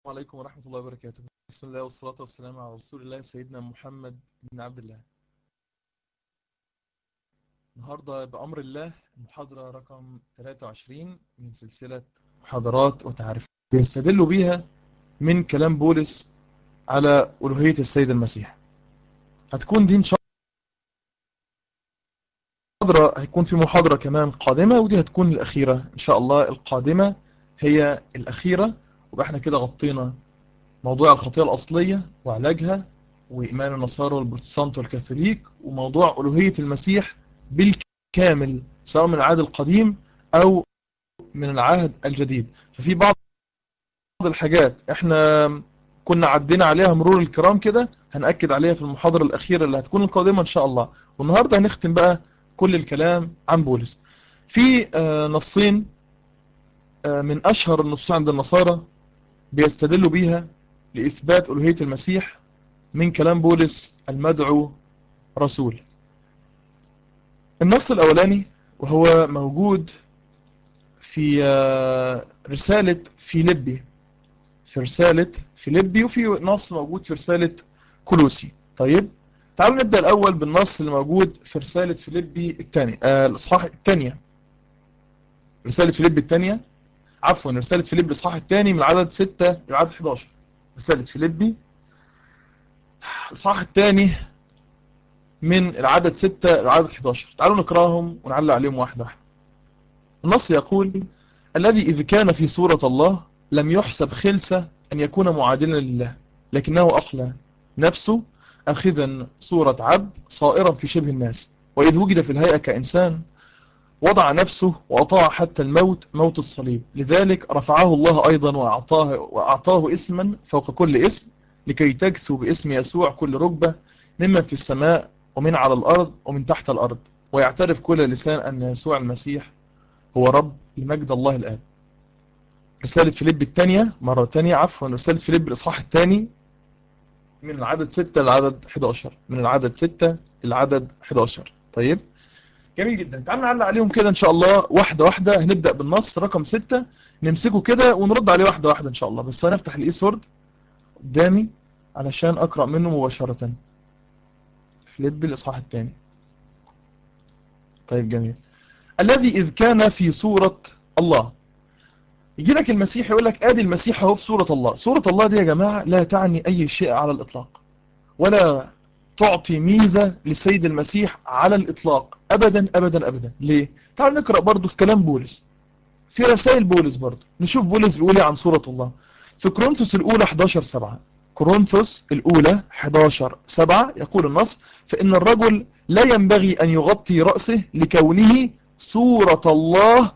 عليكم ورحمة الله وبركاته بسم الله والصلاة والسلام على رسول الله سيدنا محمد بن عبد الله النهاردة بأمر الله المحاضرة رقم 23 من سلسلة محاضرات وتعريف بيستدلوا بيها من كلام بولس على ألوهية السيد المسيح هتكون دي إن شاء الله هيكون في محاضرة كمان قادمة ودي هتكون الأخيرة إن شاء الله القادمة هي الأخيرة وبقى احنا كده غطينا موضوع الخطيئة الأصلية وعلاجها وإيمان النصارى والبروتستانت والكاثوليك وموضوع ألوهية المسيح بالكامل سواء من العهد القديم أو من العهد الجديد ففي بعض الحاجات احنا كنا عدينا عليها مرور الكرام كده هنأكد عليها في المحاضرة الأخيرة اللي هتكون القادمة إن شاء الله والنهاردة هنختم بقى كل الكلام عن بولس في نصين من أشهر النصوص عند النصارى بيستدلوا بيها لإثبات ألوهية المسيح من كلام بولس المدعو رسول النص الأولاني وهو موجود في رسالة فيليبي في رسالة فيليبي وفي نص موجود في رسالة كولوسي طيب تعالوا نبدأ الأول بالنص اللي موجود في رسالة فيليبي الثانية آه الإصحاح الثانية رسالة فيليبي الثانية عفوا رسالة فيليبي الإصحاح الثاني من العدد 6 للعدد 11 رسالة فيليبي الإصحاح الثاني من العدد 6 للعدد 11 تعالوا نقراهم ونعلق عليهم واحدة واحدة النص يقول الذي إذ كان في صورة الله لم يحسب خلسة أن يكون معادلا لله لكنه أخلى نفسه أخذا صورة عبد صائرا في شبه الناس وإذ وجد في الهيئة كإنسان وضع نفسه وأطاع حتى الموت موت الصليب لذلك رفعه الله أيضا وأعطاه, وأعطاه اسما فوق كل اسم لكي تجثو باسم يسوع كل ركبة ممن في السماء ومن على الأرض ومن تحت الأرض ويعترف كل لسان أن يسوع المسيح هو رب لمجد الله الآن رسالة فيليب الثانية مرة ثانية عفوا رسالة فيليب الإصحاح الثاني من العدد 6 للعدد 11 من العدد 6 للعدد 11 طيب جميل جدا تعالوا نعلق عليهم كده ان شاء الله واحدة واحدة هنبدأ بالنص رقم 6 نمسكه كده ونرد عليه واحدة واحدة ان شاء الله بس هنفتح الايسورد قدامي علشان اقرأ منه مباشرة فليب الاصحاح الثاني طيب جميل الذي اذ كان في صورة الله يجي لك المسيح يقول لك ادي المسيح اهو في صورة الله صورة الله دي يا جماعة لا تعني اي شيء على الاطلاق ولا تعطي ميزة للسيد المسيح على الإطلاق أبدا أبدا أبدا ليه؟ تعال نقرأ برضو في كلام بولس في رسائل بولس برضو نشوف بولس بيقول عن صورة الله في كورنثوس الأولى 11 7 كورنثوس الأولى 11 7 يقول النص فإن الرجل لا ينبغي أن يغطي رأسه لكونه صورة الله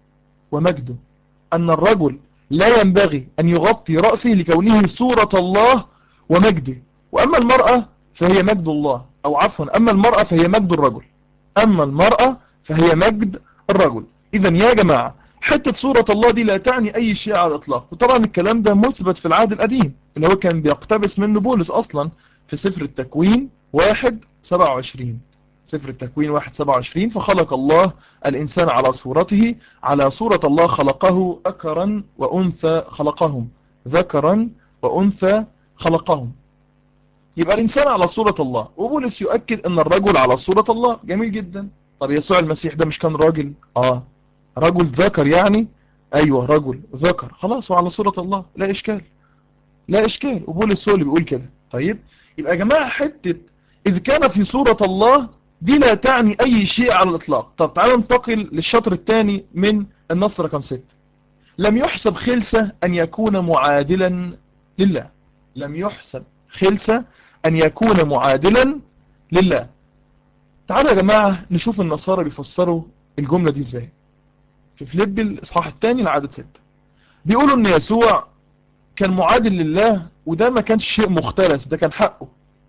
ومجده أن الرجل لا ينبغي أن يغطي رأسه لكونه صورة الله ومجده وأما المرأة فهي مجد الله أو عفوا أما المرأة فهي مجد الرجل أما المرأة فهي مجد الرجل إذا يا جماعة حتة صورة الله دي لا تعني أي شيء على الإطلاق وطبعا الكلام ده مثبت في العهد القديم اللي هو كان بيقتبس منه بولس أصلا في سفر التكوين 1 27 سفر التكوين 1 27 فخلق الله الإنسان على صورته على صورة الله خلقه ذكرا وأنثى خلقهم ذكرا وأنثى خلقهم يبقى الإنسان على صورة الله وبولس يؤكد أن الرجل على صورة الله جميل جدا طب يسوع المسيح ده مش كان راجل آه رجل ذكر يعني أيوة رجل ذكر خلاص هو على صورة الله لا إشكال لا إشكال وبولس هو اللي بيقول كده طيب يبقى يا جماعة حتة إذ كان في صورة الله دي لا تعني أي شيء على الإطلاق طب تعالوا ننتقل للشطر الثاني من النص رقم 6 لم يحسب خلسة أن يكون معادلا لله لم يحسب خلسة أن يكون معادلا لله تعالوا يا جماعة نشوف النصارى بيفسروا الجملة دي ازاي في فليب الإصحاح الثاني لعدد 6 بيقولوا أن يسوع كان معادل لله وده ما كانش شيء مختلس ده كان حقه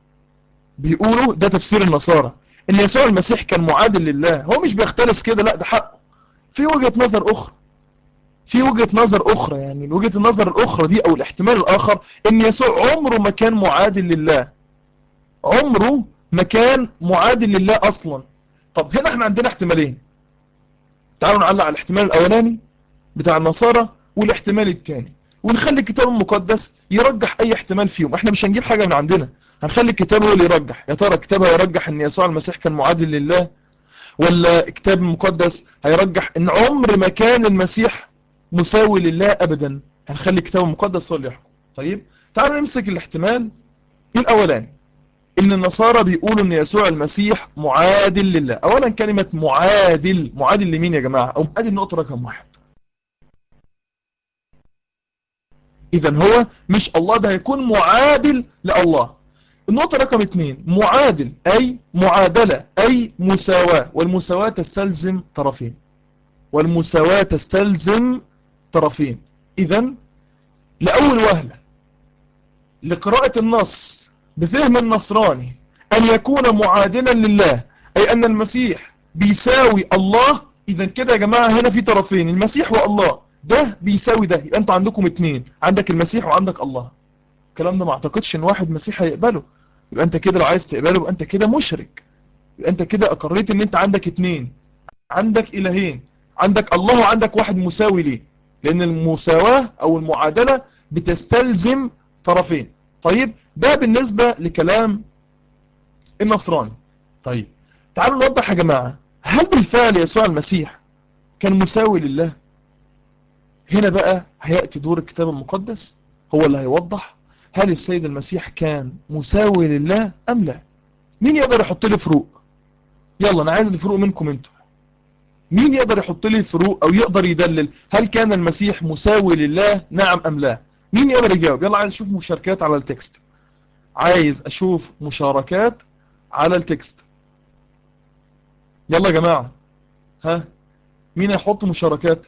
بيقولوا ده تفسير النصارى ان يسوع المسيح كان معادل لله هو مش بيختلس كده لا ده حقه في وجهة نظر أخرى في وجهة نظر أخرى يعني وجهة النظر الأخرى دي أو الاحتمال الآخر إن يسوع عمره ما كان معادل لله عمره ما كان معادل لله أصلا طب هنا احنا عندنا احتمالين تعالوا نعلق على الاحتمال الأولاني بتاع النصارى والاحتمال الثاني ونخلي الكتاب المقدس يرجح اي احتمال فيهم احنا مش هنجيب حاجة من عندنا هنخلي الكتاب هو اللي يرجح يا ترى الكتاب هيرجح ان يسوع المسيح كان معادل لله ولا الكتاب المقدس هيرجح ان عمر ما كان المسيح مساوي لله ابدا هنخلي الكتاب المقدس هو اللي يحكم طيب تعالوا نمسك الاحتمال الاولاني ان النصارى بيقولوا ان يسوع المسيح معادل لله اولا كلمة معادل معادل لمين يا جماعة او ادي النقطة رقم واحد اذا هو مش الله ده هيكون معادل لله النقطة رقم اثنين معادل اي معادلة اي مساواة والمساواة تستلزم طرفين والمساواة تستلزم طرفين اذا لأول وهلة لقراءة النص بفهم النصراني أن يكون معادلا لله أي أن المسيح بيساوي الله إذا كده يا جماعة هنا في طرفين المسيح والله ده بيساوي ده يبقى أنتوا عندكم اتنين عندك المسيح وعندك الله الكلام ده ما اعتقدش ان واحد مسيح هيقبله يبقى انت كده لو عايز تقبله يبقى انت كده مشرك يبقى انت كده اقريت ان انت عندك اتنين عندك الهين عندك الله وعندك واحد مساوي ليه لان المساواة او المعادلة بتستلزم طرفين طيب ده بالنسبة لكلام النصراني طيب تعالوا نوضح يا جماعة هل بالفعل يسوع المسيح كان مساوي لله هنا بقى هيأتي دور الكتاب المقدس هو اللي هيوضح هل السيد المسيح كان مساوي لله أم لا مين يقدر يحط لي فروق يلا أنا عايز الفروق منكم انتوا مين يقدر يحط لي فروق أو يقدر يدلل هل كان المسيح مساوي لله نعم أم لا مين يقدر يجاوب يلا عايز أشوف مشاركات على التكست عايز أشوف مشاركات على التكست يلا يا جماعة ها مين يحط مشاركات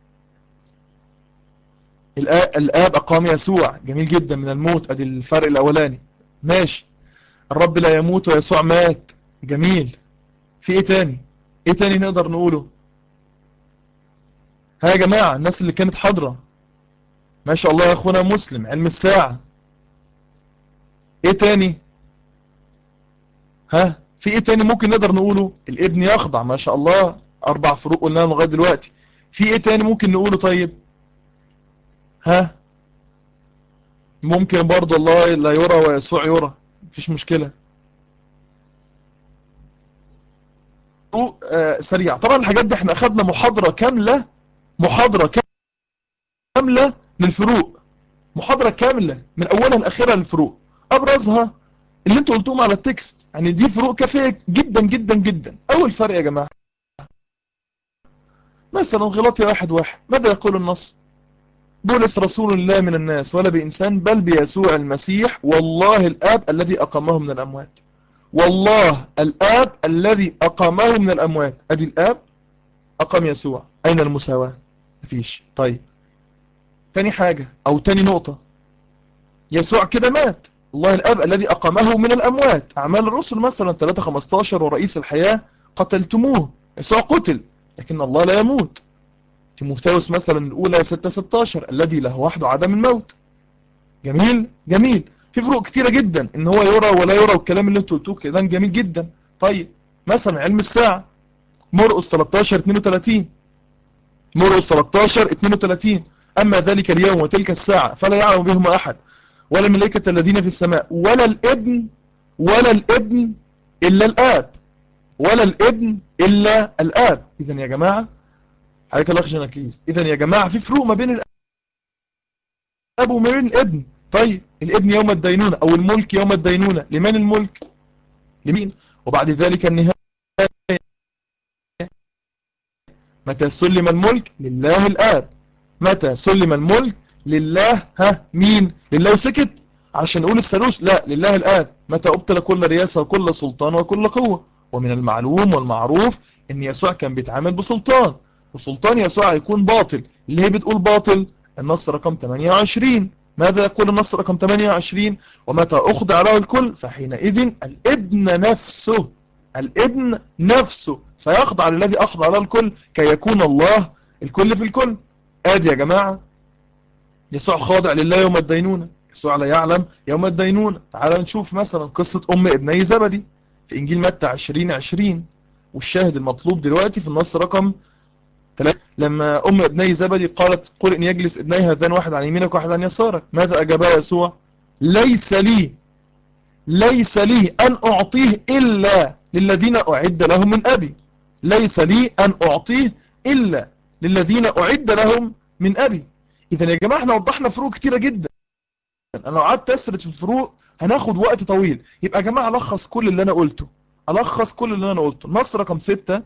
الآب أقام يسوع جميل جدا من الموت أدي الفرق الأولاني ماشي الرب لا يموت ويسوع مات جميل في إيه تاني إيه تاني نقدر نقوله ها يا جماعة الناس اللي كانت حاضرة ما شاء الله يا أخونا مسلم علم الساعة إيه تاني ها في إيه تاني ممكن نقدر نقوله الابن يخضع ما شاء الله أربع فروق قلناها لغاية دلوقتي في إيه تاني ممكن نقوله طيب ها ممكن برضه الله لا يرى ويسوع يرى مفيش مشكلة آه سريع طبعا الحاجات دي احنا اخدنا محاضرة كاملة محاضرة كاملة للفروق محاضرة كاملة من اولها لاخرها للفروق ابرزها اللي انتوا قلتوهم على التكست يعني دي فروق كافية جدا جدا جدا اول فرق يا جماعة مثلا غلطي واحد واحد ماذا يقول النص بولس رسول الله من الناس ولا بإنسان بل بيسوع المسيح والله الآب الذي أقامه من الأموات والله الآب الذي أقامه من الأموات أدي الآب أقام يسوع أين المساواة مفيش طيب تاني حاجة أو تاني نقطة يسوع كده مات الله الآب الذي أقامه من الأموات أعمال الرسل مثلا 3-15 ورئيس الحياة قتلتموه يسوع قتل لكن الله لا يموت تيموثاوس مثلا الأولى 6-16 الذي له وحده عدم الموت جميل جميل في فروق كتيرة جدا ان هو يرى ولا يرى والكلام اللي انتوا قلتوه كده جميل جدا طيب مثلا علم الساعة مرقس 13-32 مرقس 13-32 أما ذلك اليوم وتلك الساعة فلا يعلم بهما أحد ولا الملائكة الذين في السماء ولا الابن ولا الابن إلا الآب ولا الابن إلا الآب إذا يا جماعة عليك الله خشنا كليز إذا يا جماعة في فروق ما بين الأب وما بين الابن طيب الابن يوم الدينونة أو الملك يوم الدينونة لمن الملك لمين وبعد ذلك النهاية متى سلم الملك لله الآب متى سلم الملك لله ها مين لله وسكت عشان نقول الثالوث لا لله الآب متى أبطل كل رياسة وكل سلطان وكل قوة ومن المعلوم والمعروف ان يسوع كان بيتعامل بسلطان وسلطان يسوع هيكون باطل ليه بتقول باطل النص رقم 28 ماذا يقول النص رقم 28 ومتى أخضع له الكل فحينئذ الابن نفسه الابن نفسه سيخضع للذي أخضع له الكل كي يكون الله الكل في الكل آدي يا جماعة يسوع خاضع لله يوم الدينونة يسوع لا يعلم يوم الدينونة تعال نشوف مثلا قصة أم ابني زبدي في إنجيل متى 20 20 والشاهد المطلوب دلوقتي في النص رقم لما أم ابني زبدي قالت قل إن يجلس ابني هذان واحد عن يمينك واحد عن يسارك ماذا أجابها يسوع ليس لي ليس لي أن أعطيه إلا للذين أعد لهم من أبي ليس لي أن أعطيه إلا للذين أعد لهم من أبي إذا يا جماعة احنا وضحنا فروق كتيرة جدا أنا لو قعدت أسرد في الفروق هناخد وقت طويل يبقى يا جماعة ألخص كل اللي أنا قلته ألخص كل اللي أنا قلته النص رقم ستة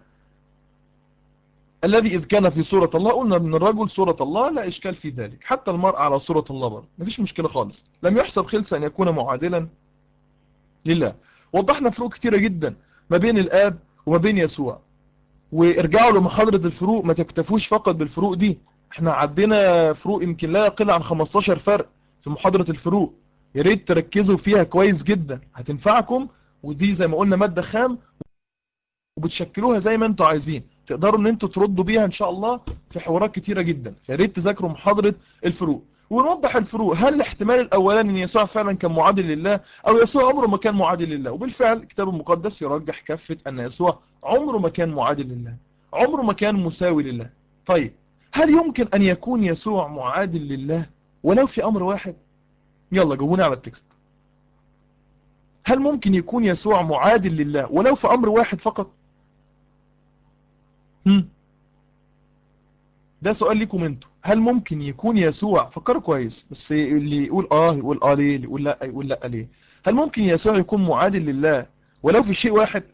الذي إذ كان في صورة الله قلنا من الرجل صورة الله لا إشكال في ذلك حتى المرأة على صورة الله برضه مفيش مشكلة خالص لم يحسب خلص أن يكون معادلا لله وضحنا فروق كتيرة جدا ما بين الآب وما بين يسوع وارجعوا لمحاضرة الفروق ما تكتفوش فقط بالفروق دي احنا عدينا فروق يمكن لا يقل عن 15 فرق في محاضرة الفروق يا ريت تركزوا فيها كويس جدا هتنفعكم ودي زي ما قلنا مادة خام وبتشكلوها زي ما انتوا عايزين تقدروا ان انتوا تردوا بيها ان شاء الله في حوارات كتيرة جدا فيا ريت تذاكروا محاضرة الفروق ونوضح الفروق هل الاحتمال الاولاني ان يسوع فعلا كان معادل لله او يسوع عمره ما كان معادل لله وبالفعل الكتاب المقدس يرجح كفة ان يسوع عمره ما كان معادل لله عمره ما كان مساوي لله طيب هل يمكن ان يكون يسوع معادل لله ولو في امر واحد يلا جاوبوني على التكست هل ممكن يكون يسوع معادل لله ولو في امر واحد فقط هم. ده سؤال ليكم انتوا هل ممكن يكون يسوع فكروا كويس بس اللي يقول اه يقول اه ليه اللي يقول لا يقول لا ليه هل ممكن يسوع يكون معادل لله ولو في شيء واحد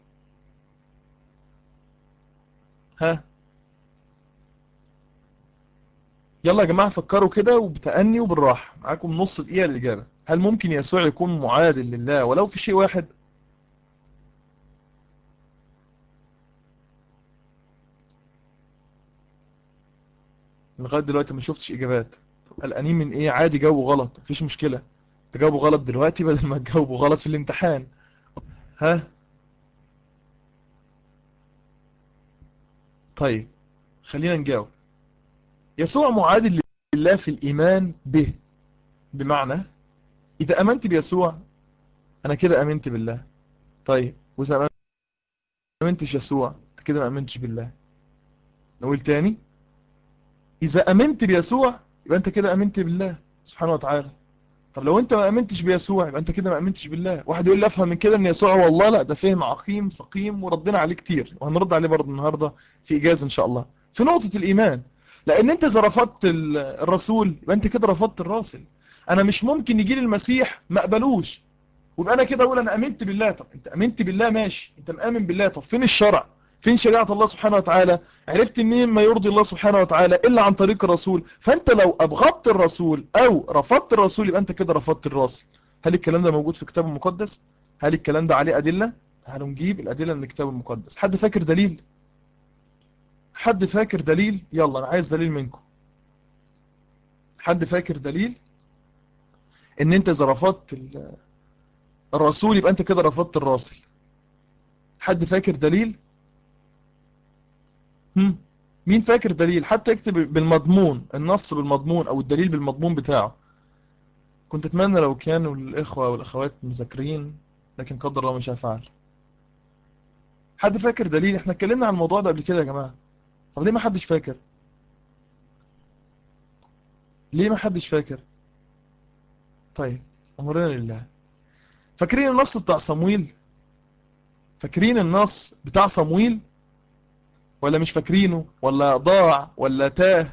ها يلا يا جماعة فكروا كده وبتأني وبالراحة معاكم نص دقيقة الإجابة هل ممكن يسوع يكون معادل لله ولو في شيء واحد لغاية دلوقتي ما شفتش إجابات قلقانين من إيه عادي جاوبوا غلط مفيش مشكلة تجاوبوا غلط دلوقتي بدل ما تجاوبوا غلط في الامتحان ها طيب خلينا نجاوب يسوع معادل لله في الإيمان به بمعنى إذا أمنت بيسوع أنا كده أمنت بالله طيب وإذا ما أمنتش يسوع أنت كده ما أمنتش بالله نقول تاني إذا أمنت بيسوع يبقى أنت كده أمنت بالله سبحانه وتعالى طب لو أنت ما أمنتش بيسوع يبقى أنت كده ما أمنتش بالله واحد يقول لي أفهم من كده أن يسوع هو الله لا ده فهم عقيم سقيم وردنا عليه كتير وهنرد عليه برضه النهاردة في إجازة إن شاء الله في نقطة الإيمان لأن أنت إذا رفضت الرسول يبقى أنت كده رفضت الراسل أنا مش ممكن يجي لي المسيح ما أقبلوش ويبقى أنا كده أقول أنا أمنت بالله طب أنت أمنت بالله ماشي أنت مآمن بالله طب فين الشرع فين شريعة الله سبحانه وتعالى عرفت منين ما يرضي الله سبحانه وتعالى إلا عن طريق الرسول فأنت لو أبغضت الرسول أو رفضت الرسول يبقى أنت كده رفضت الراسل هل الكلام ده موجود في الكتاب المقدس هل الكلام ده عليه أدلة تعالوا نجيب الأدلة من الكتاب المقدس حد فاكر دليل حد فاكر دليل يلا أنا عايز دليل منكم حد فاكر دليل ان انت اذا رفضت الرسول يبقى انت كده رفضت الراسل حد فاكر دليل هم؟ مين فاكر دليل حتى يكتب بالمضمون النص بالمضمون او الدليل بالمضمون بتاعه كنت اتمنى لو كانوا الاخوة والاخوات مذاكرين لكن قدر الله مش هفعل حد فاكر دليل احنا اتكلمنا عن الموضوع ده قبل كده يا جماعة طب ليه ما حدش فاكر ليه ما حدش فاكر طيب أمرنا لله فاكرين النص بتاع صمويل فاكرين النص بتاع صمويل ولا مش فاكرينه ولا ضاع ولا تاه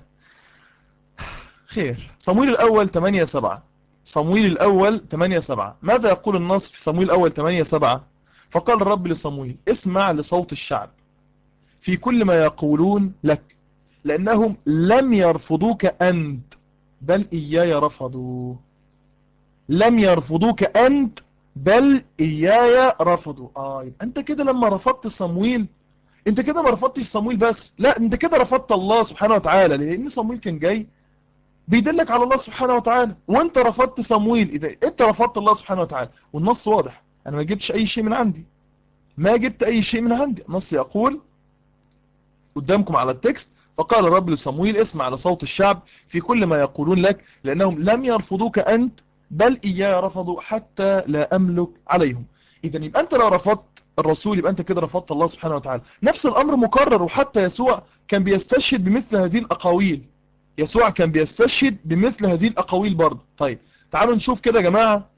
خير صمويل الأول 8 7 صمويل الأول 8 7 ماذا يقول النص في صمويل الأول 8 7 فقال الرب لصمويل اسمع لصوت الشعب في كل ما يقولون لك لأنهم لم يرفضوك أنت بل إياي رفضوا لم يرفضوك أنت بل إياي رفضوا آه يبقى أنت كده لما رفضت صمويل أنت كده ما رفضتش صمويل بس لا أنت كده رفضت الله سبحانه وتعالى لأن صمويل كان جاي بيدلك على الله سبحانه وتعالى وانت رفضت صمويل إذا انت رفضت الله سبحانه وتعالى والنص واضح أنا ما جبتش أي شيء من عندي ما جبت أي شيء من عندي النص يقول قدامكم على التكست فقال الرب لصمويل اسمع لصوت الشعب في كل ما يقولون لك لأنهم لم يرفضوك أنت بل إياي رفضوا حتى لا أملك عليهم إذا يبقى أنت لو رفضت الرسول يبقى أنت كده رفضت الله سبحانه وتعالى نفس الأمر مكرر وحتى يسوع كان بيستشهد بمثل هذه الأقاويل يسوع كان بيستشهد بمثل هذه الأقاويل برضه طيب تعالوا نشوف كده يا جماعة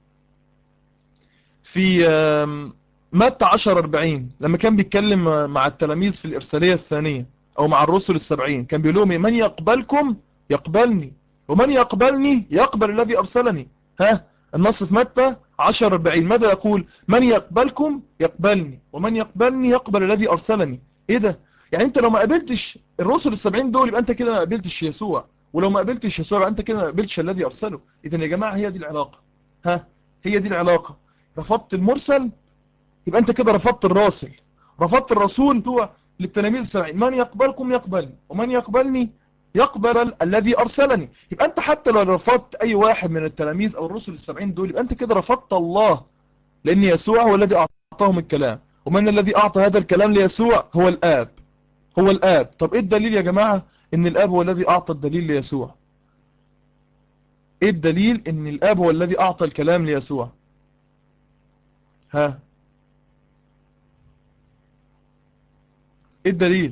في متى 10 40 لما كان بيتكلم مع التلاميذ في الإرسالية الثانية أو مع الرسل السبعين كان بيقول لهم من يقبلكم يقبلني ومن يقبلني يقبل الذي أرسلني ها النص في متى 10 40 ماذا يقول من يقبلكم يقبلني ومن يقبلني يقبل الذي أرسلني إيه ده يعني أنت لو ما قابلتش الرسل السبعين دول يبقى أنت كده ما قابلتش يسوع ولو ما قابلتش يسوع يبقى أنت كده ما قابلتش الذي أرسله إذا يا جماعة هي دي العلاقة ها هي دي العلاقة رفضت المرسل يبقى أنت كده رفضت الراسل رفضت الرسول بتوع للتلاميذ السبعين من يقبلكم يقبلني ومن يقبلني يقبل الذي أرسلني يبقى أنت حتى لو رفضت أي واحد من التلاميذ أو الرسل السبعين دول يبقى أنت كده رفضت الله لأن يسوع هو الذي أعطاهم الكلام ومن الذي أعطى هذا الكلام ليسوع هو الآب هو الآب طب إيه الدليل يا جماعة إن الآب هو الذي أعطى الدليل ليسوع إيه الدليل إن الآب هو الذي أعطى الكلام ليسوع ها إيه الدليل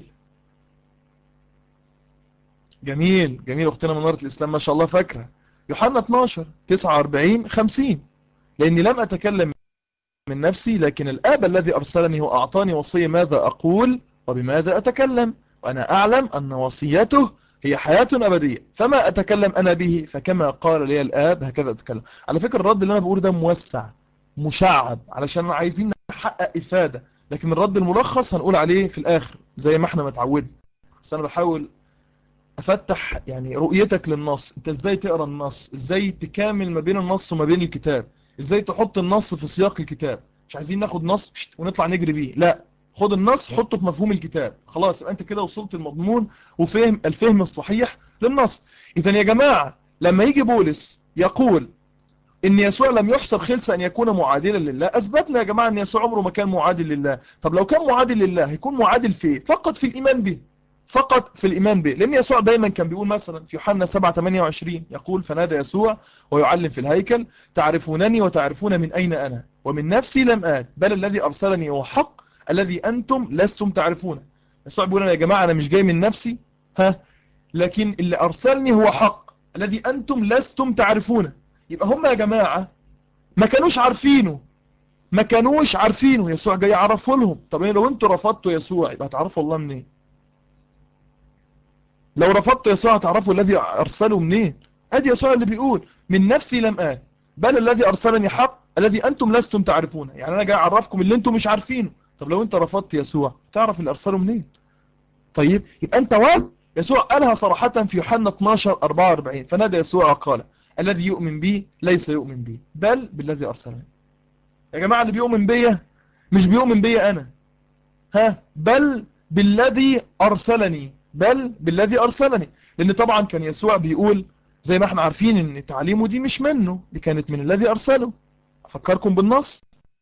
جميل جميل أختنا منارة الإسلام ما شاء الله فاكرة يوحنا 12 49 50 لأني لم أتكلم من نفسي لكن الآب الذي أرسلني وأعطاني وصية ماذا أقول وبماذا أتكلم وأنا أعلم أن وصيته هي حياة أبدية فما أتكلم أنا به فكما قال لي الآب هكذا أتكلم على فكرة الرد اللي أنا بقوله ده موسع مشعب علشان عايزين نحقق إفادة لكن الرد الملخص هنقول عليه في الآخر زي ما احنا متعودين بس أنا بحاول افتح يعني رؤيتك للنص انت ازاي تقرا النص ازاي تكامل ما بين النص وما بين الكتاب ازاي تحط النص في سياق الكتاب مش عايزين ناخد نص ونطلع نجري بيه لا خد النص حطه في مفهوم الكتاب خلاص يبقى انت كده وصلت المضمون وفهم الفهم الصحيح للنص اذا يا جماعة لما يجي بولس يقول ان يسوع لم يحسب خلص ان يكون معادلا لله اثبتنا يا جماعة ان يسوع عمره ما كان معادل لله طب لو كان معادل لله هيكون معادل في ايه فقط في الايمان به فقط في الإيمان به لأن يسوع دايما كان بيقول مثلا في يوحنا 7 28 يقول فنادى يسوع ويعلم في الهيكل تعرفونني وتعرفون من أين أنا ومن نفسي لم آت بل الذي أرسلني هو حق الذي أنتم لستم تعرفونه يسوع بيقول يا جماعة أنا مش جاي من نفسي ها لكن اللي أرسلني هو حق الذي أنتم لستم تعرفونه يبقى هم يا جماعة ما كانوش عارفينه ما كانوش عارفينه يسوع جاي يعرفه لهم طب لو انتوا رفضتوا يسوع يبقى هتعرفوا الله منين إيه؟ لو رفضت يسوع هتعرفوا الذي أرسله منين ادي يسوع اللي بيقول من نفسي لم آت بل الذي أرسلني حق الذي أنتم لستم تعرفونه يعني أنا جاي أعرفكم اللي أنتم مش عارفينه طب لو أنت رفضت يسوع تعرف اللي أرسله منين طيب يبقى أنت واثق يسوع قالها صراحة في يوحنا 12 44 فنادى يسوع وقال الذي يؤمن بي ليس يؤمن بي بل بالذي أرسلني يا جماعة اللي بيؤمن بيا مش بيؤمن بيا أنا ها بل بالذي أرسلني بل بالذي أرسلني لأن طبعا كان يسوع بيقول زي ما احنا عارفين ان تعليمه دي مش منه دي كانت من الذي أرسله أفكركم بالنص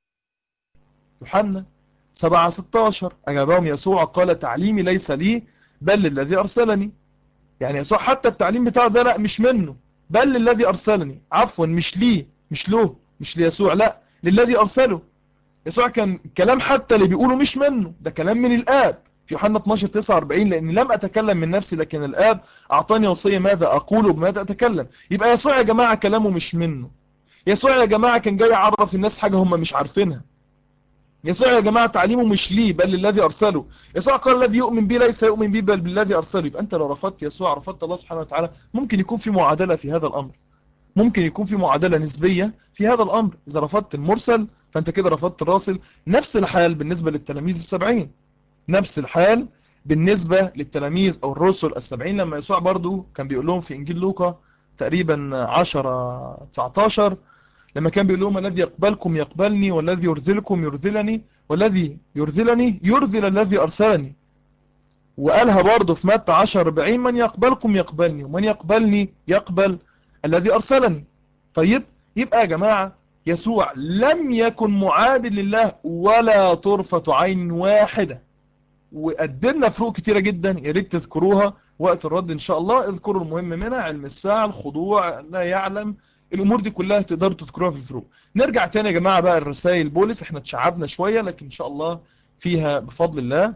يوحنا 7 16 أجابهم يسوع قال تعليمي ليس لي بل للذي أرسلني يعني يسوع حتى التعليم بتاعه ده لا مش منه بل للذي أرسلني عفوا مش ليه مش له مش ليسوع لا للذي أرسله يسوع كان كلام حتى اللي بيقوله مش منه ده كلام من الآب في يوحنا 12 49 لأني لم أتكلم من نفسي لكن الآب أعطاني وصية ماذا أقول وبماذا أتكلم يبقى يسوع يا جماعة كلامه مش منه يسوع يا جماعة كان جاي يعرف الناس حاجة هم مش عارفينها يسوع يا جماعة تعليمه مش ليه بل للذي أرسله يسوع قال الذي يؤمن بي ليس يؤمن بي بل بالذي أرسله يبقى أنت لو رفضت يسوع رفضت الله سبحانه وتعالى ممكن يكون في معادلة في هذا الأمر ممكن يكون في معادلة نسبية في هذا الأمر إذا رفضت المرسل فأنت كده رفضت الراسل نفس الحال بالنسبة للتلاميذ السبعين نفس الحال بالنسبة للتلاميذ أو الرسل السبعين لما يسوع برضو كان بيقول لهم في إنجيل لوقا تقريبا 10 19 لما كان بيقول لهم الذي يقبلكم يقبلني والذي يرذلكم يرذلني والذي يرذلني يرذل الذي أرسلني وقالها برضو في متى 10 40 من يقبلكم يقبلني ومن يقبلني يقبل الذي أرسلني طيب يبقى يا جماعة يسوع لم يكن معادل لله ولا طرفة عين واحدة وقدمنا فروق كتيرة جدا يا ريت تذكروها وقت الرد ان شاء الله اذكروا المهم منها علم الساعة الخضوع لا يعلم الامور دي كلها تقدروا تذكروها في الفروق نرجع تاني يا جماعه بقى الرسائل بولس احنا اتشعبنا شويه لكن ان شاء الله فيها بفضل الله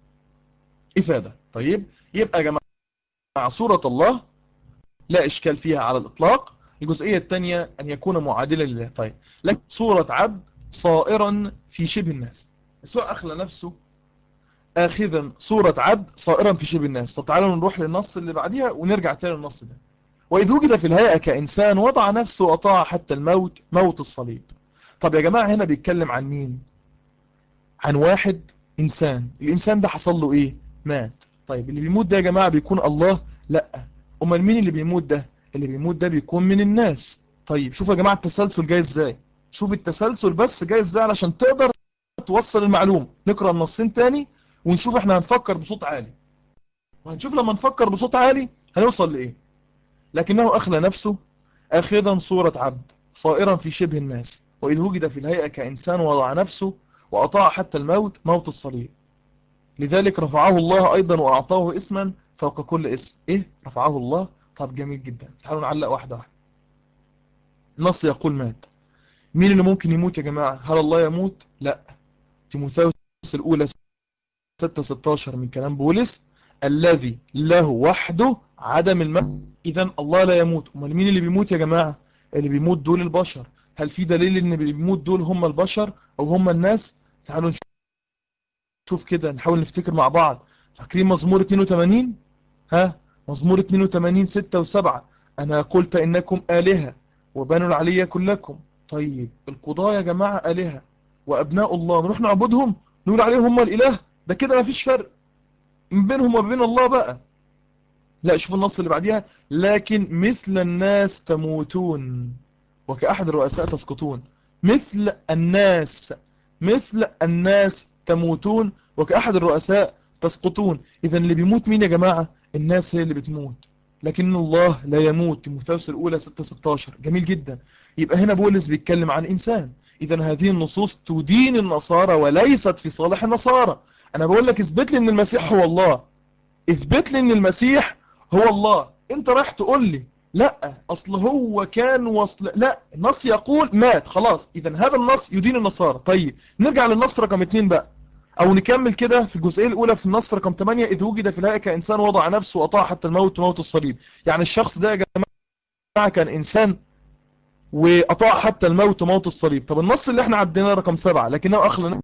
افاده طيب يبقى يا جماعه سوره الله لا اشكال فيها على الاطلاق الجزئيه الثانيه ان يكون معادلا لله طيب لكن سوره عبد صائرا في شبه الناس يسوع اخلى نفسه اخذا صورة عبد صائرا في شبه الناس طب تعالوا نروح للنص اللي بعديها ونرجع تاني للنص ده وإذ وجد في الهيئة كإنسان وضع نفسه وأطاع حتى الموت موت الصليب طب يا جماعة هنا بيتكلم عن مين عن واحد إنسان الإنسان ده حصل له إيه مات طيب اللي بيموت ده يا جماعة بيكون الله لا أمال مين اللي بيموت ده اللي بيموت ده بيكون من الناس طيب شوفوا يا جماعة التسلسل جاي ازاي شوف التسلسل بس جاي ازاي علشان تقدر توصل المعلومة نقرأ النصين تاني ونشوف احنا هنفكر بصوت عالي وهنشوف لما نفكر بصوت عالي هنوصل لإيه لكنه أخلى نفسه أخذا صورة عبد صائرا في شبه الناس وإذ وجد في الهيئة كإنسان وضع نفسه وأطاع حتى الموت موت الصليب لذلك رفعه الله أيضا وأعطاه اسما فوق كل اسم إيه رفعه الله طب جميل جدا تعالوا نعلق واحدة واحدة النص يقول مات مين اللي ممكن يموت يا جماعة هل الله يموت لا تيموثاوس الأولى 6-16 من كلام بولس الذي له وحده عدم الموت إذا الله لا يموت أمال مين اللي بيموت يا جماعة اللي بيموت دول البشر هل في دليل ان بيموت دول هم البشر او هم الناس تعالوا نشوف كده نحاول نفتكر مع بعض فاكرين مزمور 82 ها مزمور 82 6 و7 انا قلت انكم آلهة وبنوا العلية كلكم طيب القضاء يا جماعة آلهة وابناء الله نروح نعبدهم نقول عليهم هم الاله ده كده ما فيش فرق من بينهم وبين الله بقى لا شوف النص اللي بعديها لكن مثل الناس تموتون وكأحد الرؤساء تسقطون مثل الناس مثل الناس تموتون وكأحد الرؤساء تسقطون إذا اللي بيموت مين يا جماعة الناس هي اللي بتموت لكن الله لا يموت تيموثاوس الأولى 6-16 جميل جدا يبقى هنا بولس بيتكلم عن إنسان إذا هذه النصوص تدين النصارى وليست في صالح النصارى أنا بقول لك اثبت لي أن المسيح هو الله اثبت لي أن المسيح هو الله أنت رايح تقول لي لا أصل هو كان وصل لا النص يقول مات خلاص إذا هذا النص يدين النصارى طيب نرجع للنص رقم 2 بقى أو نكمل كده في الجزئية الأولى في النص رقم 8 إذ وجد في الهيئة كإنسان وضع نفسه وأطاع حتى الموت موت الصليب يعني الشخص ده يا جماعة كان إنسان وأطاع حتى الموت موت الصليب طب النص اللي احنا عديناه رقم 7 لكنه أخلى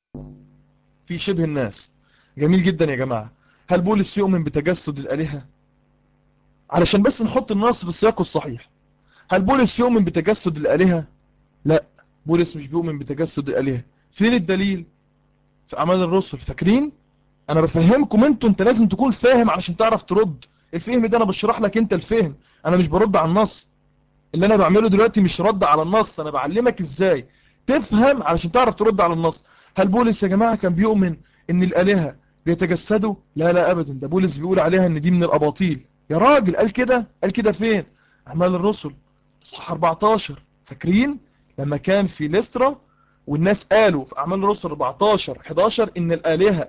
في شبه الناس جميل جدا يا جماعة هل بولس يؤمن بتجسد الآلهة علشان بس نحط النص في سياقه الصحيح هل بولس يؤمن بتجسد الآلهة لا بولس مش بيؤمن بتجسد الآلهة فين الدليل في أعمال الرسل فاكرين أنا بفهمكم أنتوا أنت لازم تكون فاهم علشان تعرف ترد الفهم ده أنا بشرح لك أنت الفهم أنا مش برد على النص اللي أنا بعمله دلوقتي مش رد على النص أنا بعلمك إزاي تفهم علشان تعرف ترد على النص هل بولس يا جماعة كان بيؤمن إن الآلهة بيتجسدوا لا لا أبدا ده بولس بيقول عليها إن دي من الأباطيل يا راجل قال كده قال كده فين أعمال الرسل صح 14 فاكرين لما كان في ليسترا والناس قالوا في أعمال الرسل 14 11 إن الآلهة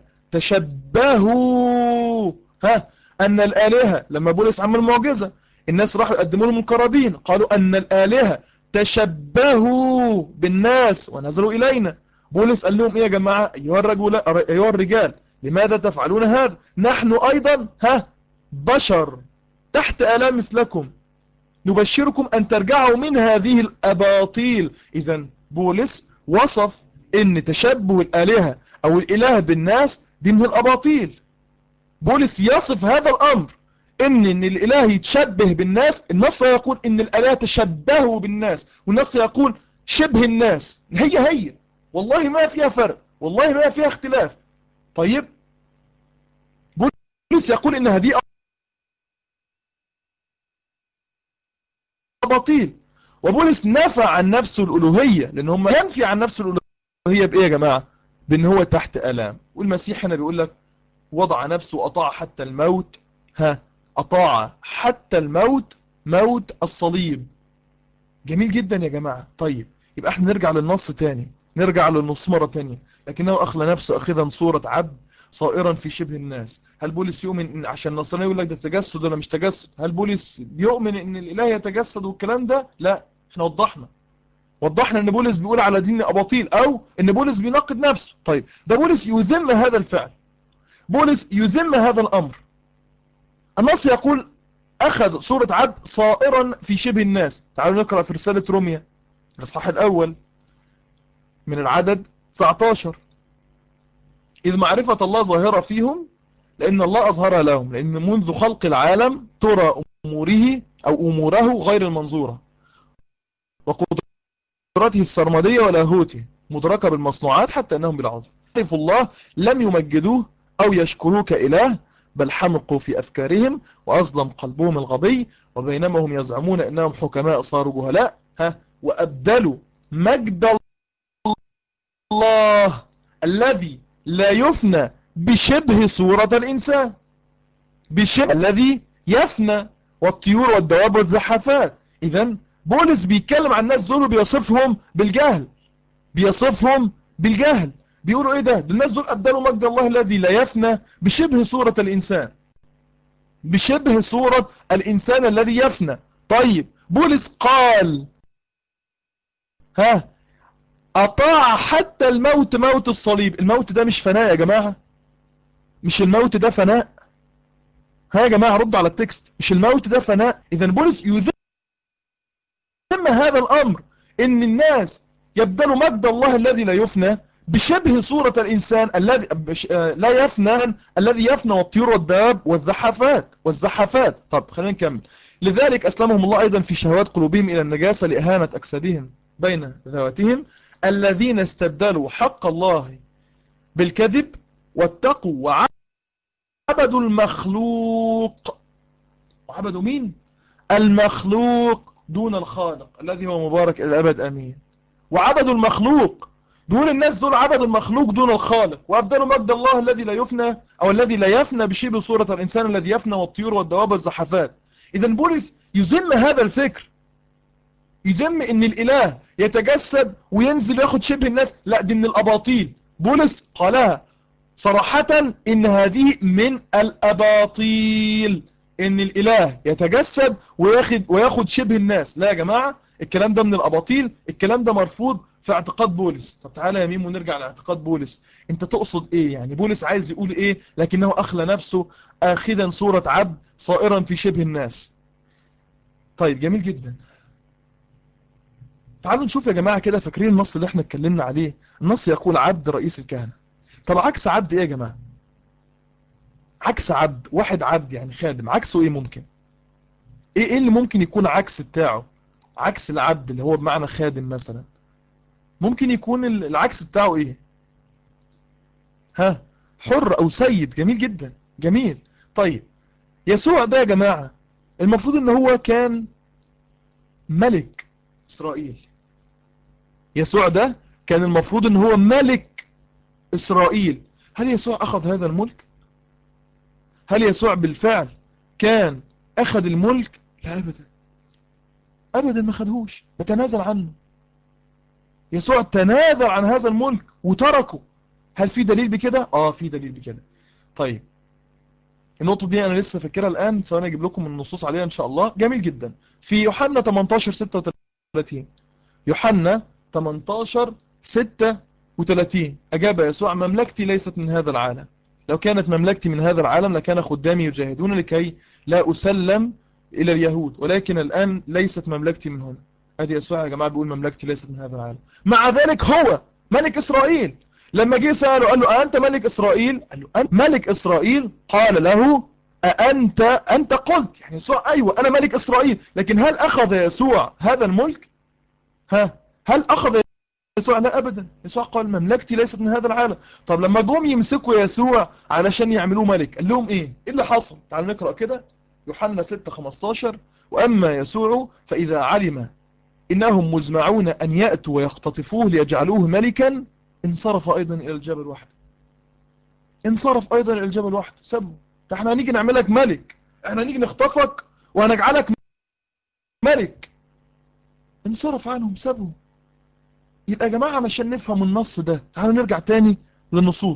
تشبهوا ها أن الآلهة لما بولس عمل معجزة الناس راحوا يقدموا لهم القرابين قالوا أن الآلهة تشبهوا بالناس ونزلوا إلينا بولس قال لهم إيه يا جماعة أيها الرجل أيها الرجال لماذا تفعلون هذا نحن أيضا ها بشر تحت آلام مثلكم نبشركم أن ترجعوا من هذه الأباطيل إذا بولس وصف أن تشبه الآلهة أو الإله بالناس دي من الأباطيل بولس يصف هذا الأمر إن, إن الإله يتشبه بالناس النص يقول إن الآلهة تشبهوا بالناس والنص يقول شبه الناس هي هي والله ما فيها فرق والله ما فيها اختلاف طيب بولس يقول إن هذه أباطيل وبولس نفى عن نفسه الألوهية لأن هم ينفي عن نفسه الألوهية بإيه يا جماعة بأن هو تحت ألام والمسيح هنا بيقول لك وضع نفسه وأطاع حتى الموت ها أطاع حتى الموت موت الصليب جميل جدا يا جماعة طيب يبقى احنا نرجع للنص تاني نرجع للنص مرة تانية لكنه أخلى نفسه أخذا صورة عبد صائرا في شبه الناس هل بولس يؤمن إن عشان النصراني يقول لك ده تجسد ولا مش تجسد هل بولس بيؤمن ان الاله يتجسد والكلام ده لا احنا وضحنا وضحنا ان بولس بيقول على دين اباطيل او ان بولس بيناقض نفسه طيب ده بولس يذم هذا الفعل بولس يذم هذا الامر النص يقول اخذ صورة عبد صائرا في شبه الناس تعالوا نقرأ في رسالة روميا الاصحاح الاول من العدد 19 إذ معرفة الله ظاهرة فيهم لأن الله أظهرها لهم لأن منذ خلق العالم ترى أموره أو أموره غير المنظورة وقدرته السرمدية ولاهوته مدركة بالمصنوعات حتى أنهم بالعظم عرف الله لم يمجدوه أو يشكروه كإله بل حمقوا في أفكارهم وأظلم قلبهم الغبي وبينما هم يزعمون أنهم حكماء صاروا جهلاء ها وأبدلوا مجد الله الذي لا يفنى بشبه صورة الإنسان بشبه الذي يفنى والطيور والدواب والزحافات إذا بولس بيتكلم عن الناس دول وبيصفهم بالجهل بيصفهم بالجهل بيقولوا ايه ده الناس دول أبدلوا مجد الله الذي لا يفنى بشبه صورة الإنسان بشبه صورة الإنسان الذي يفنى طيب بولس قال ها أطاع حتى الموت موت الصليب الموت ده مش فناء يا جماعة مش الموت ده فناء ها يا جماعة ردوا على التكست مش الموت ده فناء إذا بولس يذم هذا الأمر إن الناس يبدلوا مجد الله الذي لا يفنى بشبه صورة الإنسان الذي لا يفنى الذي يفنى والطيور والداب والزحافات والزحافات طب خلينا نكمل لذلك أسلمهم الله أيضا في شهوات قلوبهم إلى النجاسة لإهانة أجسادهم بين ذواتهم الذين استبدلوا حق الله بالكذب واتقوا وعبدوا المخلوق وعبدوا مين المخلوق دون الخالق الذي هو مبارك إلى الأبد أمين وعبدوا المخلوق دول الناس دول عبدوا المخلوق دون الخالق وأبدلوا مجد الله الذي لا يفنى أو الذي لا يفنى بشبه صورة الإنسان الذي يفنى والطيور والدواب والزحفات إذا بولس يذم هذا الفكر يذم ان الاله يتجسد وينزل ياخد شبه الناس لا دي من الاباطيل بولس قالها صراحة ان هذه من الاباطيل ان الاله يتجسد وياخد, وياخد شبه الناس لا يا جماعة الكلام ده من الاباطيل الكلام ده مرفوض في اعتقاد بولس طب تعالى يا ميم ونرجع لاعتقاد بولس انت تقصد ايه يعني بولس عايز يقول ايه لكنه اخلى نفسه اخذا صورة عبد صائرا في شبه الناس طيب جميل جدا تعالوا نشوف يا جماعة كده فاكرين النص اللي احنا اتكلمنا عليه النص يقول عبد رئيس الكهنة طب عكس عبد ايه يا جماعة عكس عبد واحد عبد يعني خادم عكسه ايه ممكن ايه ايه اللي ممكن يكون عكس بتاعه عكس العبد اللي هو بمعنى خادم مثلا ممكن يكون العكس بتاعه ايه ها حر او سيد جميل جدا جميل طيب يسوع ده يا جماعة المفروض ان هو كان ملك اسرائيل يسوع ده كان المفروض ان هو ملك اسرائيل هل يسوع اخذ هذا الملك هل يسوع بالفعل كان اخذ الملك لا ابدا ابدا ما خدهوش بتنازل عنه يسوع تنازل عن هذا الملك وتركه هل في دليل بكده اه في دليل بكده طيب النقطة دي أنا لسه فاكرها الآن ثواني أجيب لكم النصوص عليها إن شاء الله جميل جدا في يوحنا 18 36 يوحنا 18 36 أجاب يسوع مملكتي ليست من هذا العالم لو كانت مملكتي من هذا العالم لكان خدامي يجاهدون لكي لا أسلم إلى اليهود ولكن الآن ليست مملكتي من هنا أدي يسوع يا جماعة بيقول مملكتي ليست من هذا العالم مع ذلك هو ملك إسرائيل لما جه سأله قال له أنت ملك إسرائيل قال له أنت ملك إسرائيل قال له أنت أنت قلت يعني يسوع أيوة أنا ملك إسرائيل لكن هل أخذ يسوع هذا الملك ها هل أخذ يسوع لا أبدا يسوع قال مملكتي ليست من هذا العالم طب لما جم يمسكوا يسوع علشان يعملوه ملك قال لهم إيه إيه اللي حصل تعالوا نقرأ كده يوحنا 6 15 وأما يسوع فإذا علم إنهم مزمعون أن يأتوا ويختطفوه ليجعلوه ملكا انصرف أيضا إلى الجبل وحده انصرف أيضا إلى الجبل وحده سابه ده احنا هنيجي نعملك ملك احنا هنيجي نخطفك وهنجعلك ملك انصرف عنهم سابهم يبقى يا جماعة علشان نفهم النص ده تعالوا نرجع تاني للنصوص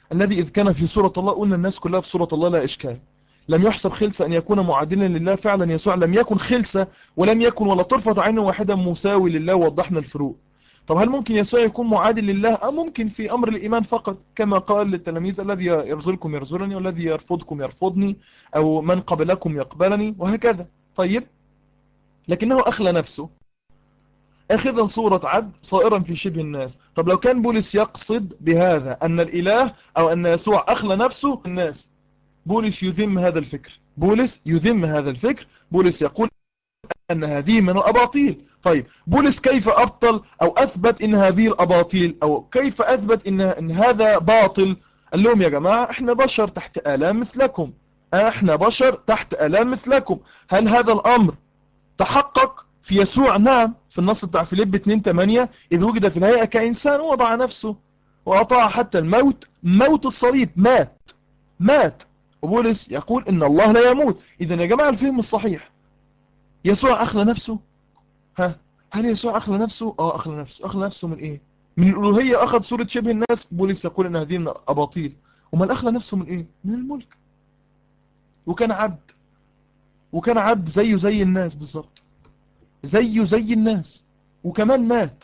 الذي إذ كان في سورة الله قلنا الناس كلها في سورة الله لا إشكال لم يحسب خلسة أن يكون معادلا لله فعلا يسوع لم يكن خلسة ولم يكن ولا طرفة عين واحدة مساوي لله ووضحنا الفروق طب هل ممكن يسوع يكون معادل لله أم ممكن في أمر الإيمان فقط كما قال للتلاميذ الذي يرزلكم يرزلني والذي يرفضكم يرفضني أو من قبلكم يقبلني وهكذا طيب لكنه أخلى نفسه أخذا صورة عبد صائرا في شبه الناس طب لو كان بولس يقصد بهذا أن الإله أو أن يسوع أخلى نفسه الناس بولس يذم هذا الفكر بولس يذم هذا الفكر بولس يقول أن هذه من الأباطيل طيب بولس كيف أبطل أو أثبت إن هذه الأباطيل أو كيف أثبت إن, إن هذا باطل قال لهم يا جماعة احنا بشر تحت آلام مثلكم احنا بشر تحت آلام مثلكم هل هذا الأمر تحقق في يسوع نعم في النص بتاع فيليب 2 8 إذ وجد في الهيئة كإنسان وضع نفسه وأطاع حتى الموت موت الصليب مات مات وبولس يقول إن الله لا يموت إذا يا جماعة الفهم الصحيح يسوع أخلى نفسه ها هل يسوع أخلى نفسه آه أخلى نفسه أخلى نفسه من إيه من الألوهية أخذ صورة شبه الناس بولس يقول إن هذه من أباطيل وما أخلى نفسه من إيه من الملك وكان عبد وكان عبد زيه زي الناس بالظبط زيه زي الناس وكمان مات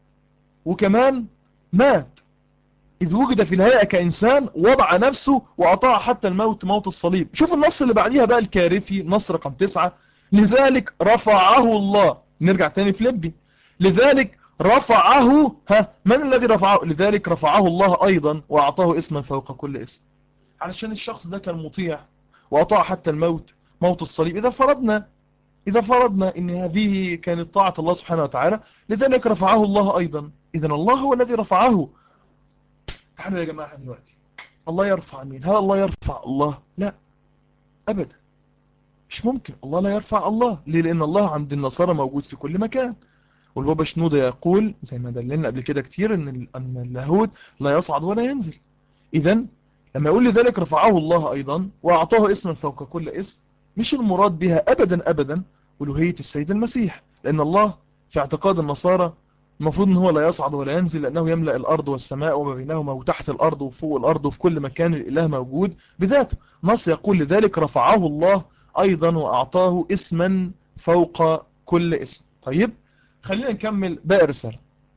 وكمان مات إذ وجد في الهيئة كإنسان وضع نفسه وأطاع حتى الموت موت الصليب شوف النص اللي بعديها بقى الكارثي نص رقم تسعة لذلك رفعه الله نرجع تاني في لبي لذلك رفعه ها من الذي رفعه لذلك رفعه الله أيضا وأعطاه اسما فوق كل اسم علشان الشخص ده كان مطيع وأطاع حتى الموت موت الصليب إذا فرضنا إذا فرضنا أن هذه كانت طاعة الله سبحانه وتعالى لذلك رفعه الله أيضا إذا الله هو الذي رفعه تعالوا يا جماعة دلوقتي الله يرفع مين هل الله يرفع الله لا أبدا مش ممكن الله لا يرفع الله ليه لأن الله عند النصارى موجود في كل مكان والبابا شنودة يقول زي ما دللنا قبل كده كتير أن أن اللاهوت لا يصعد ولا ينزل إذا لما يقول لذلك رفعه الله أيضا وأعطاه اسما فوق كل اسم مش المراد بها أبدا أبدا ألوهية السيد المسيح لأن الله في اعتقاد النصارى المفروض ان هو لا يصعد ولا ينزل لأنه يملأ الأرض والسماء وما بينهما وتحت الأرض وفوق الأرض وفي كل مكان الإله موجود بذاته نص يقول لذلك رفعه الله أيضا وأعطاه اسما فوق كل اسم طيب خلينا نكمل باقي الرسالة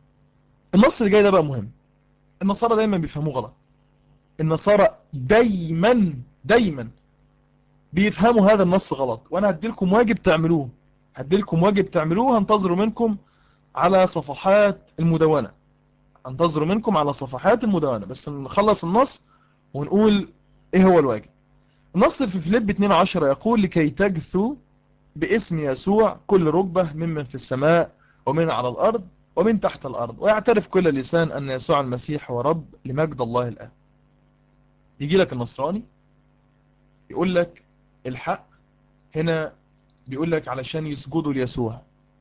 النص اللي جاي ده بقى مهم النصارى دايما بيفهموه غلط النصارى دايما دايما بيفهموا هذا النص غلط وانا هديلكم واجب تعملوه هديلكم واجب تعملوه هنتظروا منكم على صفحات المدونة هنتظروا منكم على صفحات المدونة بس نخلص النص ونقول ايه هو الواجب النص في فيليب 2.10 يقول لكي تجثوا باسم يسوع كل ركبة ممن في السماء ومن على الأرض ومن تحت الأرض ويعترف كل لسان أن يسوع المسيح هو رب لمجد الله الآن يجي لك النصراني يقول لك الحق هنا بيقول لك علشان يسجدوا ليسوع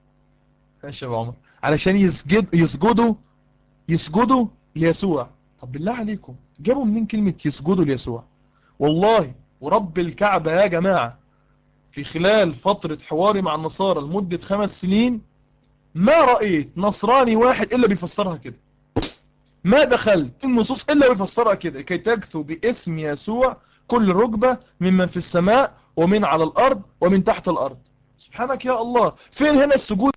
ماشي يا عمر علشان يسجد يسجدوا يسجدوا ليسوع طب بالله عليكم جابوا منين كلمة يسجدوا ليسوع والله ورب الكعبة يا جماعة في خلال فترة حواري مع النصارى لمدة خمس سنين ما رأيت نصراني واحد إلا بيفسرها كده ما دخلت النصوص إلا بيفسرها كده كي تجثوا باسم يسوع كل ركبة ممن في السماء ومن على الأرض ومن تحت الأرض سبحانك يا الله فين هنا السجود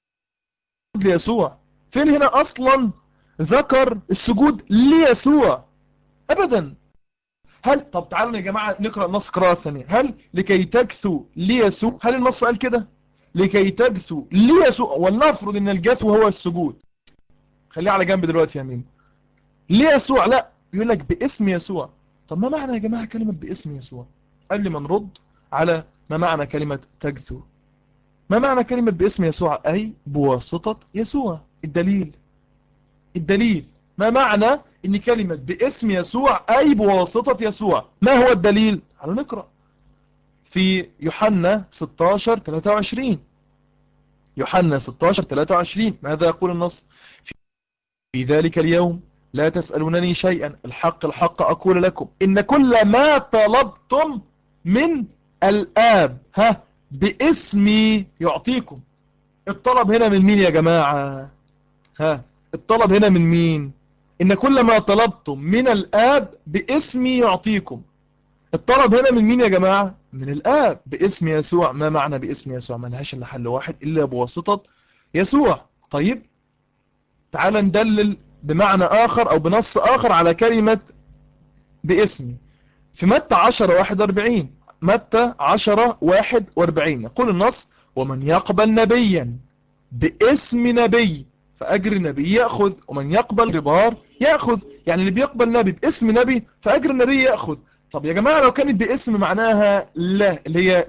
ليسوع فين هنا أصلا ذكر السجود ليسوع أبدا هل طب تعالوا يا جماعة نقرأ النص قراءة ثانية هل لكي تجثوا ليسوع هل النص قال كده لكي تجثوا ليسوع ولنفرض ان الجثو هو السجود خليه على جنب دلوقتي يا مين ليسوع لا يقول لك باسم يسوع طب ما معنى يا جماعة كلمة باسم يسوع قبل ما نرد على ما معنى كلمة تجثو ما معنى كلمة باسم يسوع أي بواسطة يسوع الدليل الدليل ما معنى ان كلمة باسم يسوع أي بواسطة يسوع ما هو الدليل تعالوا نقرأ في يوحنا 16 23 يوحنا 16 23 ماذا يقول النص في ذلك اليوم لا تسألونني شيئا الحق الحق أقول لكم إن كل ما طلبتم من الآب ها باسمي يعطيكم الطلب هنا من مين يا جماعة ها الطلب هنا من مين إن كل ما طلبتم من الآب باسمي يعطيكم الطلب هنا من مين يا جماعة من الآب باسم يسوع ما معنى باسم يسوع ما لهاش إلا حل واحد إلا بواسطة يسوع طيب تعال ندلل بمعنى آخر أو بنص آخر على كلمة باسمي في متى 10 41 متى 10 41 يقول النص ومن يقبل نبيا باسم نبي فأجر نبي يأخذ ومن يقبل ربار يأخذ يعني اللي بيقبل نبي باسم نبي فأجر النبي يأخذ طب يا جماعة لو كانت باسم معناها لا اللي هي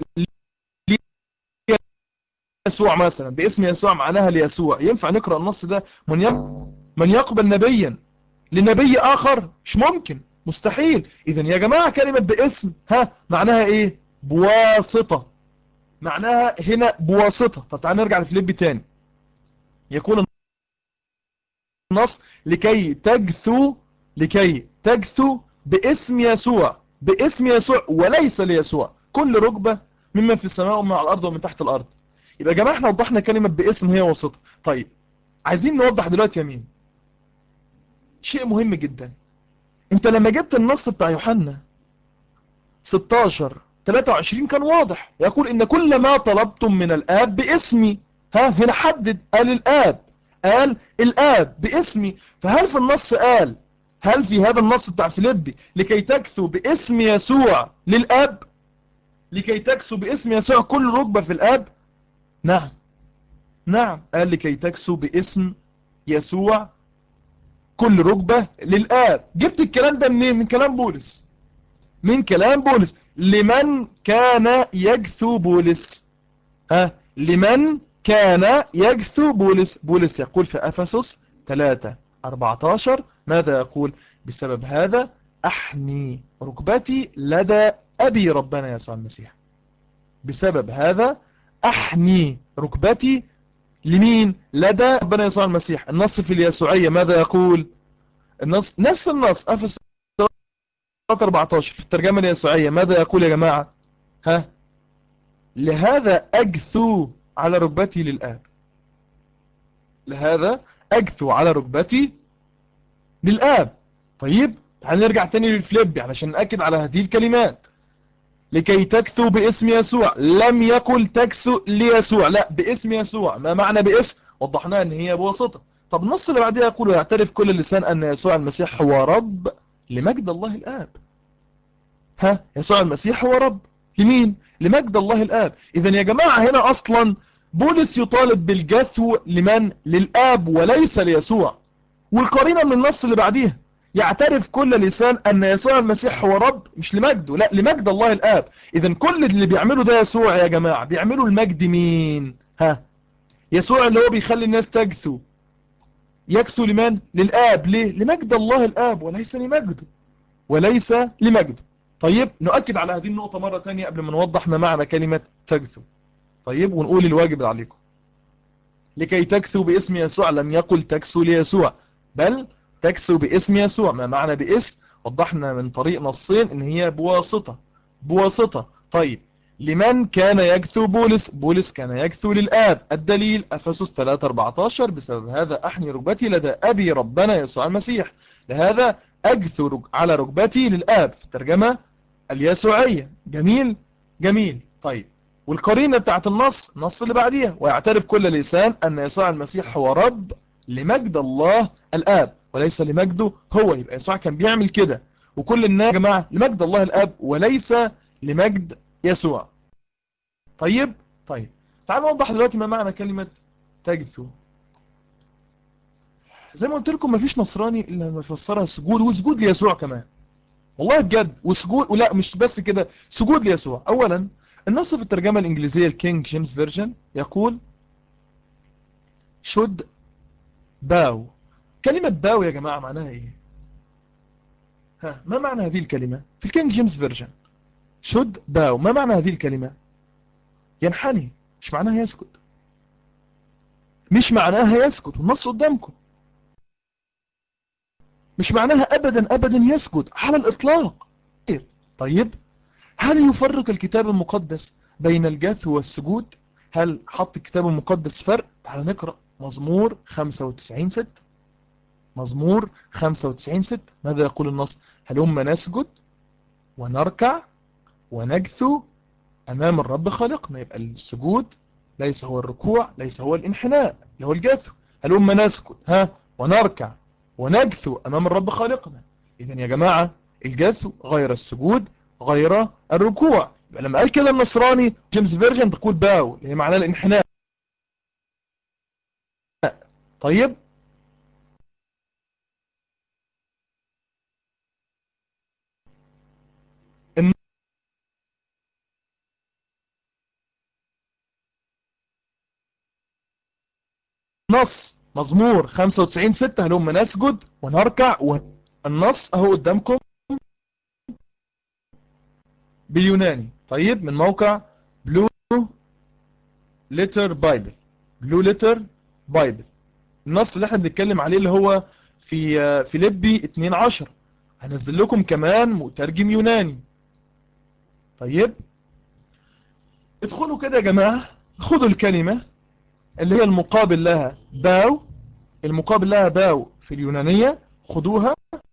يسوع مثلا باسم يسوع معناها ليسوع ينفع نقرأ النص ده من من يقبل نبيا لنبي آخر مش ممكن مستحيل إذا يا جماعة كلمة باسم ها معناها إيه بواسطة معناها هنا بواسطة طب تعال نرجع لفليب تاني يكون النص لكي تجثو لكي تجثو باسم يسوع باسم يسوع وليس ليسوع كل ركبة ممن في السماء ومن على الأرض ومن تحت الأرض يبقى يا جماعة احنا وضحنا كلمة باسم هي واسطة طيب عايزين نوضح دلوقتي يمين شيء مهم جدا انت لما جبت النص بتاع يوحنا 16 23 كان واضح يقول ان كل ما طلبتم من الآب باسمي ها هنا حدد قال الآب قال الآب باسمي فهل في النص قال هل في هذا النص بتاع فيليبي لكي تكثو باسم يسوع للآب لكي تكثو باسم يسوع كل ركبة في الآب نعم نعم قال لكي تكثو باسم يسوع كل ركبة للآب جبت الكلام ده منين من كلام بولس من كلام بولس لمن كان يجثو بولس ها لمن كان يجثو بولس بولس يقول في أفسس 3 14 ماذا يقول بسبب هذا أحني ركبتي لدى أبي ربنا يسوع المسيح بسبب هذا أحني ركبتي لمين لدى ربنا يسوع المسيح النص في اليسوعية ماذا يقول النص نفس النص أفسس 14 في الترجمة اليسوعية ماذا يقول يا جماعة ها لهذا أجثو على ركبتي للآب لهذا أجثو على ركبتي للآب طيب تعال نرجع تاني للفليب علشان نأكد على هذه الكلمات لكي تكثو باسم يسوع لم يقل تكثو ليسوع لا باسم يسوع ما معنى باسم وضحناه ان هي بواسطة طب النص اللي بعدها يقول ويعترف كل اللسان ان يسوع المسيح هو رب لمجد الله الآب ها يسوع المسيح هو رب لمين لمجد الله الآب إذا يا جماعة هنا أصلا بولس يطالب بالجثو لمن للآب وليس ليسوع والقرينة من النص اللي بعديها يعترف كل لسان أن يسوع المسيح هو رب مش لمجده لا لمجد الله الآب إذا كل اللي بيعمله ده يسوع يا جماعة بيعملوا المجد مين ها يسوع اللي هو بيخلي الناس تجثو يكثو لمن للآب ليه لمجد الله الآب وليس لمجده وليس لمجده طيب نؤكد على هذه النقطة مرة تانية قبل ما نوضح ما معنى كلمة تجثو طيب ونقول الواجب اللي عليكم لكي تكثو باسم يسوع لم يقل تكثو ليسوع بل تكثو باسم يسوع ما معنى باسم وضحنا من طريق نصين ان هي بواسطة بواسطة طيب لمن كان يكثو بولس بولس كان يكثو للآب الدليل أفسس 3-14 بسبب هذا أحني ركبتي لدى أبي ربنا يسوع المسيح لهذا أجثو على ركبتي للآب في الترجمة اليسوعية جميل جميل طيب والقرينة بتاعت النص النص اللي بعديها ويعترف كل لسان أن يسوع المسيح هو رب لمجد الله الآب وليس لمجده هو يبقى يسوع كان بيعمل كده وكل الناس يا جماعة لمجد الله الآب وليس لمجد يسوع طيب طيب تعالوا نوضح دلوقتي ما معنى كلمة تجثو زي ما قلت لكم مفيش نصراني الا لما يفسرها سجود وسجود ليسوع كمان والله بجد وسجود ولا مش بس كده سجود ليسوع اولا النص في الترجمة الانجليزية الكينج جيمس فيرجن يقول should bow كلمة باو يا جماعة معناها ايه ها ما معنى هذه الكلمة في الكينج جيمس فيرجن should bow ما معنى هذه الكلمة ينحني مش معناها يسكت مش معناها يسكت والنص قدامكم مش معناها ابدا ابدا يسكت على الاطلاق طيب هل يفرق الكتاب المقدس بين الجثو والسجود هل حط الكتاب المقدس فرق تعال نقرأ مزمور 95 6 مزمور 95 6 ماذا يقول النص هلما نسجد ونركع ونجثو أمام الرب خالقنا يبقى السجود ليس هو الركوع ليس هو الانحناء هو الجثو هلما نسجد ها ونركع ونجثو أمام الرب خالقنا إذن يا جماعة الجثو غير السجود غير الركوع يبقى لما قال كده النصراني جيمس فيرجن تقول باو اللي هي معناه الانحناء طيب النص مزمور 95 6 هلما نسجد ونركع والنص اهو قدامكم باليوناني طيب من موقع بلو ليتر بايبل بلو ليتر بايبل النص اللي احنا بنتكلم عليه اللي هو في فيليبي 2 10 هنزل لكم كمان مترجم يوناني طيب ادخلوا كده يا جماعة خدوا الكلمة اللي هي المقابل لها باو المقابل لها باو في اليونانية خدوها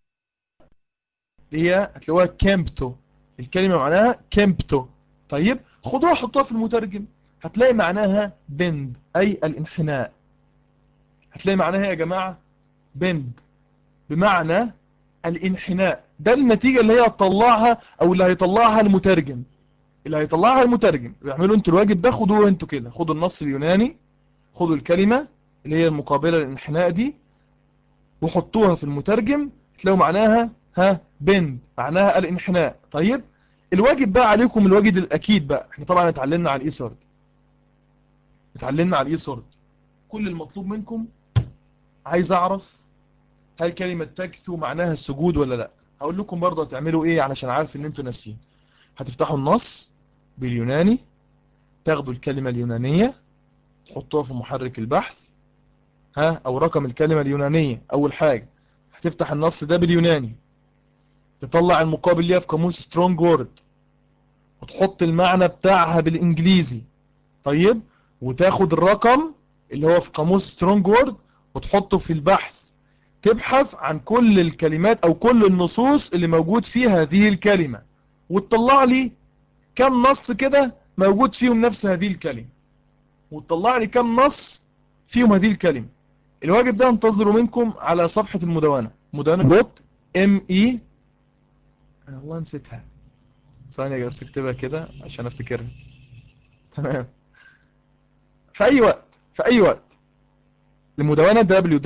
اللي هي هتلاقوها كامبتو الكلمة معناها كامبتو طيب خدوها حطوها في المترجم هتلاقي معناها بند أي الانحناء هتلاقي معناها يا جماعة بند بمعنى الانحناء ده النتيجة اللي هي هتطلعها أو اللي هيطلعها المترجم اللي هيطلعها المترجم بيعملوا انتوا الواجب ده خدوه انتوا كده خدوا النص اليوناني خدوا الكلمة اللي هي المقابلة للانحناء دي وحطوها في المترجم تلاقوا معناها ها بند معناها الانحناء طيب الواجب بقى عليكم الواجب الأكيد بقى احنا طبعا اتعلمنا على الاي سورد اتعلمنا على الاي سورد كل المطلوب منكم عايز اعرف هل كلمة تكثو معناها السجود ولا لا هقول لكم برضه هتعملوا ايه علشان عارف ان انتوا ناسيين هتفتحوا النص باليوناني تاخدوا الكلمة اليونانية تحطوها في محرك البحث ها او رقم الكلمة اليونانية اول حاجة هتفتح النص ده باليوناني تطلع المقابل ليها في قاموس سترونج وورد وتحط المعنى بتاعها بالانجليزي طيب وتاخد الرقم اللي هو في قاموس سترونج وورد وتحطه في البحث تبحث عن كل الكلمات او كل النصوص اللي موجود فيها هذه الكلمة وتطلع لي كم نص كده موجود فيهم نفس هذه الكلمة وتطلع لي كم نص فيهم هذه الكلمة الواجب ده انتظره منكم على صفحة المدونة مدونة دوت ام اي انا والله نسيتها ثانية بس اكتبها كده عشان افتكرها تمام في اي وقت في اي وقت المدونة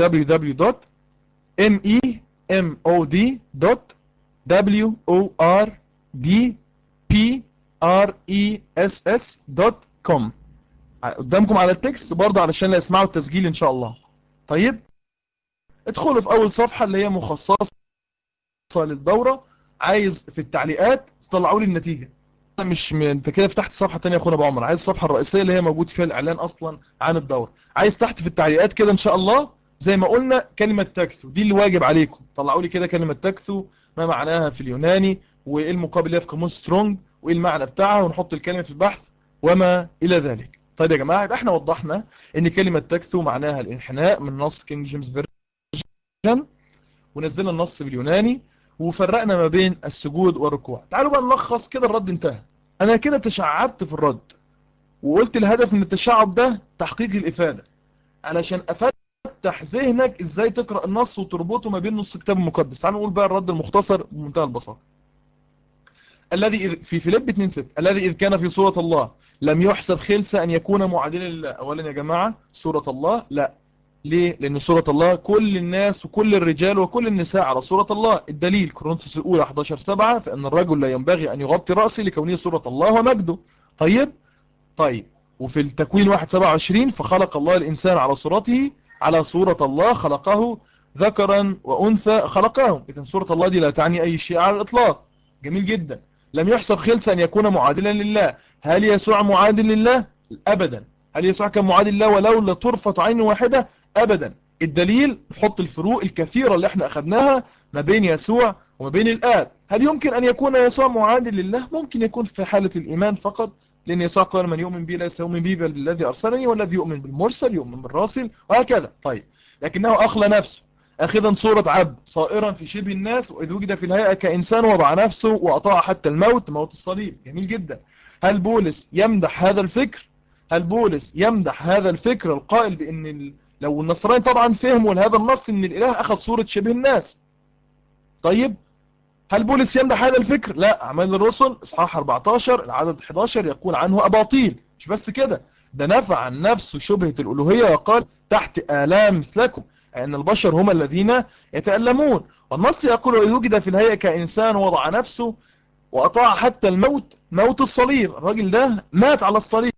www.memod.wordpress.com قدامكم على التكست وبرضه علشان لا يسمعوا التسجيل ان شاء الله طيب ادخلوا في اول صفحة اللي هي مخصصة للدورة عايز في التعليقات تطلعوا لي النتيجة مش م... انت كده فتحت صفحة تانية يا اخونا ابو عمر عايز الصفحة الرئيسية اللي هي موجود فيها الاعلان اصلا عن الدورة عايز تحت في التعليقات كده ان شاء الله زي ما قلنا كلمة تكثو دي اللي واجب عليكم طلعوا لي كده كلمة تكثو ما معناها في اليوناني وايه المقابل ليها في قاموس سترونج وايه المعنى بتاعها ونحط الكلمة في البحث وما الى ذلك طيب يا جماعة يبقى احنا وضحنا ان كلمة تكثو معناها الانحناء من نص كينج جيمس فيرجن ونزلنا النص باليوناني وفرقنا ما بين السجود والركوع تعالوا بقى نلخص كده الرد انتهى انا كده تشعبت في الرد وقلت الهدف من التشعب ده تحقيق الافادة علشان افتح ذهنك ازاي تقرأ النص وتربطه ما بين نص الكتاب المقدس تعالوا نقول بقى الرد المختصر بمنتهى البساطة الذي في فيليب 2 6 الذي إذ كان في صورة الله لم يحسب خلسة أن يكون معادلا لله أولا يا جماعة صورة الله لا ليه؟ لأن صورة الله كل الناس وكل الرجال وكل النساء على صورة الله الدليل كورنثوس الأولى 11 7 فإن الرجل لا ينبغي أن يغطي رأسه لكونه صورة الله ومجده طيب طيب وفي التكوين 1 27 فخلق الله الإنسان على صورته على صورة الله خلقه ذكرا وأنثى خلقهم إذن صورة الله دي لا تعني أي شيء على الإطلاق جميل جدا لم يحسب خلسة أن يكون معادلا لله هل يسوع معادل لله؟ أبدا هل يسوع كان معادل لله ولو لطرفة عين واحدة؟ أبدا الدليل نحط الفروق الكثيرة اللي احنا أخذناها ما بين يسوع وما بين الآب هل يمكن أن يكون يسوع معادل لله؟ ممكن يكون في حالة الإيمان فقط لأن يسوع قال من يؤمن بي ليس يؤمن بي بل بالذي أرسلني والذي يؤمن بالمرسل يؤمن بالراسل وهكذا طيب لكنه أخلى نفسه أخذا صورة عبد صائرا في شبه الناس وإذ وجد في الهيئة كإنسان وضع نفسه وأطاع حتى الموت موت الصليب جميل جدا هل بولس يمدح هذا الفكر هل بولس يمدح هذا الفكر القائل بأن لو النصراني طبعا فهموا هذا النص أن الإله أخذ صورة شبه الناس طيب هل بولس يمدح هذا الفكر لا أعمال الرسل إصحاح 14 العدد 11 يقول عنه أباطيل مش بس كده ده نفع عن نفسه شبهة الألوهية وقال تحت آلام مثلكم أن البشر هم الذين يتألمون والنص يقول وإذ وجد في الهيئة كإنسان وضع نفسه وأطاع حتى الموت موت الصليب الراجل ده مات على الصليب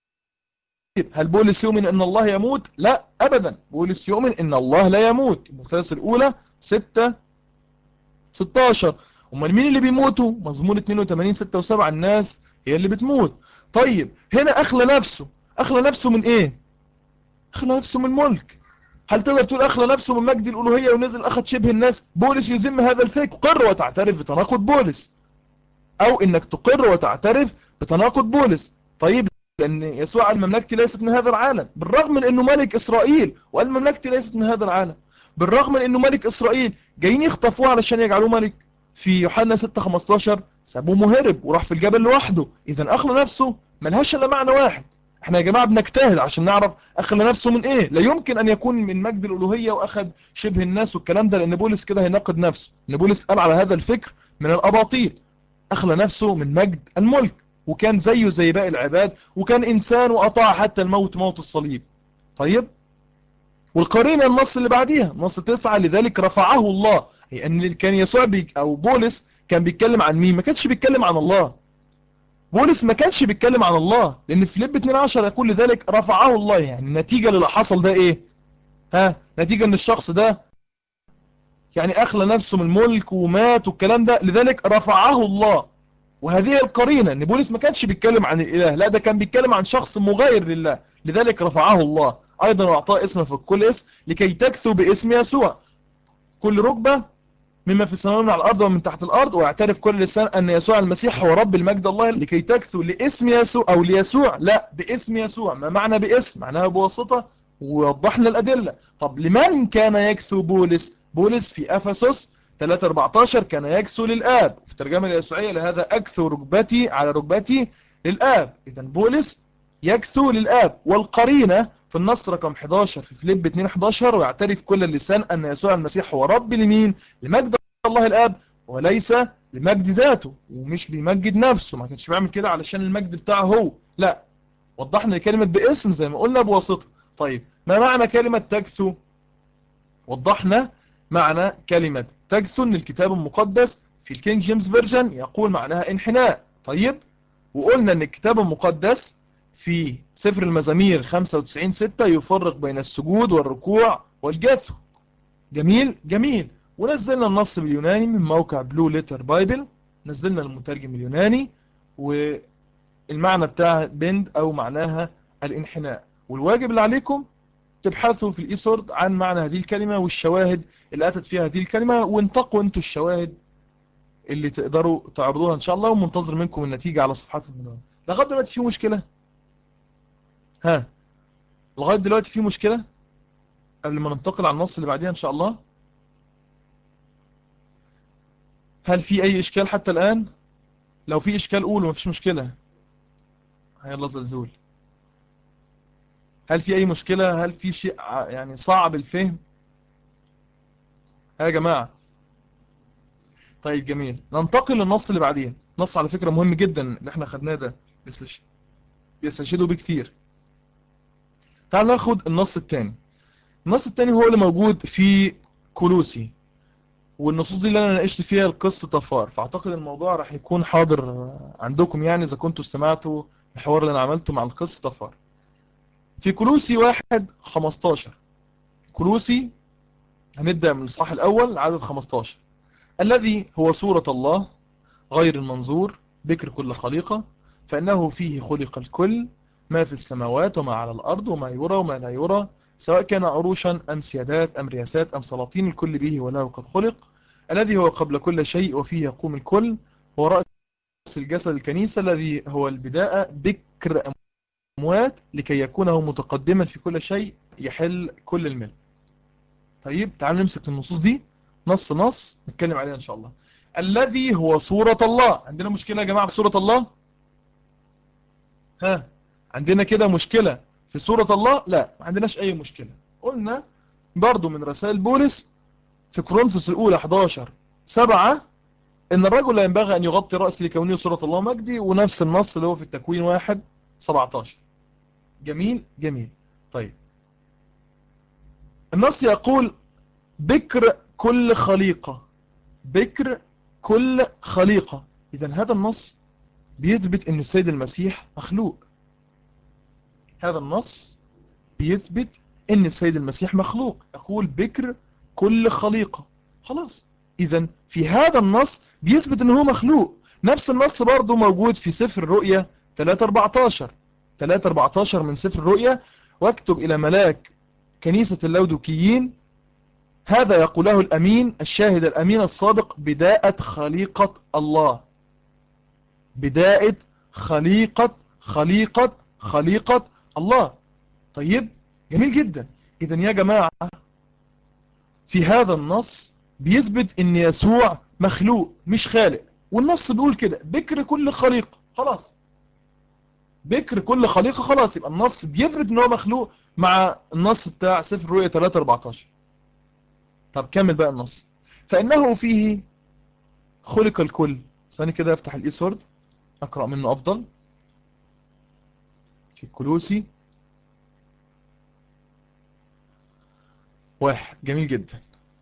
هل بولس يؤمن أن الله يموت؟ لا أبدا بولس يؤمن أن الله لا يموت المثلث الأولى 6 16 امال مين اللي بيموتوا مضمون 82 6 و7 الناس هي اللي بتموت طيب هنا أخلى نفسه أخلى نفسه من إيه أخلى نفسه من ملك هل تقدر تقول أخلى نفسه من مجد الألوهية ونزل أخذ شبه الناس بولس يذم هذا الفكر قر وتعترف بتناقض بولس أو إنك تقر وتعترف بتناقض بولس طيب لأن يسوع قال مملكتي ليست من هذا العالم بالرغم من أنه ملك إسرائيل وقال مملكتي ليست من هذا العالم بالرغم من أنه ملك إسرائيل جايين يخطفوه علشان يجعلوه ملك في يوحنا 6:15 سابوه مهرب وراح في الجبل لوحده إذا أخلى نفسه ملهاش إلا معنى واحد احنا يا جماعة بنجتهد عشان نعرف أخلى نفسه من إيه لا يمكن أن يكون من مجد الألوهية وأخذ شبه الناس والكلام ده لأن بولس كده هيناقض نفسه لأن بولس قال على هذا الفكر من الأباطيل أخلى نفسه من مجد الملك وكان زيه زي باقي العباد وكان إنسان وأطاع حتى الموت موت الصليب طيب والقرينة النص اللي بعديها نص تسعة لذلك رفعه الله أي أن كان يسوع بيك أو بولس كان بيتكلم عن مين ما كانش بيتكلم عن الله بولس ما كانش بيتكلم عن الله لأن في فيليب 12 يقول لذلك رفعه الله يعني النتيجة اللي حصل ده إيه ها نتيجة أن الشخص ده يعني أخلى نفسه من الملك ومات والكلام ده لذلك رفعه الله وهذه القرينة ان بولس ما كانش بيتكلم عن الاله لا ده كان بيتكلم عن شخص مغاير لله لذلك رفعه الله ايضا واعطاه اسم في كل اسم لكي تكثو باسم يسوع كل ركبة مما في السماء من على الارض ومن تحت الارض ويعترف كل لسان ان يسوع المسيح هو رب المجد الله لكي تكثو لاسم يسوع او ليسوع لا باسم يسوع ما معنى باسم معناها بواسطة ووضحنا الادلة طب لمن كان يكثو بولس بولس في افسس 3-14 كان يكسو للآب في الترجمة اليسوعية لهذا أكثو ركبتي على ركبتي للآب إذا بولس يكثو للآب والقرينة في النص رقم 11 في فيليب 2-11 ويعترف كل اللسان أن يسوع المسيح هو رب لمين لمجد الله الآب وليس لمجد ذاته ومش بيمجد نفسه ما كانش بيعمل كده علشان المجد بتاعه هو لا وضحنا كلمة باسم زي ما قلنا بواسطة طيب ما معنى كلمة تكثو وضحنا معنى كلمة تجثن الكتاب المقدس في الكينج جيمس فيرجن يقول معناها انحناء طيب وقلنا ان الكتاب المقدس في سفر المزامير 95 6 يفرق بين السجود والركوع والجثو جميل جميل ونزلنا النص باليوناني من موقع بلو ليتر بايبل نزلنا المترجم اليوناني والمعنى بتاع بند او معناها الانحناء والواجب اللي عليكم تبحثوا في الإيسورد عن معنى هذه الكلمة والشواهد اللي أتت فيها هذه الكلمة وانتقوا أنتوا الشواهد اللي تقدروا تعرضوها إن شاء الله ومنتظر منكم النتيجة على صفحات المدونة لغاية دلوقتي في مشكلة ها لغاية دلوقتي في مشكلة قبل ما ننتقل على النص اللي بعديها إن شاء الله هل في أي إشكال حتى الآن لو في إشكال قولوا مفيش مشكلة يلا زلزول هل في أي مشكلة هل في شيء يعني صعب الفهم يا جماعة طيب جميل ننتقل للنص اللي بعدين نص على فكرة مهم جدا اللي احنا خدناه ده بيستشهدوا بيه كتير تعال ناخد النص الثاني النص الثاني هو اللي موجود في كولوسي والنصوص دي اللي انا ناقشت فيها القصة طفار فاعتقد الموضوع راح يكون حاضر عندكم يعني اذا كنتوا استمعتوا الحوار اللي انا عملته مع القصة طفار في كلوسي واحد 15 كلوسي هنبدأ من الصح الأول عدد 15 الذي هو صورة الله غير المنظور بكر كل خليقة فإنه فيه خلق الكل ما في السماوات وما على الأرض وما يرى وما لا يرى سواء كان عروشا أم سيادات أم رياسات أم سلاطين الكل به وله قد خلق الذي هو قبل كل شيء وفيه يقوم الكل هو رأس الجسد الكنيسة الذي هو البداءة بكر أموات لكي يكون هو متقدما في كل شيء يحل كل الملك طيب تعالوا نمسك النصوص دي نص نص نتكلم عليها ان شاء الله الذي هو صورة الله عندنا مشكلة يا جماعة في صورة الله ها عندنا كده مشكلة في صورة الله لا ما عندناش اي مشكلة قلنا برضو من رسائل بولس في كورنثوس الاولى 11 7 ان الرجل لا ينبغي ان يغطي رأسه لكونه صورة الله مجدي ونفس النص اللي هو في التكوين 1 17 جميل جميل طيب النص يقول بكر كل خليقة بكر كل خليقة إذا هذا النص بيثبت أن السيد المسيح مخلوق هذا النص بيثبت أن السيد المسيح مخلوق يقول بكر كل خليقة خلاص إذا في هذا النص بيثبت أنه هو مخلوق نفس النص برضه موجود في سفر الرؤية 3-14 3-14 من سفر الرؤية واكتب إلى ملاك كنيسة اللودوكيين هذا يقوله الأمين الشاهد الأمين الصادق بداءة خليقة الله بداية خليقة خليقة خليقة الله طيب جميل جدا إذا يا جماعة في هذا النص بيثبت ان يسوع مخلوق مش خالق والنص بيقول كده بكر كل خليقة خلاص بكر كل خليقة خلاص يبقى النص بيثبت ان هو مخلوق مع النص بتاع سفر رؤية 3 14 طب كمل بقى النص فإنه فيه خلق الكل ثاني كده افتح الإيسورد أقرأ منه أفضل في كلوسي واحد جميل جدا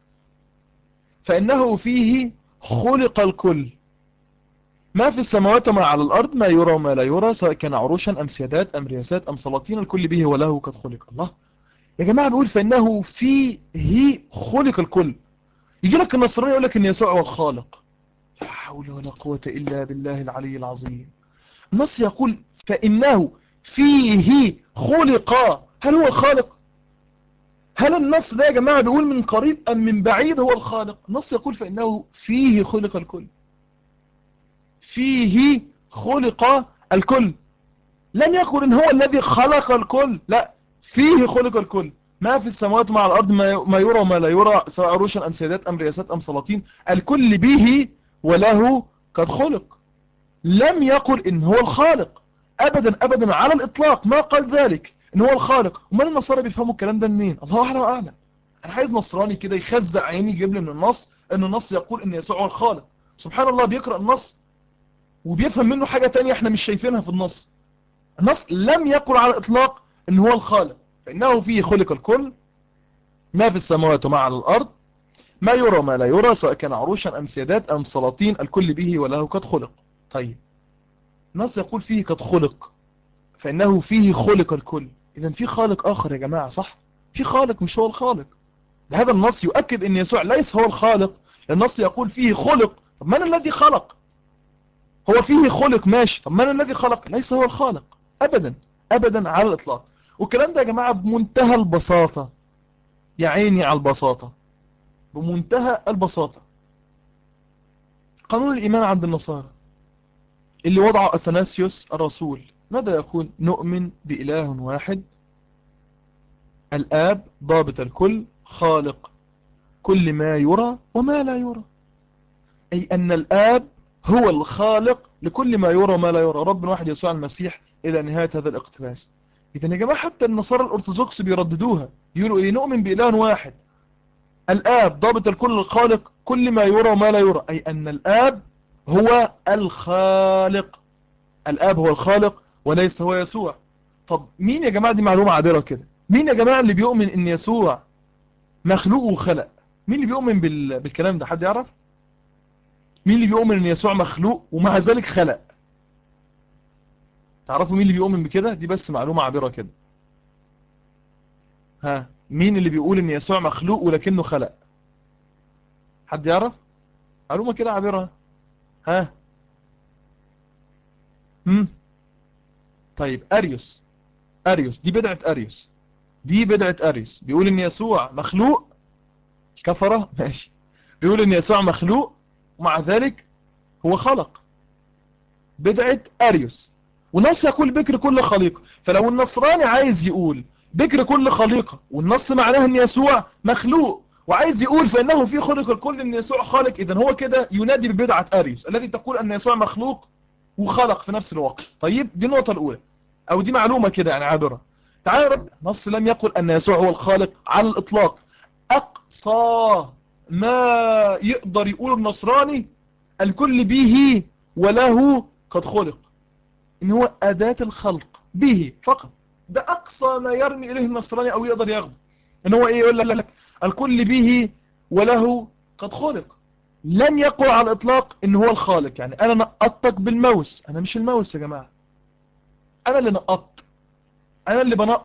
فإنه فيه خلق الكل ما في السماوات وما على الأرض ما يرى وما لا يرى سواء كان عروشا أم سيادات أم رياسات أم سلاطين الكل به وله قد خلق الله يا جماعة بيقول فإنه فيه خلق الكل يجي لك النصراني يقول لك إن يسوع هو الخالق لا حول ولا قوة إلا بالله العلي العظيم النص يقول فإنه فيه خلق هل هو الخالق هل النص ده يا جماعة بيقول من قريب أم من بعيد هو الخالق النص يقول فإنه فيه خلق الكل فيه خلق الكل لم يقل إن هو الذي خلق الكل لا فيه خلق الكل ما في السماوات مع الأرض ما يرى وما لا يرى سواء عروشا أم سيدات أم رياسات أم سلاطين الكل به وله قد خلق لم يقل إن هو الخالق أبدا أبدا على الإطلاق ما قال ذلك إن هو الخالق وما النصارى بيفهموا الكلام ده منين الله أعلم وأعلم أنا عايز نصراني كده يخزع عيني يجيب لي من النص إن النص يقول إن يسوع هو الخالق سبحان الله بيقرأ النص وبيفهم منه حاجة تانية احنا مش شايفينها في النص النص لم يقل على الإطلاق إن هو الخالق فإنه فيه خلق الكل ما في السماوات وما على الأرض ما يرى وما لا يرى سواء كان عروشا أم سيادات أم سلاطين الكل به وله قد خلق طيب النص يقول فيه قد خلق فإنه فيه خلق الكل إذا في خالق آخر يا جماعة صح في خالق مش هو الخالق هذا النص يؤكد أن يسوع ليس هو الخالق النص يقول فيه خلق طب من الذي خلق هو فيه خلق ماشي طب من الذي خلق ليس هو الخالق أبدا أبدا على الإطلاق والكلام ده يا جماعة بمنتهى البساطة يا عيني على البساطة بمنتهى البساطة قانون الإيمان عند النصارى اللي وضعه أثناسيوس الرسول ماذا يقول نؤمن بإله واحد الآب ضابط الكل خالق كل ما يرى وما لا يرى أي أن الآب هو الخالق لكل ما يرى وما لا يرى رب واحد يسوع المسيح إلى نهاية هذا الاقتباس إذا يا جماعة حتى النصارى الأرثوذكس بيرددوها يقولوا إيه نؤمن بإله واحد الآب ضابط الكل الخالق كل ما يرى وما لا يرى أي أن الآب هو الخالق الآب هو الخالق وليس هو يسوع طب مين يا جماعة دي معلومة عابرة كده مين يا جماعة اللي بيؤمن ان يسوع مخلوق وخلق مين اللي بيؤمن بال... بالكلام ده حد يعرف مين اللي بيؤمن ان يسوع مخلوق ومع ذلك خلق تعرفوا مين اللي بيؤمن بكده دي بس معلومة عابرة كده ها مين اللي بيقول ان يسوع مخلوق ولكنه خلق حد يعرف معلومة كده عابرة ها هم طيب أريوس أريوس دي بدعة أريوس دي بدعة أريوس بيقول إن يسوع مخلوق كفرة ماشي بيقول إن يسوع مخلوق ومع ذلك هو خلق بدعة أريوس والنص يقول بكر كل خليقة فلو النصراني عايز يقول بكر كل خليقة والنص معناه إن يسوع مخلوق وعايز يقول فإنه في خلق الكل أن يسوع خالق إذن هو كده ينادي ببدعة أريوس الذي تقول أن يسوع مخلوق وخلق في نفس الوقت طيب دي النقطة الأولى أو دي معلومة كده يعني عابرة تعالوا رب نص لم يقل أن يسوع هو الخالق على الإطلاق أقصى ما يقدر يقول النصراني الكل به وله قد خلق إن هو أداة الخلق به فقط ده أقصى ما يرمي إليه النصراني أو يقدر ياخده إن هو إيه يقول لك الكل به وله قد خلق لن يقل على الإطلاق إن هو الخالق يعني أنا نقطك بالموس أنا مش الموس يا جماعة أنا اللي نقطت أنا اللي بنقط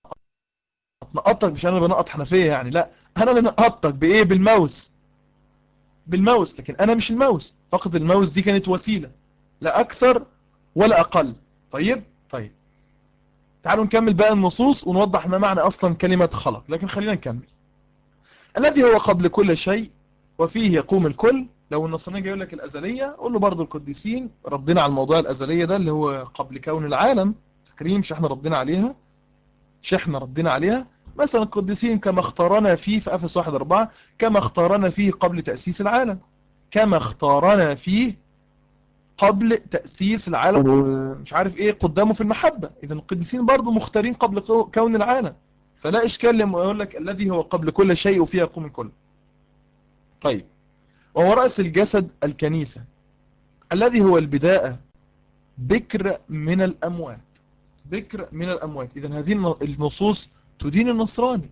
نقطك مش أنا اللي بنقط حنفية يعني لا أنا اللي نقطك بإيه بالموس بالموس لكن أنا مش الموس فقط الموس دي كانت وسيلة لا أكثر ولا أقل طيب طيب تعالوا نكمل بقى النصوص ونوضح ما معنى أصلا كلمة خلق لكن خلينا نكمل الذي هو قبل كل شيء وفيه يقوم الكل لو النصراني جاي يقول لك الأزلية قول له برضه القديسين ردنا على الموضوع الأزلية ده اللي هو قبل كون العالم فاكرين مش احنا ردنا عليها مش احنا ردنا عليها مثلا القديسين كما اختارنا فيه في أفس واحد أربعة كما اختارنا فيه قبل تأسيس العالم كما اختارنا فيه قبل تأسيس العالم مش عارف ايه قدامه في المحبة اذا القديسين برضو مختارين قبل كون العالم فلا اشكال لما يقول لك الذي هو قبل كل شيء وفيه يقوم الكل طيب وهو رأس الجسد الكنيسة الذي هو البداية بكر من الأموات بكر من الأموات إذا هذه النصوص تدين النصراني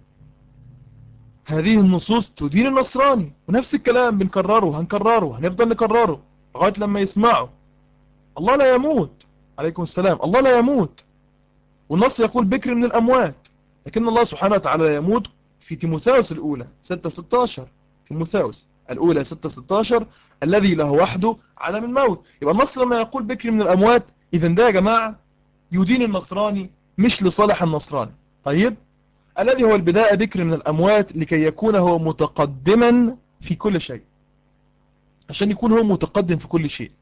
هذه النصوص تدين النصراني ونفس الكلام بنكرره هنكرره هنفضل نكرره لغاية لما يسمعوا الله لا يموت عليكم السلام الله لا يموت والنص يقول بكر من الأموات لكن الله سبحانه وتعالى لا يموت في تيموثاوس الأولى 6-16 تيموثاوس الأولى 6-16 الذي له وحده عالم الموت يبقى النص لما يقول بكر من الأموات إذن ده يا جماعة يدين النصراني مش لصالح النصراني طيب الذي هو البداية بكر من الأموات لكي يكون هو متقدما في كل شيء عشان يكون هو متقدم في كل شيء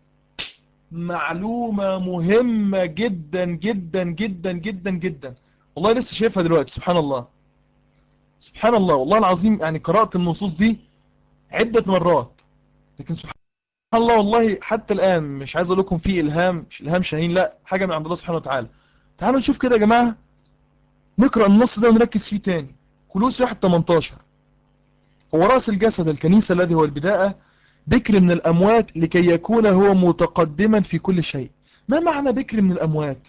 معلومة مهمة جدا جدا جدا جدا جدا والله لسه شايفها دلوقتي سبحان الله سبحان الله والله العظيم يعني قرأت النصوص دي عدة مرات لكن سبحان الله والله حتى الآن مش عايز أقول لكم في إلهام مش إلهام شاهين لا حاجة من عند الله سبحانه وتعالى تعالوا نشوف كده يا جماعة نقرأ النص ده ونركز فيه تاني كلوس 1 18 هو رأس الجسد الكنيسة الذي هو البداية بكر من الأموات لكي يكون هو متقدما في كل شيء ما معنى بكر من الأموات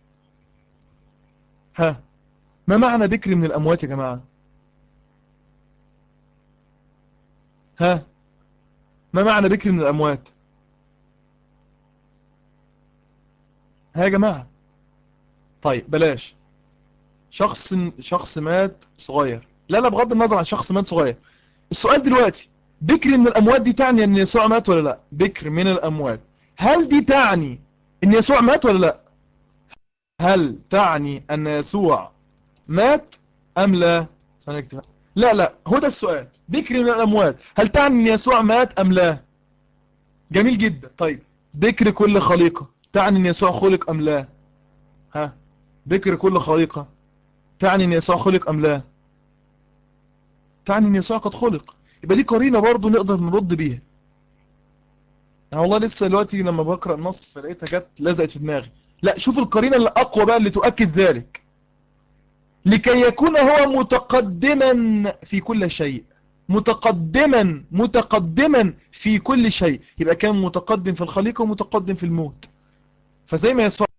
ها ما معنى بكر من الأموات يا جماعة ها ما معنى بكر من الأموات ها يا جماعة طيب بلاش شخص شخص مات صغير لا لا بغض النظر عن شخص مات صغير السؤال دلوقتي بكر من الأموات دي تعني أن يسوع مات ولا لا بكر من الأموات هل دي تعني أن يسوع مات ولا لا هل تعني أن يسوع مات أم لا لا لا هو ده السؤال بكر من الأموات هل تعني أن يسوع مات أم لا جميل جدا طيب بكر كل خليقة تعني أن يسوع خلق أم لا ها بكر كل خليقة تعني أن يسوع خلق أم لا تعني أن يسوع قد خلق يبقى دي قرينة برضو نقدر نرد بيها يعني والله لسه دلوقتي لما بقرأ النص فلقيتها جت لزقت في دماغي لا شوف القرينة اللي أقوى بقى اللي تؤكد ذلك لكي يكون هو متقدما في كل شيء متقدما متقدما في كل شيء يبقى كان متقدم في الخليقة ومتقدم في الموت فزي ما يسوع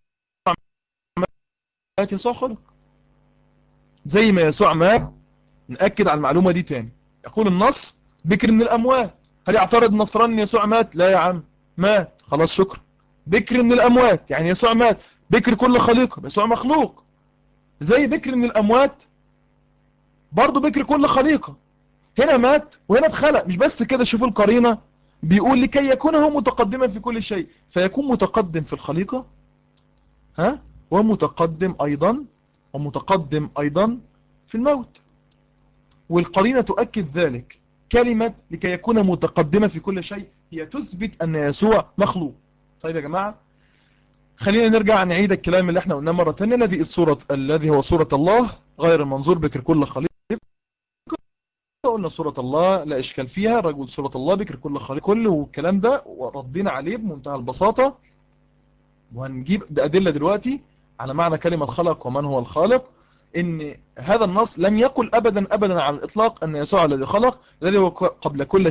مات يسوع خلق زي ما يسوع مات نأكد على المعلومة دي تاني يقول النص بكر من الأموات هل يعترض النصراني يسوع مات لا يا عم مات خلاص شكرا بكر من الأموات يعني يسوع مات بكر كل خليقة يسوع مخلوق زي بكر من الأموات برضو بكر كل خليقة هنا مات وهنا اتخلق مش بس كده شوفوا القرينة بيقول لكي يكون هو متقدما في كل شيء فيكون متقدم في الخليقة ها ومتقدم أيضا ومتقدم أيضا في الموت والقرينة تؤكد ذلك كلمة لكي يكون متقدما في كل شيء هي تثبت أن يسوع مخلوق طيب يا جماعة خلينا نرجع نعيد الكلام اللي احنا قلناه مرة تانية الذي الصورة الذي هو صورة الله غير المنظور بكر كل خليق قلنا سورة الله لا إشكال فيها رجل سورة الله بكر كل خليق كل والكلام ده وردينا عليه بمنتهى البساطة وهنجيب أدلة دلوقتي على معنى كلمة خلق ومن هو الخالق ان هذا النص لم يقل ابدا ابدا على الاطلاق ان يسوع الذي خلق الذي هو قبل كل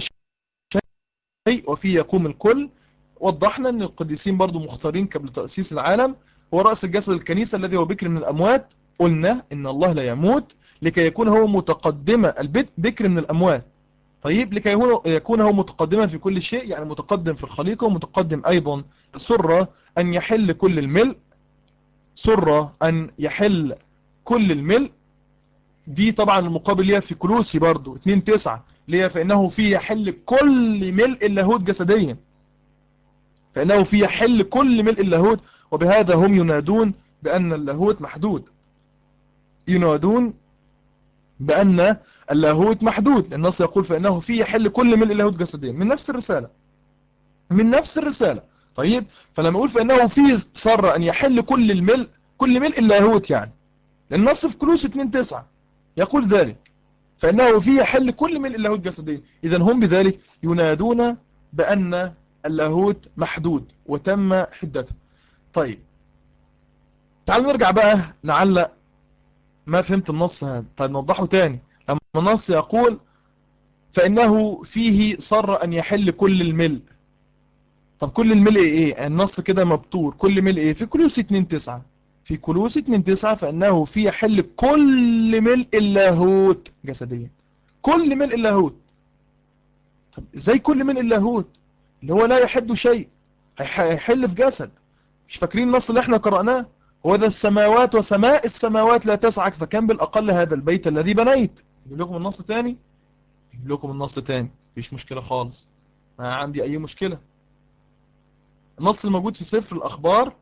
شيء وفيه يقوم الكل وضحنا ان القديسين برضو مختارين قبل تأسيس العالم هو رأس الجسد الكنيسة الذي هو بكر من الأموات قلنا ان الله لا يموت لكي يكون هو متقدمة البكر من الأموات طيب لكي يكون هو متقدما في كل شيء يعني متقدم في الخليقة ومتقدم أيضا سرة أن يحل كل الملء سرة أن يحل كل الملء دي طبعا المقابل ليها في كلوسي برضو 2 9 ليها فإنه في يحل كل ملء اللاهوت جسديا فإنه في يحل كل ملء اللاهوت وبهذا هم ينادون بأن اللاهوت محدود ينادون بأن اللاهوت محدود النص يقول فإنه في يحل كل ملء اللاهوت جسديا من نفس الرسالة من نفس الرسالة طيب فلما أقول فإنه في صر أن يحل كل الملء كل ملء اللاهوت يعني النص في كلوس 2 9 يقول ذلك فإنه في يحل كل ملء اللاهوت جسديا إذا هم بذلك ينادون بأن اللاهوت محدود وتم حدته طيب تعالوا نرجع بقى لعل ما فهمت النص هذا طيب نوضحه تاني لما النص يقول فإنه فيه صر أن يحل كل الملء طب كل الملء ايه النص كده مبتور كل ملء ايه في كلوس 2 9 في كلوس 2 9 فإنه في يحل كل ملء اللاهوت جسديا كل ملء اللاهوت طب ازاي كل ملء اللاهوت اللي هو لا يحد شيء هيحل في جسد مش فاكرين النص اللي احنا قرأناه هو ذا السماوات وسماء السماوات لا تسعك فكان بالأقل هذا البيت الذي بنيت يجيب لكم النص تاني يجيب لكم النص تاني مفيش مشكلة خالص ما عندي أي مشكلة النص الموجود في سفر الأخبار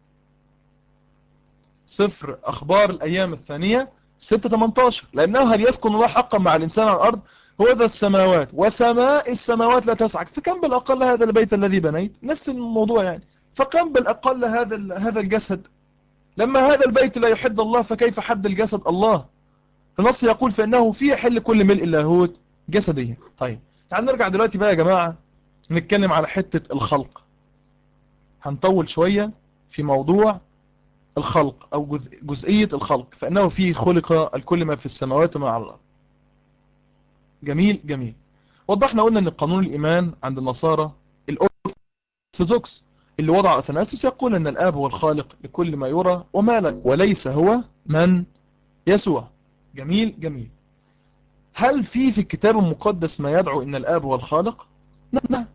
سفر أخبار الأيام الثانية 6-18 لأنه هل يسكن الله حقا مع الإنسان على الأرض هو ذا السماوات وسماء السماوات لا تسعك فكم بالأقل هذا البيت الذي بنيت نفس الموضوع يعني فكم بالأقل هذا هذا الجسد لما هذا البيت لا يحد الله فكيف حد الجسد الله النص يقول فإنه في يحل كل ملء اللاهوت جسديا طيب تعال نرجع دلوقتي بقى يا جماعة نتكلم على حتة الخلق هنطول شوية في موضوع الخلق أو جزئية الخلق فإنه فيه خلق الكل ما في السماوات وما على الأرض جميل جميل وضحنا قلنا أن قانون الإيمان عند النصارى الأورثوذكس اللي وضع أثناسيوس يقول أن الآب هو الخالق لكل ما يرى وما لا وليس هو من يسوع جميل جميل هل في في الكتاب المقدس ما يدعو أن الآب هو الخالق؟ نعم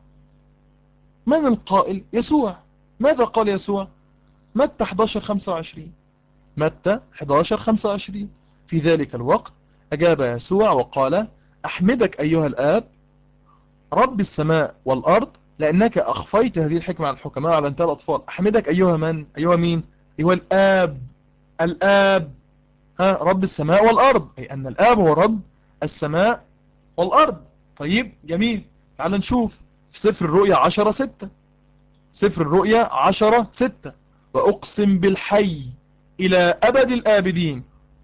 من القائل؟ يسوع ماذا قال يسوع؟ متى 11 25 متى 11 25 في ذلك الوقت أجاب يسوع وقال أحمدك أيها الآب رب السماء والأرض لأنك أخفيت هذه الحكمة على الحكماء على انتهى الأطفال أحمدك أيها من أيها مين أيها الآب الآب ها رب السماء والأرض أي أن الآب هو رب السماء والأرض طيب جميل تعال نشوف في سفر الرؤيا عشرة ستة سفر الرؤيا عشرة ستة وأقسم بالحي إلى أبد الآبدين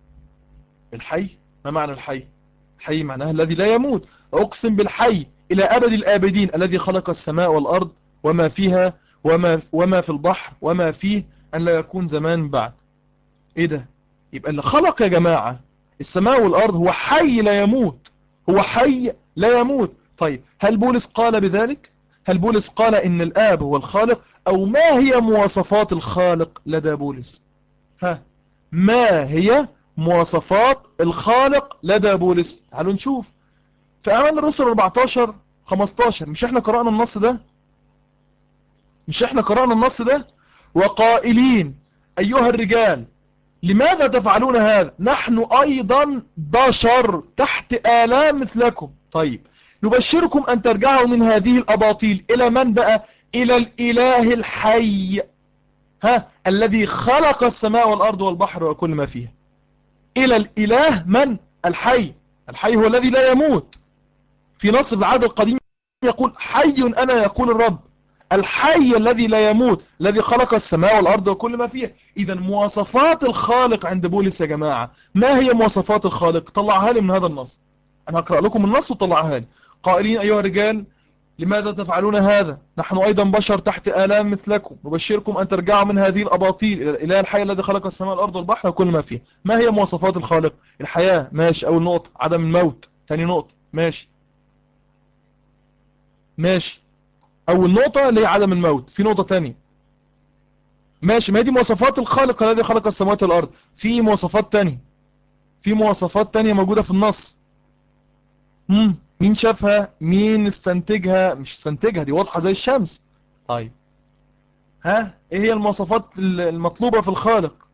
الحي ما معنى الحي الحي معناه الذي لا يموت وأقسم بالحي إلى أبد الآبدين الذي خلق السماء والأرض وما فيها وما, وما في البحر وما فيه أن لا يكون زمان بعد إيه ده يبقى اللي خلق يا جماعة السماء والأرض هو حي لا يموت هو حي لا يموت طيب هل بولس قال بذلك هل بولس قال إن الآب هو الخالق أو ما هي مواصفات الخالق لدى بولس ها ما هي مواصفات الخالق لدى بولس تعالوا نشوف في أعمال الرسل 14 15 مش احنا قرأنا النص ده مش احنا قرأنا النص ده وقائلين أيها الرجال لماذا تفعلون هذا نحن أيضا بشر تحت آلام مثلكم طيب نبشركم أن ترجعوا من هذه الأباطيل إلى من بقى إلى الإله الحي ها الذي خلق السماء والأرض والبحر وكل ما فيها إلى الإله من الحي الحي هو الذي لا يموت في نص العهد القديم يقول حي أنا يقول الرب الحي الذي لا يموت الذي خلق السماء والأرض وكل ما فيها إذا مواصفات الخالق عند بولس يا جماعة ما هي مواصفات الخالق طلعها لي من هذا النص أنا هقرأ لكم النص وطلعها لي قائلين أيها الرجال لماذا تفعلون هذا نحن أيضا بشر تحت آلام مثلكم نبشركم أن ترجعوا من هذه الأباطيل إلى الإله الحي الذي خلق السماء والأرض والبحر وكل ما فيه ما هي مواصفات الخالق الحياة ماشي أول نقطة عدم الموت ثاني نقطة ماشي ماشي أول نقطة اللي هي عدم الموت في نقطة ثانيه ماشي ما دي مواصفات الخالق الذي خلق السماوات والأرض في مواصفات تانية في مواصفات تانية موجودة في النص مم. مين شافها مين استنتجها مش استنتجها دي واضحة زي الشمس طيب ها ايه هي المواصفات المطلوبة في الخالق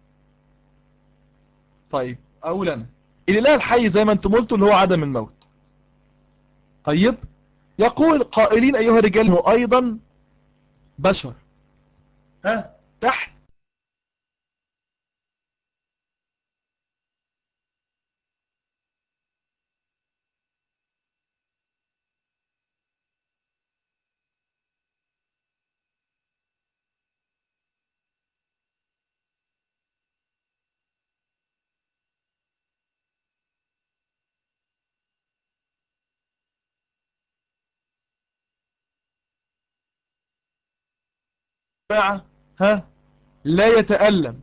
طيب اقول انا الاله الحي زي ما انتم قلتوا اللي هو عدم الموت طيب يقول قائلين ايها الرجال هو ايضا بشر ها تحت ها لا يتألم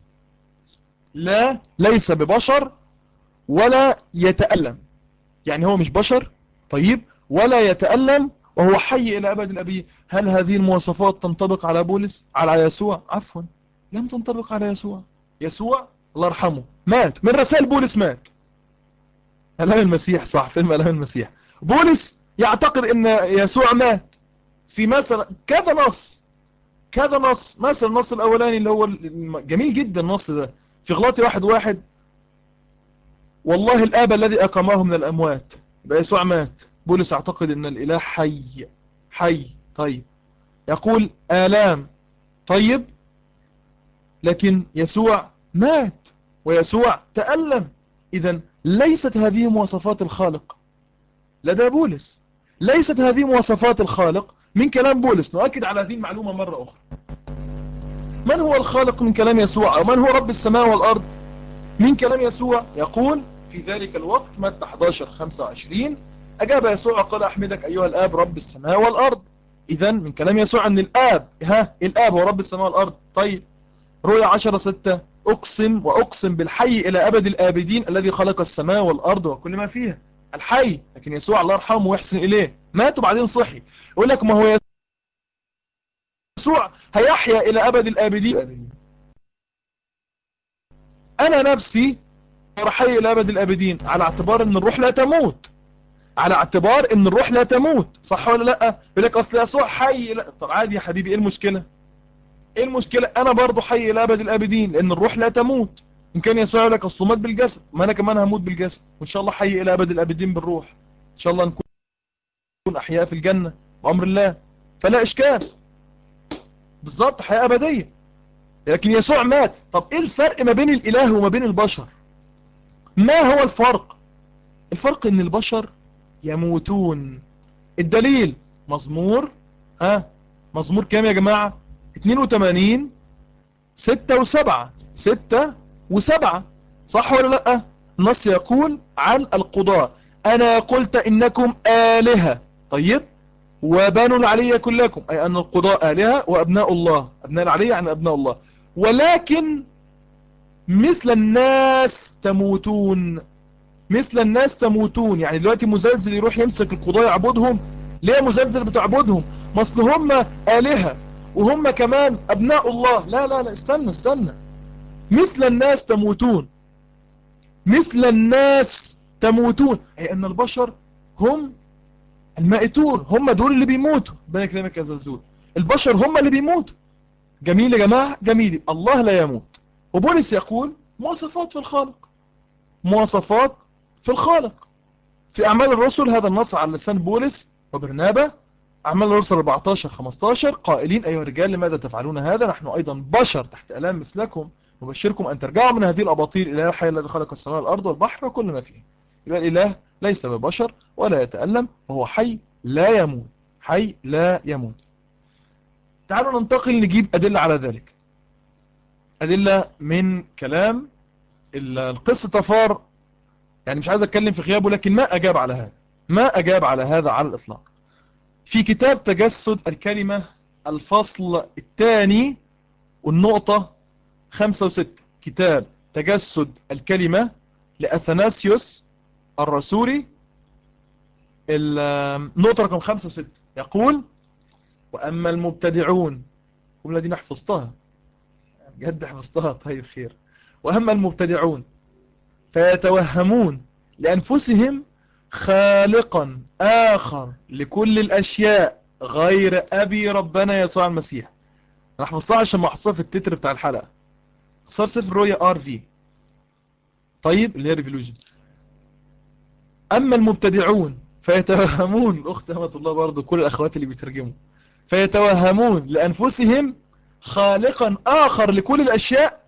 لا ليس ببشر ولا يتألم يعني هو مش بشر طيب ولا يتألم وهو حي إلى أبد الأبي هل هذه المواصفات تنطبق على بولس على يسوع عفوا لم تنطبق على يسوع يسوع الله يرحمه مات من رسائل بولس مات ألام المسيح صح فيلم ألام المسيح بولس يعتقد أن يسوع مات في مثلا كذا نص كذا نص مثلا النص الأولاني اللي هو جميل جدا النص ده في غلاطي واحد واحد والله الآب الذي أقامه من الأموات يبقى يسوع مات بولس اعتقد أن الإله حي حي طيب يقول آلام طيب لكن يسوع مات ويسوع تألم إذا ليست هذه مواصفات الخالق لدى بولس ليست هذه مواصفات الخالق من كلام بولس نؤكد على هذه المعلومة مرة أخرى من هو الخالق من كلام يسوع أو من هو رب السماء والأرض من كلام يسوع يقول في ذلك الوقت متى 11 25 أجاب يسوع قال أحمدك أيها الآب رب السماء والأرض إذا من كلام يسوع أن الآب ها الآب هو رب السماء والأرض طيب رؤيا 10 6 أقسم وأقسم بالحي إلى أبد الآبدين الذي خلق السماء والأرض وكل ما فيها الحي لكن يسوع الله يرحمه ويحسن إليه مات وبعدين صحي يقول لك ما هو يسوع هيحيا إلى أبد الآبدين أنا نفسي رحي إلى أبد الآبدين على اعتبار أن الروح لا تموت على اعتبار أن الروح لا تموت صح ولا لا يقول لك أصل يسوع حي لا. طب عادي يا حبيبي إيه المشكلة إيه المشكلة أنا برضو حي إلى أبد الآبدين لأن الروح لا تموت إن كان يسوع يقول لك أصله مات بالجسد ما أنا كمان هموت بالجسد وإن شاء الله حي إلى أبد الآبدين بالروح إن شاء الله نكون أحياء في الجنة بأمر الله فلا إشكال بالظبط حياة أبدية لكن يسوع مات طب إيه الفرق ما بين الإله وما بين البشر ما هو الفرق الفرق إن البشر يموتون الدليل مزمور ها مزمور كام يا جماعة 82 6 و7 6 و7 صح ولا لا النص يقول عن القضاء أنا قلت إنكم آلهة طيب وبنوا العلي كلكم أي أن القضاء آلهة وأبناء الله أبناء العلي يعني أبناء الله ولكن مثل الناس تموتون مثل الناس تموتون يعني دلوقتي مزلزل يروح يمسك القضاء يعبدهم ليه مزلزل بتعبدهم ما اصل هم آلهة وهم كمان أبناء الله لا لا لا استنى استنى مثل الناس تموتون مثل الناس تموتون أي أن البشر هم المائتون هم دول اللي بيموتوا بين كلامك يا زلزول البشر هم اللي بيموتوا جميل يا جماعة جميل الله لا يموت وبولس يقول مواصفات في الخالق مواصفات في الخالق في أعمال الرسل هذا النص على لسان بولس وبرنابا أعمال الرسل 14 15 قائلين أيها الرجال لماذا تفعلون هذا نحن أيضا بشر تحت ألام مثلكم نبشركم أن ترجعوا من هذه الأباطيل إلى الحي الذي خلق السماء والأرض والبحر وكل ما فيه يبقى الإله ليس ببشر ولا يتألم وهو حي لا يموت حي لا يموت تعالوا ننتقل نجيب أدلة على ذلك أدلة من كلام القصة فار يعني مش عايز اتكلم في غيابه لكن ما اجاب على هذا ما اجاب على هذا على الاطلاق في كتاب تجسد الكلمة الفصل الثاني والنقطة خمسة وستة كتاب تجسد الكلمة لأثناسيوس الرسولي النقطة رقم خمسة وستة يقول وأما المبتدعون الجملة دي نحفظتها جد حفظتها طيب خير وأما المبتدعون فيتوهمون لأنفسهم خالقا آخر لكل الأشياء غير أبي ربنا يسوع المسيح أنا حفظتها عشان محفظها في التتر بتاع الحلقة اختصار سفر رويا ار في طيب اللي هي ريفولوجن أما المبتدعون فيتوهمون الأخت أمة الله برضو كل الأخوات اللي بيترجموا فيتوهمون لأنفسهم خالقا آخر لكل الأشياء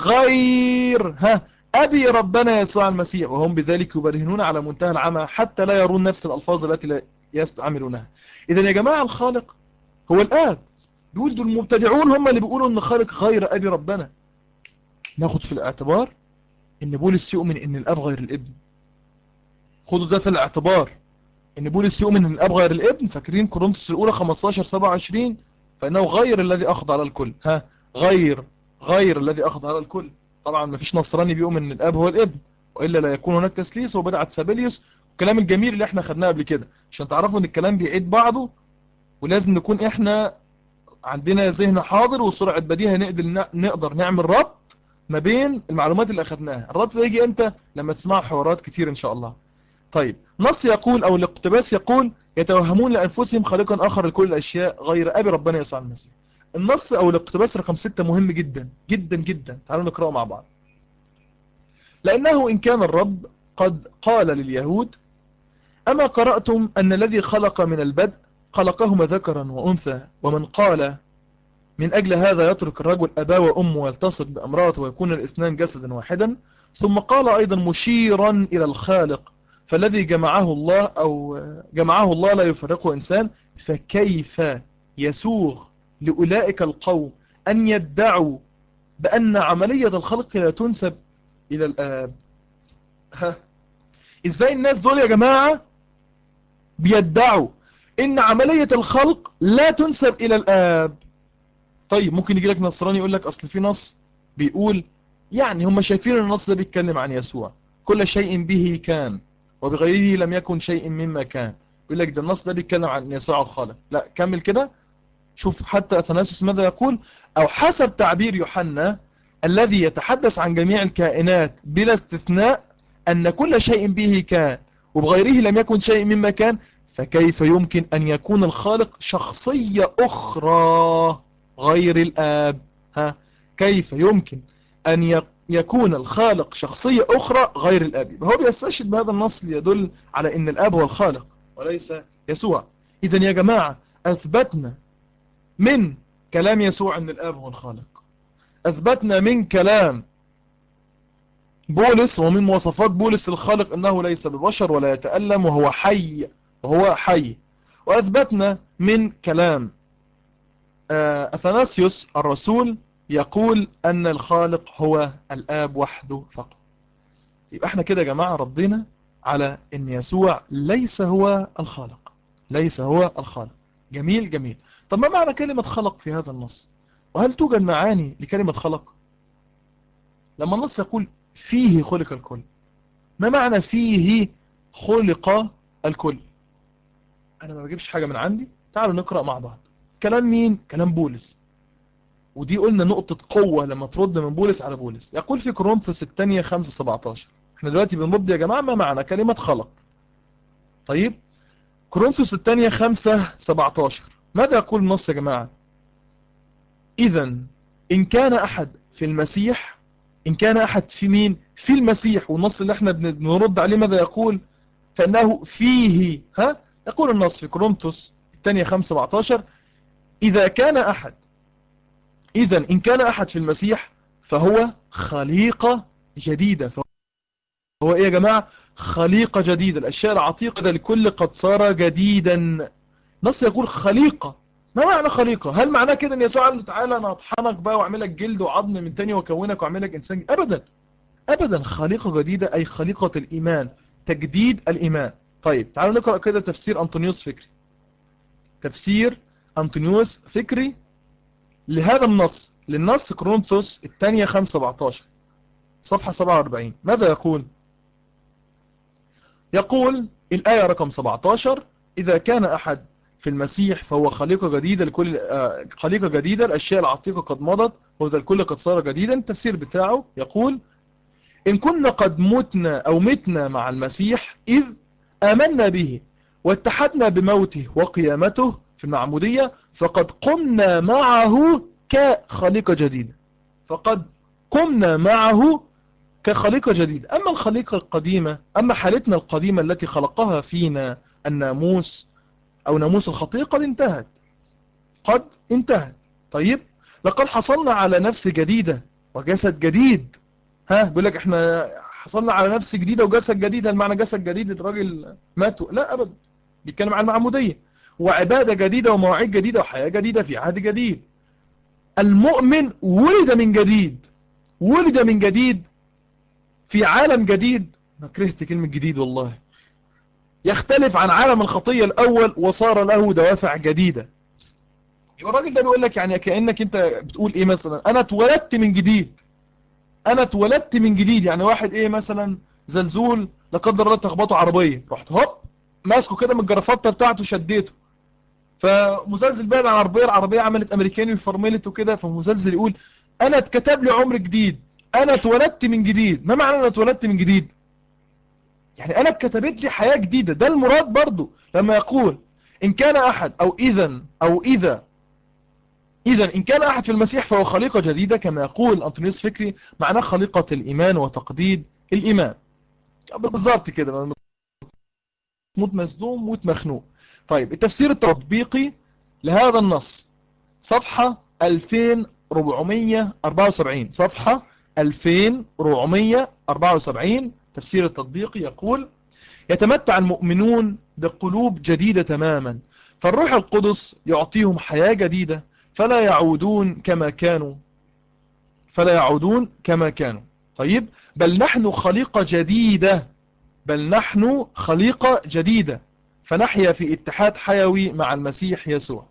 غير ها أبي ربنا يسوع المسيح وهم بذلك يبرهنون على منتهى العمى حتى لا يرون نفس الألفاظ التي لا يستعملونها إذا يا جماعة الخالق هو الآب بيقول دول المبتدعون هم اللي بيقولوا أن خالق غير أبي ربنا ناخد في الاعتبار أن بولس يؤمن أن الأب غير الابن خدوا ده في الاعتبار أن بولس يؤمن أن الأب غير الابن فاكرين كورنثوس الأولى 15 27 فإنه غير الذي أخذ على الكل ها غير غير الذي أخذ على الكل طبعا ما فيش نصراني بيؤمن ان الاب هو الابن والا لا يكون هناك تسليس وبدعه سابيليوس والكلام الجميل اللي احنا خدناه قبل كده عشان تعرفوا ان الكلام بيعيد بعضه ولازم نكون احنا عندنا ذهن حاضر وسرعه بديهه نقدر نقدر نعمل ربط ما بين المعلومات اللي اخدناها الربط ده يجي امتى لما تسمع حوارات كتير ان شاء الله طيب نص يقول او الاقتباس يقول يتوهمون لانفسهم خالقا اخر لكل الاشياء غير ابي ربنا يسوع المسيح النص او الاقتباس رقم ستة مهم جدا جدا جدا تعالوا نقرأه مع بعض لأنه إن كان الرب قد قال لليهود أما قرأتم أن الذي خلق من البدء خلقهما ذكرا وأنثى ومن قال من أجل هذا يترك الرجل أباه وأمه ويلتصق بأمراته ويكون الاثنان جسدا واحدا ثم قال أيضا مشيرا إلى الخالق فالذي جمعه الله أو جمعه الله لا يفرقه إنسان فكيف يسوغ لأولئك القوم أن يدعوا بأن عملية الخلق لا تنسب إلى الآب ها إزاي الناس دول يا جماعة بيدعوا إن عملية الخلق لا تنسب إلى الآب طيب ممكن يجي لك نصراني يقول لك أصل في نص بيقول يعني هم شايفين النص ده بيتكلم عن يسوع كل شيء به كان وبغيره لم يكن شيء مما كان يقول لك ده النص ده بيتكلم عن يسوع الخالق لا كمل كده شوف حتى أثناسيوس ماذا يقول أو حسب تعبير يوحنا الذي يتحدث عن جميع الكائنات بلا استثناء أن كل شيء به كان وبغيره لم يكن شيء مما كان فكيف يمكن أن يكون الخالق شخصية أخرى غير الآب ها كيف يمكن أن يكون الخالق شخصية أخرى غير الآب هو بيستشهد بهذا النص ليدل على أن الآب هو الخالق وليس يسوع إذا يا جماعة أثبتنا من كلام يسوع أن الآب هو الخالق أثبتنا من كلام بولس ومن مواصفات بولس الخالق أنه ليس ببشر ولا يتألم وهو حي وهو حي وأثبتنا من كلام أثناسيوس الرسول يقول أن الخالق هو الآب وحده فقط يبقى احنا كده يا جماعة ردينا على أن يسوع ليس هو الخالق ليس هو الخالق جميل جميل طب ما معنى كلمة خلق في هذا النص وهل توجد معاني لكلمة خلق لما النص يقول فيه خلق الكل ما معنى فيه خلق الكل انا ما بجيبش حاجة من عندي تعالوا نقرأ مع بعض كلام مين كلام بولس ودي قلنا نقطة قوة لما ترد من بولس على بولس يقول في كورنثوس الثانية 5 17 احنا دلوقتي بنرد يا جماعة ما معنى كلمة خلق طيب كورنثوس الثانية 5 17 ماذا يقول النص يا جماعة إذا إن كان أحد في المسيح إن كان أحد في مين في المسيح والنص اللي احنا بنرد عليه ماذا يقول فإنه فيه ها يقول النص في كورنثوس الثانية 5 17 إذا كان أحد إذا إن كان أحد في المسيح فهو خليقة جديدة فهو إيه يا جماعة خليقة جديدة الأشياء العتيقة الكل قد صار جديدا نص يقول خليقة ما معنى خليقة هل معناه كده ان يسوع قال له تعالى انا هطحنك بقى واعمل لك جلد وعظم من تاني واكونك واعمل لك انسان ابدا أبدا خليقة جديدة أي خليقة الإيمان تجديد الإيمان طيب تعالوا نقرأ كده تفسير أنطونيوس فكري تفسير أنطونيوس فكري لهذا النص للنص كرونتوس الثانية 517 صفحة 47 ماذا يقول يقول الآية رقم 17 إذا كان أحد في المسيح فهو خليقة جديدة لكل آه خليقة جديدة الأشياء العتيقة قد مضت وذا الكل قد صار جديدا التفسير بتاعه يقول إن كنا قد متنا أو متنا مع المسيح إذ آمنا به واتحدنا بموته وقيامته في المعمودية فقد قمنا معه كخليقة جديدة فقد قمنا معه كخليقة جديدة أما الخليقة القديمة أما حالتنا القديمة التي خلقها فينا الناموس أو ناموس الخطية قد انتهت قد انتهت طيب لقد حصلنا على نفس جديدة وجسد جديد ها بيقول لك احنا حصلنا على نفس جديدة وجسد جديد هل معنى جسد جديد الراجل مات لا أبدا بيتكلم عن المعمودية وعبادة جديدة ومواعيد جديدة وحياة جديدة في عهد جديد المؤمن ولد من جديد ولد من جديد في عالم جديد ما كرهت كلمة جديد والله يختلف عن عالم الخطية الأول وصار له دوافع جديدة يبقى الراجل ده بيقول لك يعني كأنك انت بتقول ايه مثلا انا اتولدت من جديد انا اتولدت من جديد يعني واحد ايه مثلا زلزول لا قدر الله تخبطه عربية رحت هوب ماسكه كده من الجرافطه بتاعته شديته فمزلزل بعد عن العربية العربية عملت امريكاني وفرملت وكده فمزلزل يقول انا اتكتب لي عمر جديد انا اتولدت من جديد ما معنى انا اتولدت من جديد يعني انا اتكتبت لي حياة جديدة ده المراد برضو لما يقول ان كان احد او اذا او اذا اذا ان كان احد في المسيح فهو خليقة جديدة كما يقول انطونيوس فكري معناه خليقة الايمان وتقديد الايمان بالظبط كده موت مصدوم موت مخنوق طيب التفسير التطبيقي لهذا النص صفحة 2474 صفحة 2474 تفسير التطبيقي يقول يتمتع المؤمنون بقلوب جديدة تماما فالروح القدس يعطيهم حياة جديدة فلا يعودون كما كانوا فلا يعودون كما كانوا طيب بل نحن خليقة جديدة بل نحن خليقة جديدة فنحيا في اتحاد حيوي مع المسيح يسوع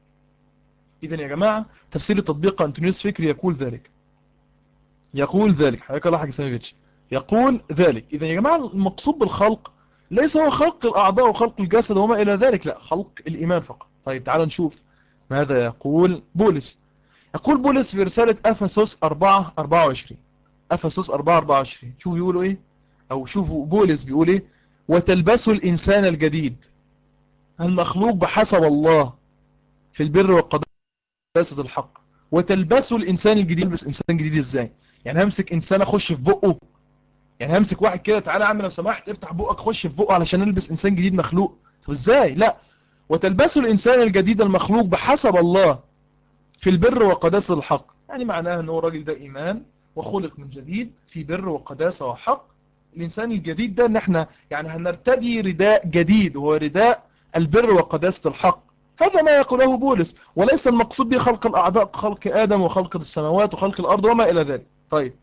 إذن يا جماعة تفسير التطبيق أنتونيوس فكري يقول ذلك يقول ذلك حياك الله حاجة ساميفيتش يقول ذلك إذن يا جماعة المقصود بالخلق ليس هو خلق الأعضاء وخلق الجسد وما إلى ذلك لا خلق الإيمان فقط طيب تعال نشوف ماذا يقول بولس يقول بولس في رسالة أفسس 4 24 أفسس 4 24 شوفوا بيقولوا إيه أو شوفوا بولس بيقول إيه وتلبسوا الإنسان الجديد المخلوق بحسب الله في البر والقداسة الحق وتلبسوا الإنسان الجديد يلبس إنسان جديد إزاي يعني همسك إنسان أخش في بقه يعني همسك واحد كده تعالى يا عم لو سمحت افتح بقك خش في بقه علشان نلبس إنسان جديد مخلوق طب إزاي لا وتلبسوا الإنسان الجديد المخلوق بحسب الله في البر وقداسة الحق يعني معناها أنه الراجل ده إيمان وخلق من جديد في بر وقداسة وحق الإنسان الجديد ده ان احنا يعني هنرتدي رداء جديد وهو رداء البر وقداسة الحق هذا ما يقوله بولس وليس المقصود به خلق الأعضاء خلق آدم وخلق السماوات وخلق الأرض وما إلى ذلك طيب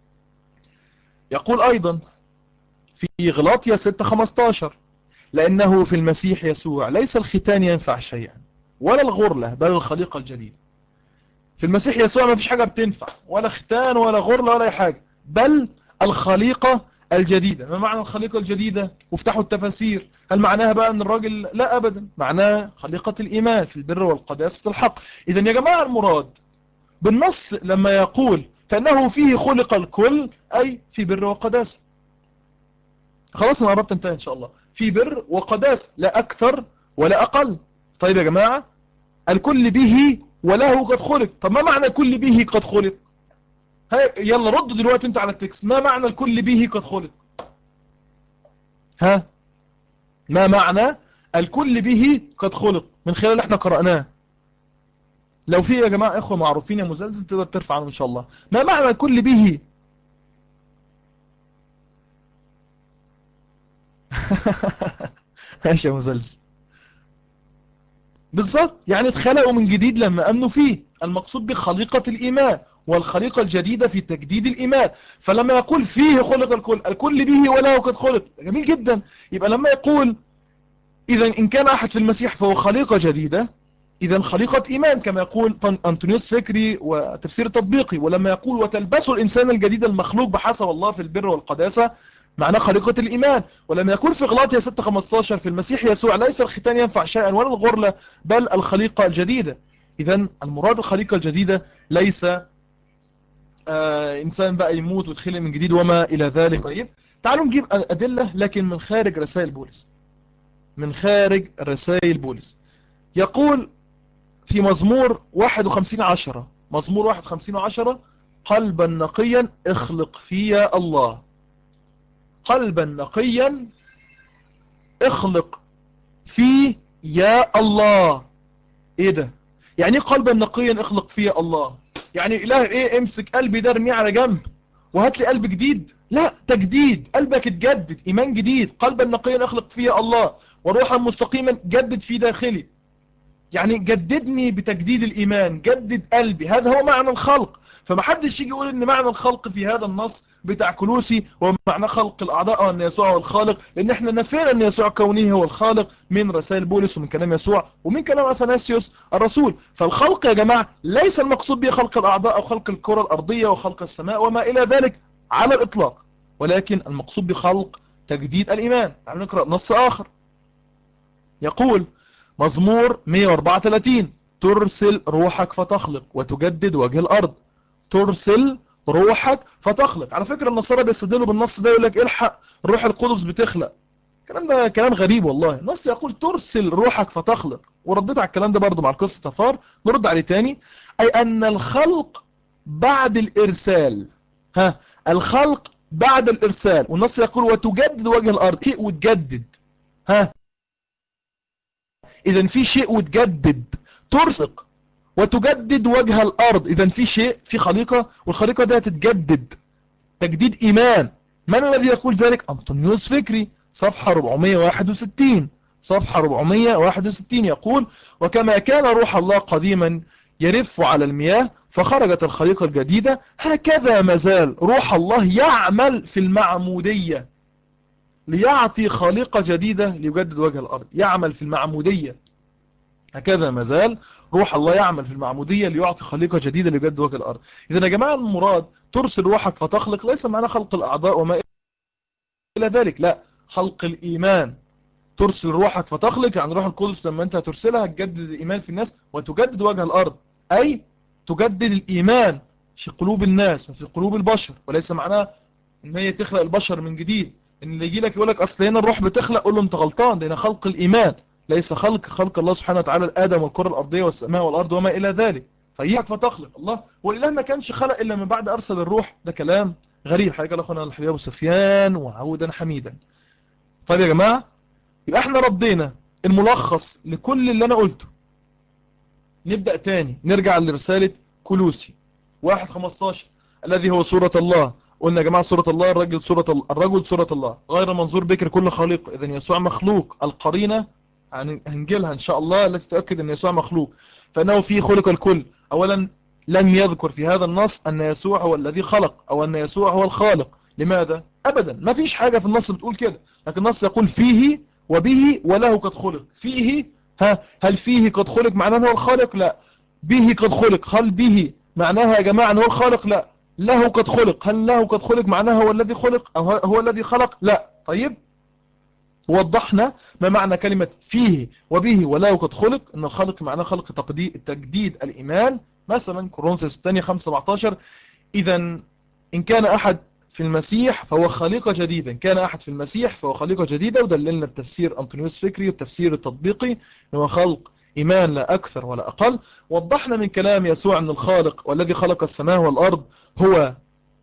يقول أيضا في غلاطيا 6-15 لأنه في المسيح يسوع ليس الختان ينفع شيئا ولا الغرلة بل الخليقة الجديدة في المسيح يسوع ما فيش حاجة بتنفع ولا ختان ولا غرلة ولا أي حاجة بل الخليقة الجديدة ما معنى الخليقة الجديدة وافتحوا التفاسير هل معناها بقى أن الراجل لا أبدا معناها خليقة الإيمان في البر والقداسة الحق إذا يا جماعة المراد بالنص لما يقول فإنه فيه خلق الكل أي في بر وقداسة خلاص أنا قربت انتهي إن شاء الله في بر وقداسة لا أكثر ولا أقل طيب يا جماعة الكل به وله قد خلق طب ما معنى كل به قد خلق يلا ردوا دلوقتي انتوا على التكست ما معنى الكل به قد خلق ها ما معنى الكل به قد خلق من خلال احنا قرأناه لو في يا جماعة اخوة معروفين يا مزلزل تقدر ترفع عنهم ان شاء الله ما معنى الكل به ماشي يا مزلزل بالظبط يعني اتخلقوا من جديد لما امنوا فيه المقصود بخليقة الايمان والخليقة الجديدة في تجديد الإيمان فلما يقول فيه خلق الكل الكل به وله قد خلق جميل جدا يبقى لما يقول إذا إن كان أحد في المسيح فهو خليقة جديدة إذا خليقة إيمان كما يقول أنطونيوس فكري وتفسير تطبيقي ولما يقول وتلبسوا الإنسان الجديد المخلوق بحسب الله في البر والقداسة معناه خليقة الإيمان ولما يقول في غلاطيا 6-15 في المسيح يسوع ليس الختان ينفع شيئا ولا الغرلة بل الخليقة الجديدة إذا المراد الخليقة الجديدة ليس آه إنسان بقى يموت ويتخلق من جديد وما إلى ذلك طيب تعالوا نجيب أدلة لكن من خارج رسائل بولس من خارج رسائل بولس يقول في مزمور 51 عشرة مزمور 51 عشرة قلبا نقيا اخلق فيا الله قلبا نقيا اخلق في يا الله ايه ده يعني ايه قلبا نقيا اخلق فيا الله يعني اله ايه امسك قلبي ده ارميه على جنب وهات لي قلب جديد لا تجديد قلبك اتجدد ايمان جديد قلبا نقيا اخلق فيا الله وروحا مستقيما جدد في داخلي يعني جددني بتجديد الإيمان جدد قلبي هذا هو معنى الخلق فمحدش يجي يقول ان معنى الخلق في هذا النص بتاع كلوسي ومعنى خلق الأعضاء وأن يسوع هو الخالق لأن احنا نفينا أن يسوع كونه هو الخالق من رسائل بولس ومن كلام يسوع ومن كلام أثناسيوس الرسول فالخلق يا جماعة ليس المقصود به خلق الأعضاء أو خلق الكرة الأرضية وخلق السماء وما إلى ذلك على الإطلاق ولكن المقصود بخلق تجديد الإيمان يعني نقرأ نص آخر يقول مزمور 134 ترسل روحك فتخلق وتجدد وجه الأرض ترسل روحك فتخلق على فكرة النصارى بيستدلوا بالنص ده يقول لك الحق الروح القدس بتخلق الكلام ده كلام غريب والله النص يقول ترسل روحك فتخلق ورديت على الكلام ده برضو مع القصة تفار نرد عليه تاني أي أن الخلق بعد الإرسال ها الخلق بعد الإرسال والنص يقول وتجدد وجه الأرض شيء وتجدد ها إذا في شيء وتجدد ترزق وتجدد وجه الأرض إذا في شيء في خليقة والخليقة دي تتجدد تجديد إيمان من الذي يقول ذلك أنطونيوس فكري صفحة 461 صفحة 461 يقول وكما كان روح الله قديما يرف على المياه فخرجت الخليقة الجديدة هكذا مازال روح الله يعمل في المعمودية ليعطي خليقة جديدة ليجدد وجه الأرض يعمل في المعمودية هكذا مازال روح الله يعمل في المعمودية ليعطي خليقة جديدة ليجدد وجه الأرض إذا يا جماعة المراد ترسل روحك فتخلق ليس معنى خلق الأعضاء وما إلى ذلك لا خلق الإيمان ترسل روحك فتخلق يعني روح القدس لما أنت ترسلها تجدد الإيمان في الناس وتجدد وجه الأرض أي تجدد الإيمان في قلوب الناس وفي قلوب البشر وليس معناه ان هي تخلق البشر من جديد ان اللي يجي لك يقول لك اصل هنا الروح بتخلق قول له انت غلطان ده هنا خلق الايمان ليس خلق خلق الله سبحانه وتعالى الادم والكره الارضيه والسماء والارض وما الى ذلك فاياك فتخلق الله والاله ما كانش خلق الا من بعد ارسل الروح ده كلام غريب حاجه اخونا الحبيب ابو سفيان وعودا حميدا طيب يا جماعه يبقى احنا ردينا الملخص لكل اللي انا قلته نبدا تاني نرجع لرساله كلوسي 1 15 الذي هو صوره الله قلنا يا جماعة سورة الله الرجل سورة الله الرجل سورة الله غير منظور بكر كل خليق إذن يسوع مخلوق القرينة هنجيلها إن شاء الله التي تؤكد أن يسوع مخلوق فإنه فيه خلق الكل أولا لم يذكر في هذا النص أن يسوع هو الذي خلق أو أن يسوع هو الخالق لماذا؟ أبدا ما فيش حاجة في النص بتقول كده لكن النص يقول فيه وبه وله قد خلق فيه ها هل فيه قد خلق معناه هو الخالق لا به قد خلق هل به معناها يا جماعة أنه هو الخالق لا له قد خلق هل له قد خلق معناه هو الذي خلق أو هو الذي خلق لا طيب وضحنا ما معنى كلمة فيه وبه وله قد خلق ان الخلق معناه خلق تجديد الإيمان مثلا كورنثوس الثانية 5 إذا إن كان أحد في المسيح فهو خليقة جديدة إن كان أحد في المسيح فهو خليقة جديدة ودللنا التفسير أنطونيوس فكري والتفسير التطبيقي هو خلق إيمان لا أكثر ولا أقل وضحنا من كلام يسوع أن الخالق والذي خلق السماء والأرض هو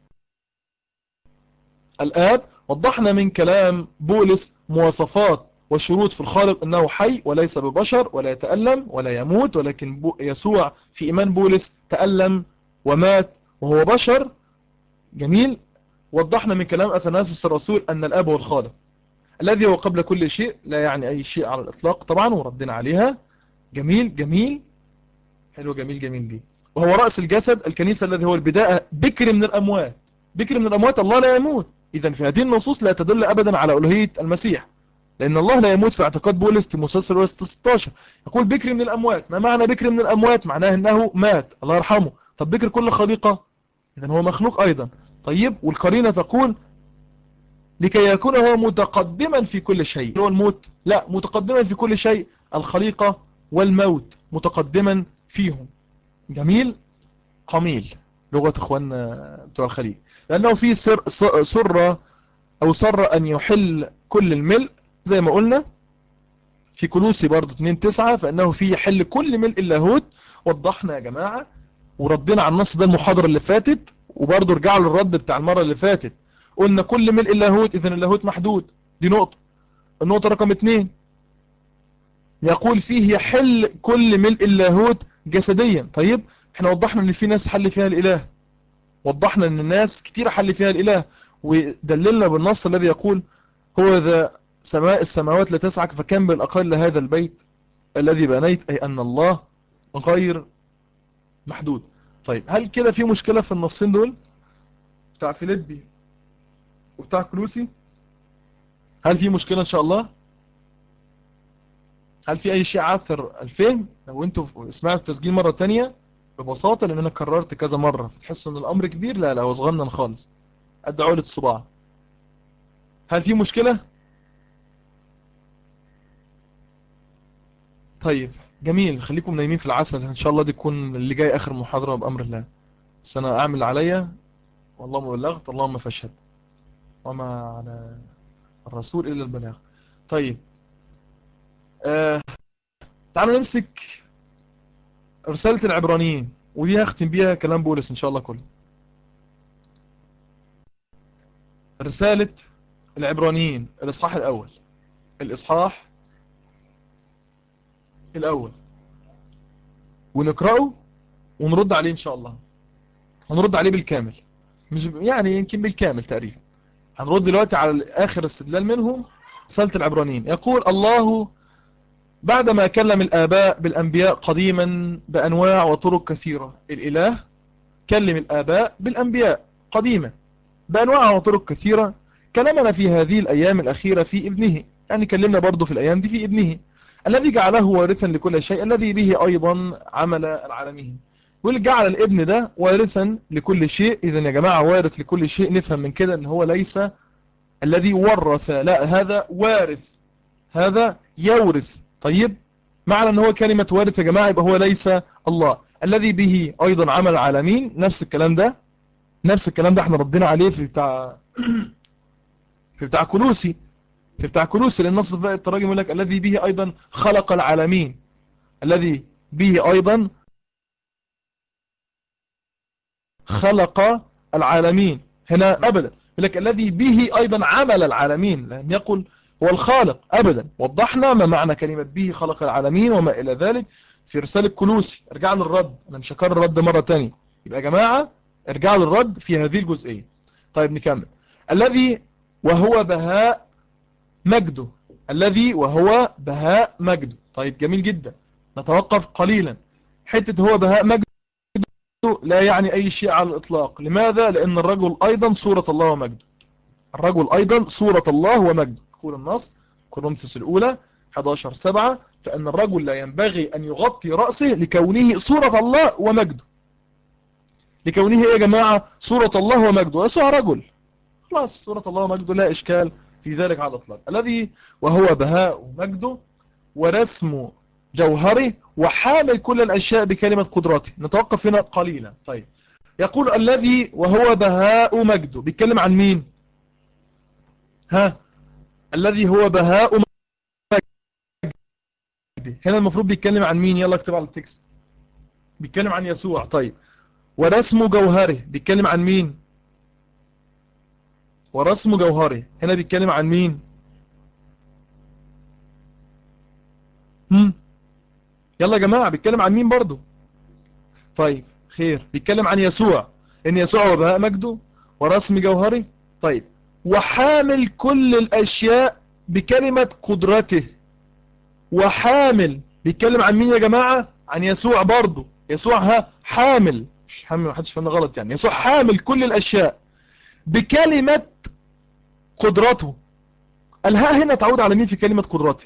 الآب وضحنا من كلام بولس مواصفات وشروط في الخالق أنه حي وليس ببشر ولا يتألم ولا يموت ولكن يسوع في إيمان بولس تألم ومات وهو بشر جميل وضحنا من كلام أثناسس الرسول أن الآب هو الخالق الذي هو قبل كل شيء لا يعني أي شيء على الإطلاق طبعا وردنا عليها جميل جميل حلو جميل جميل دي وهو رأس الجسد الكنيسة الذي هو البداية بكر من الأموات بكر من الأموات الله لا يموت إذا في هذه النصوص لا تدل أبدا على ألوهية المسيح لأن الله لا يموت في اعتقاد بولس تيموثاوس الرواية 16 يقول بكر من الأموات ما معنى بكر من الأموات معناه أنه مات الله يرحمه طب بكر كل خليقة إذا هو مخلوق أيضا طيب والقرينة تقول لكي يكون هو متقدما في كل شيء هو الموت لا متقدما في كل شيء الخليقة والموت متقدما فيهم جميل قميل لغة اخواننا بتوع الخليج لأنه في سر سر أو سر أن يحل كل الملء زي ما قلنا في كلوسي برضو 2-9 فإنه في يحل كل ملء اللاهوت وضحنا يا جماعة وردنا على النص ده المحاضرة اللي فاتت وبرضو رجعوا للرد بتاع المرة اللي فاتت قلنا كل ملء اللاهوت إذن اللاهوت محدود دي نقطة النقطة رقم 2 يقول فيه يحل كل ملء اللاهوت جسديا طيب احنا وضحنا ان في ناس حل فيها الاله وضحنا ان الناس كتير حل فيها الاله ودللنا بالنص الذي يقول هو ذا سماء السماوات لا تسعك فكم بالاقل هذا البيت الذي بنيت اي ان الله غير محدود طيب هل كده في مشكلة في النصين دول بتاع فيليبي وبتاع كلوسي هل في مشكلة ان شاء الله هل في اي شيء عاثر الفهم لو انتوا سمعتوا التسجيل مرة تانية ببساطة لان انا كررت كذا مرة فتحسوا ان الامر كبير لا لا هو صغنن خالص قد عولة الصباع هل في مشكلة طيب جميل خليكم نايمين في العسل ان شاء الله دي تكون اللي جاي اخر محاضرة بامر الله بس انا اعمل عليا والله ما بلغت اللهم فاشهد وما على الرسول الا البلاغ طيب آه تعالوا نمسك رسالة العبرانيين ودي هختم بيها كلام بولس ان شاء الله كله رسالة العبرانيين الاصحاح الاول الاصحاح الاول ونقرأه ونرد عليه ان شاء الله هنرد عليه بالكامل مش يعني يمكن بالكامل تقريبا هنرد دلوقتي على اخر استدلال منهم رسالة العبرانيين يقول الله بعدما كلم الآباء بالأنبياء قديما بأنواع وطرق كثيرة الإله كلم الآباء بالأنبياء قديما بأنواع وطرق كثيرة كلمنا في هذه الأيام الأخيرة في ابنه يعني كلمنا برضو في الأيام دي في ابنه الذي جعله وارثا لكل شيء الذي به أيضا عمل العالمين يقول جعل الابن ده وارثا لكل شيء إذا يا جماعة وارث لكل شيء نفهم من كده أن هو ليس الذي ورث لا هذا وارث هذا يورث طيب معنى ان هو كلمة وارث يا جماعة يبقى هو ليس الله الذي به ايضا عمل العالمين نفس الكلام ده نفس الكلام ده احنا ردينا عليه في بتاع في بتاع كلوسي في بتاع كلوسي لان نص بقى التراجم يقول لك الذي به ايضا خلق العالمين الذي به ايضا خلق العالمين هنا ابدا يقول لك الذي به ايضا عمل العالمين لم يقل هو الخالق أبدا وضحنا ما معنى كلمة به خلق العالمين وما إلى ذلك في رسالة كلوسي ارجع للرد أنا مش هكرر الرد مرة تانية يبقى يا جماعة ارجعوا للرد في هذه الجزئية طيب نكمل الذي وهو بهاء مجده الذي وهو بهاء مجده طيب جميل جدا نتوقف قليلا حتة هو بهاء مجده لا يعني أي شيء على الإطلاق لماذا؟ لأن الرجل أيضا صورة الله ومجده الرجل أيضا صورة الله ومجده يقول النص كورنثوس الأولى 11 7 فأن الرجل لا ينبغي أن يغطي رأسه لكونه صورة الله ومجده لكونه يا جماعة صورة الله ومجده يسوع رجل خلاص صورة الله ومجده لا إشكال في ذلك على الأطلاق الذي وهو بهاء مجده ورسم جوهره وحامل كل الأشياء بكلمة قدراته نتوقف هنا قليلا طيب يقول الذي وهو بهاء مجده بيتكلم عن مين ها الذي هو بهاء مجده هنا المفروض بيتكلم عن مين يلا اكتب على التكست بيتكلم عن يسوع طيب ورسم جوهره بيتكلم عن مين ورسم جوهره هنا بيتكلم عن مين هم يلا يا جماعة بيتكلم عن مين برضو طيب خير بيتكلم عن يسوع ان يسوع هو بهاء مجده ورسم جوهره طيب وحامل كل الأشياء بكلمة قدرته وحامل بيتكلم عن مين يا جماعة عن يسوع برضو يسوع ها حامل مش حامل ما حدش فهمنا غلط يعني يسوع حامل كل الاشياء بكلمة قدرته الهاء هنا تعود على مين في كلمة قدرته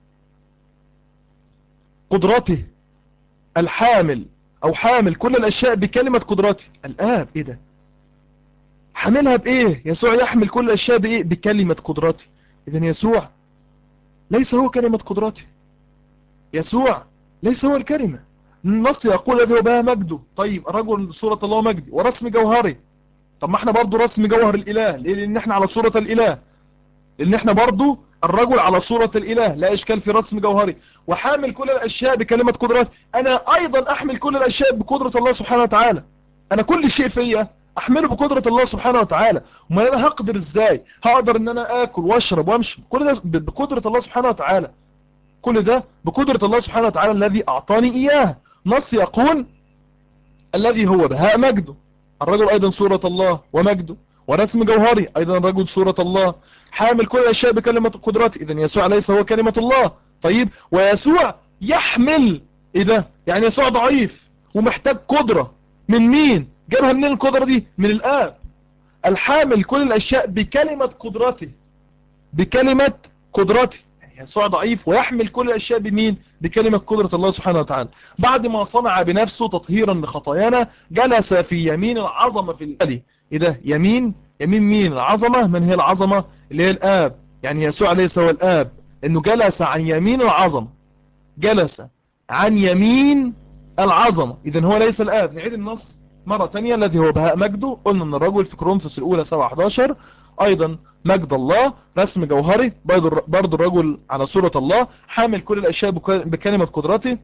قدرته الحامل او حامل كل الاشياء بكلمة قدرته الاب ايه ده حاملها بايه يسوع يحمل كل الاشياء بايه بكلمة قدرته اذا يسوع ليس هو كلمة قدرته يسوع ليس هو الكلمة النص يقول الذي هو بها مجده طيب رجل صورة الله مجدي ورسم جوهري طب ما احنا برضو رسم جوهر الاله ليه لان احنا على صورة الاله لان احنا برضو الرجل على صورة الاله لا اشكال في رسم جوهري وحامل كل الاشياء بكلمة قدرات انا ايضا احمل كل الاشياء بقدرة الله سبحانه وتعالى انا كل شيء فيا احمله بقدرة الله سبحانه وتعالى وما انا هقدر ازاي هقدر ان انا اكل واشرب وامشي كل ده بقدرة الله سبحانه وتعالى كل ده بقدرة الله سبحانه وتعالى الذي اعطاني اياه نص يقول الذي هو بهاء مجده الرجل ايضا صورة الله ومجده ورسم جوهري ايضا الرجل صورة الله حامل كل الاشياء بكلمة قدرته اذا يسوع ليس هو كلمة الله طيب ويسوع يحمل ايه ده يعني يسوع ضعيف ومحتاج قدرة من مين جابها منين القدرة دي من الآب الحامل كل الأشياء بكلمة قدرته بكلمة قدرته يعني يسوع ضعيف ويحمل كل الأشياء بمين بكلمة قدرة الله سبحانه وتعالى بعد ما صنع بنفسه تطهيرا لخطايانا جلس في يمين العظمة في الألي إيه ده يمين يمين مين العظمة من هي العظمة اللي هي الآب يعني يسوع ليس هو الآب إنه جلس عن يمين العظمة جلس عن يمين العظمة إذن هو ليس الآب نعيد النص مرة تانية الذي هو بهاء مجده قلنا ان الرجل في كورنثوس الاولى 7 11 ايضا مجد الله رسم جوهري برضو الرجل على صورة الله حامل كل الاشياء بكلمة قدرته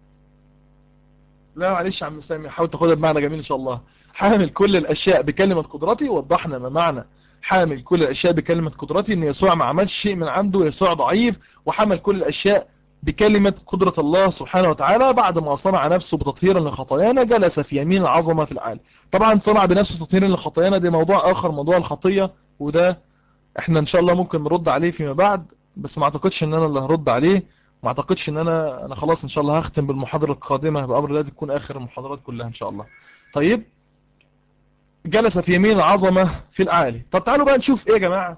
لا معلش يا عم سامي حاول تاخدها بمعنى جميل ان شاء الله حامل كل الاشياء بكلمة قدرته وضحنا ما معنى حامل كل الاشياء بكلمة قدرته ان يسوع ما عملش شيء من عنده يسوع ضعيف وحمل كل الاشياء بكلمة قدرة الله سبحانه وتعالى بعد ما صنع نفسه بتطهيرا لخطايانا جلس في يمين العظمة في العالم طبعا صنع بنفسه تطهيرا لخطايانا ده موضوع آخر موضوع الخطية وده احنا ان شاء الله ممكن نرد عليه فيما بعد بس ما اعتقدش ان انا اللي هرد عليه ما اعتقدش ان انا انا خلاص ان شاء الله هختم بالمحاضرة القادمة بأمر الله تكون اخر المحاضرات كلها ان شاء الله طيب جلس في يمين العظمة في العالي طب تعالوا بقى نشوف ايه يا جماعة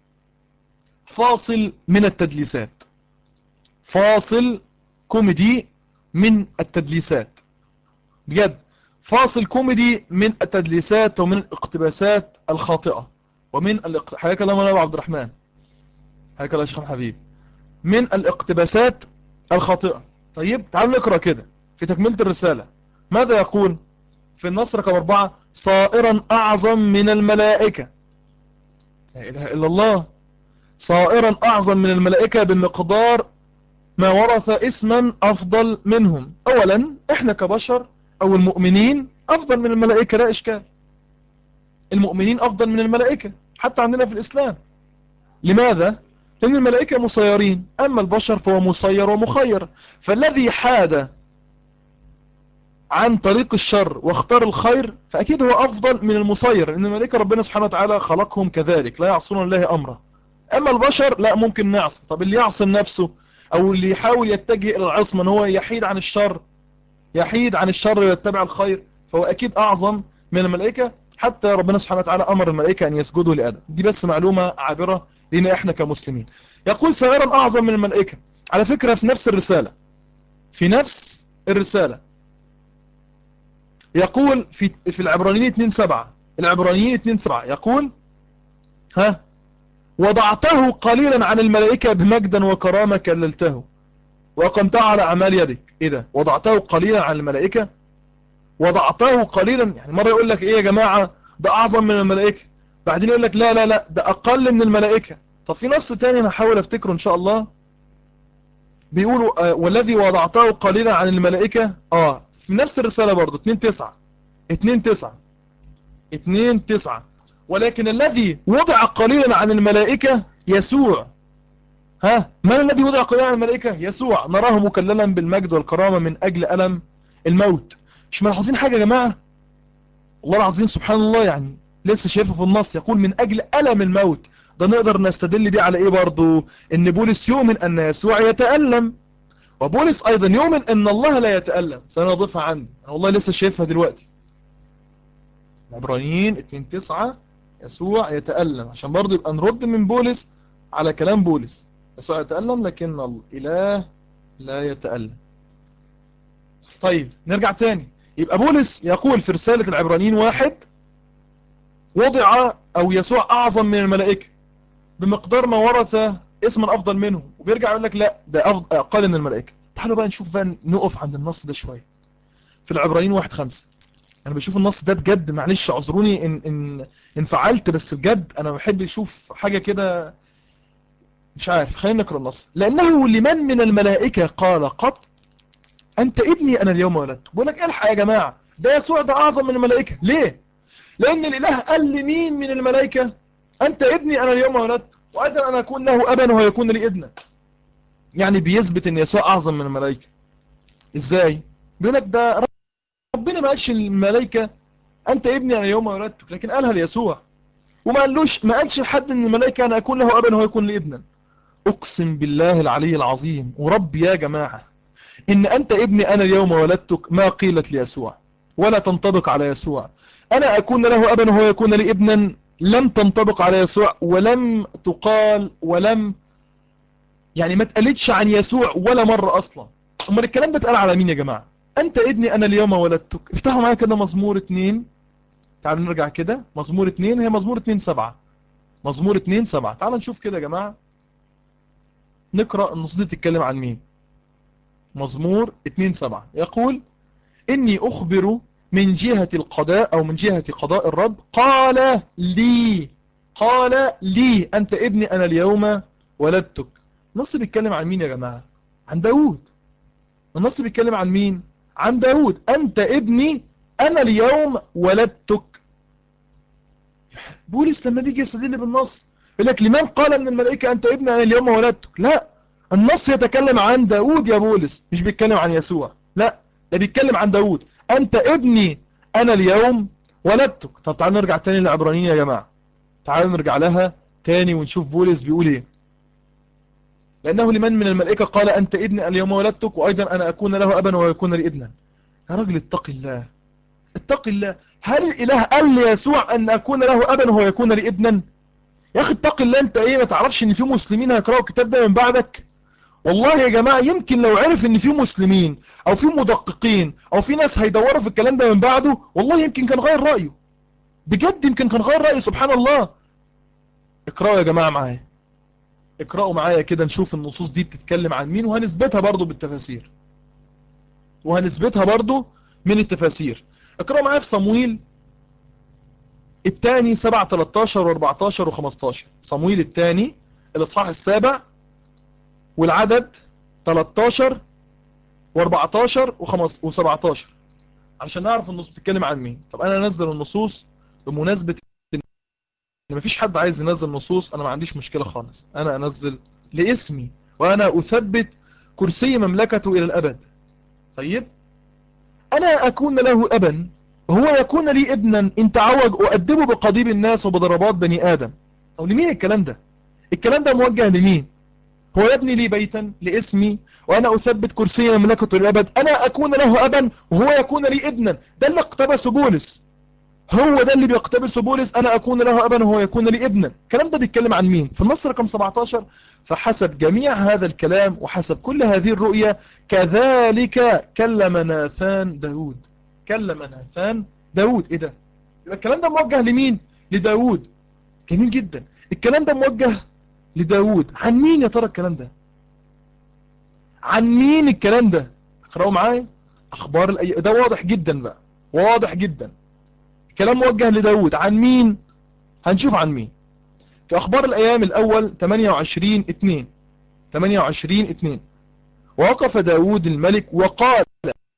فاصل من التدليسات فاصل كوميدي من التدليسات بجد فاصل كوميدي من التدليسات ومن الاقتباسات الخاطئة ومن الاق... حياك الله مولانا عبد الرحمن حياك الله يا شيخ الحبيب من الاقتباسات الخاطئة طيب تعالوا نقرأ كده في تكملة الرسالة ماذا يقول في النص رقم أربعة صائرا أعظم من الملائكة لا إله إلا الله صائرا أعظم من الملائكة بمقدار ما ورث اسما أفضل منهم أولا إحنا كبشر أو المؤمنين أفضل من الملائكة لا إشكال المؤمنين أفضل من الملائكة حتى عندنا في الإسلام لماذا؟ لأن الملائكة مسيرين أما البشر فهو مسير ومخير فالذي حاد عن طريق الشر واختار الخير فأكيد هو أفضل من المسير لأن الملائكة ربنا سبحانه وتعالى خلقهم كذلك لا يعصون الله أمره أما البشر لا ممكن نعصي طب اللي يعصم نفسه او اللي يحاول يتجه الى العصمة ان هو يحيد عن الشر يحيد عن الشر ويتبع الخير فهو اكيد اعظم من الملائكة حتى ربنا سبحانه وتعالى امر الملائكة ان يسجدوا لآدم دي بس معلومة عابرة لنا احنا كمسلمين يقول سائرا اعظم من الملائكة على فكرة في نفس الرسالة في نفس الرسالة يقول في في العبرانيين 2 7 العبرانيين 2 7 يقول ها وضعته قليلا عن الملائكة بمجدا وكرامة كللته وأقمته على أعمال يدك إيه ده وضعته قليلا عن الملائكة وضعته قليلا يعني مرة يقول لك إيه يا جماعة ده أعظم من الملائكة بعدين يقول لك لا لا لا ده أقل من الملائكة طب في نص تاني أنا هحاول أفتكره إن شاء الله بيقولوا آه والذي وضعته قليلا عن الملائكة آه في نفس الرسالة برضو 2 9 2 9 2 9 ولكن الذي وضع قليلا عن الملائكة يسوع ها من الذي وضع قليلا عن الملائكة يسوع نراه مكللا بالمجد والكرامة من أجل ألم الموت مش ملاحظين حاجة يا جماعة الله العظيم سبحان الله يعني لسه شايفه في النص يقول من أجل ألم الموت ده نقدر نستدل بيه على إيه برضو إن بولس يؤمن أن يسوع يتألم وبولس أيضا يؤمن أن الله لا يتألم سنضيفها عندي أنا والله لسه شايفها دلوقتي العبرانيين 2 9 يسوع يتألم عشان برضه يبقى نرد من بولس على كلام بولس يسوع يتألم لكن الإله لا يتألم طيب نرجع تاني يبقى بولس يقول في رسالة العبرانيين واحد وضع أو يسوع أعظم من الملائكة بمقدار ما ورث اسما أفضل منه وبيرجع يقول لك لا ده أقل من الملائكة تعالوا بقى نشوف بقى نقف عند النص ده شوية في العبرانيين واحد خمسة أنا بشوف النص ده بجد معلش اعذروني إن, إن, إن فعلت بس بجد أنا بحب أشوف حاجة كده مش عارف خلينا نقرأ النص لأنه لمن من الملائكة قال قط أنت ابني أنا اليوم ولدت بقول لك الحق يا جماعة ده يسوع ده أعظم من الملائكة ليه؟ لأن الإله قال لمين من الملائكة أنت ابني أنا اليوم ولدت وأيضا أنا أكون له أبا ويكون لي ابنا يعني بيثبت أن يسوع أعظم من الملائكة إزاي؟ بيقول لك ده ربنا ما قالش للملائكة أنت ابني أنا اليوم ولدتك لكن قالها ليسوع وما قالوش ما قالش لحد أن الملائكة أنا أكون له أبا ويكون لي ابنا أقسم بالله العلي العظيم ورب يا جماعة إن أنت ابني أنا اليوم ولدتك ما قيلت ليسوع ولا تنطبق على يسوع أنا أكون له أبا وهو يكون لي ابنا لم تنطبق على يسوع ولم تقال ولم يعني ما اتقالتش عن يسوع ولا مرة أصلا أمال الكلام ده اتقال على مين يا جماعة أنت ابني أنا اليوم ولدتك افتحوا معايا كده مزمور اتنين تعالوا نرجع كده مزمور اتنين هي مزمور اتنين سبعة مزمور اتنين سبعة تعالوا نشوف كده يا جماعة نقرأ النص دي تتكلم عن مين مزمور 2-7 يقول إني أخبر من جهة القضاء أو من جهة قضاء الرب قال لي قال لي أنت ابني أنا اليوم ولدتك النص بيتكلم عن مين يا جماعة عن داود النص بيتكلم عن مين عن داود أنت ابني أنا اليوم ولدتك بولس لما بيجي يستدل بالنص يقول لك لمن قال من الملائكة أنت ابني أنا اليوم ولدتك لا النص يتكلم عن داود يا بولس مش بيتكلم عن يسوع لا ده بيتكلم عن داود أنت ابني أنا اليوم ولدتك طب تعالوا نرجع تاني للعبرانية يا جماعة تعالوا نرجع لها تاني ونشوف بولس بيقول ايه لأنه لمن من الملائكة قال أنت ابني اليوم ولدتك وأيضا أنا أكون له أبا ويكون لي ابنا يا راجل اتق الله اتق الله هل الإله قال ليسوع أن أكون له أبا ويكون لي ابنا يا أخي اتق الله أنت إيه ما تعرفش أن في مسلمين هيقرأوا الكتاب ده من بعدك والله يا جماعة يمكن لو عرف ان في مسلمين او في مدققين او في ناس هيدوروا في الكلام ده من بعده والله يمكن كان غير رأيه بجد يمكن كان غير رأيه سبحان الله اقرأوا يا جماعة معايا اقرأوا معايا كده نشوف النصوص دي بتتكلم عن مين وهنثبتها برضو بالتفاسير وهنثبتها برضو من التفاسير اقرأوا معايا في صمويل الثاني 7 13 و14 و15 صمويل الثاني الاصحاح السابع والعدد 13 و14 و17 علشان نعرف النصوص بتتكلم عن مين طب انا انزل النصوص بمناسبة ان مفيش حد عايز ينزل نصوص انا ما عنديش مشكلة خالص انا انزل لاسمي وانا اثبت كرسي مملكته الى الابد طيب انا اكون له ابا وهو يكون لي ابنا ان تعوج اؤدبه بقضيب الناس وبضربات بني ادم طب لمين الكلام ده الكلام ده موجه لمين هو يبني لي بيتا لاسمي وأنا أثبت كرسي مملكة الأبد أنا أكون له أبا وهو يكون لي ابنا ده اللي اقتبس بولس هو ده اللي بيقتبس بولس أنا أكون له أبا وهو يكون لي ابنا الكلام ده بيتكلم عن مين في النص رقم 17 فحسب جميع هذا الكلام وحسب كل هذه الرؤية كذلك كلم ناثان داود كلم ناثان داود إيه ده الكلام ده موجه لمين لداود جميل جدا الكلام ده موجه لداود عن مين يا ترى الكلام ده عن مين الكلام ده اقرأوا معايا اخبار الأي... ده واضح جدا بقى واضح جدا كلام موجه لداود عن مين هنشوف عن مين في اخبار الايام الاول 28 2 28 2 ووقف داود الملك وقال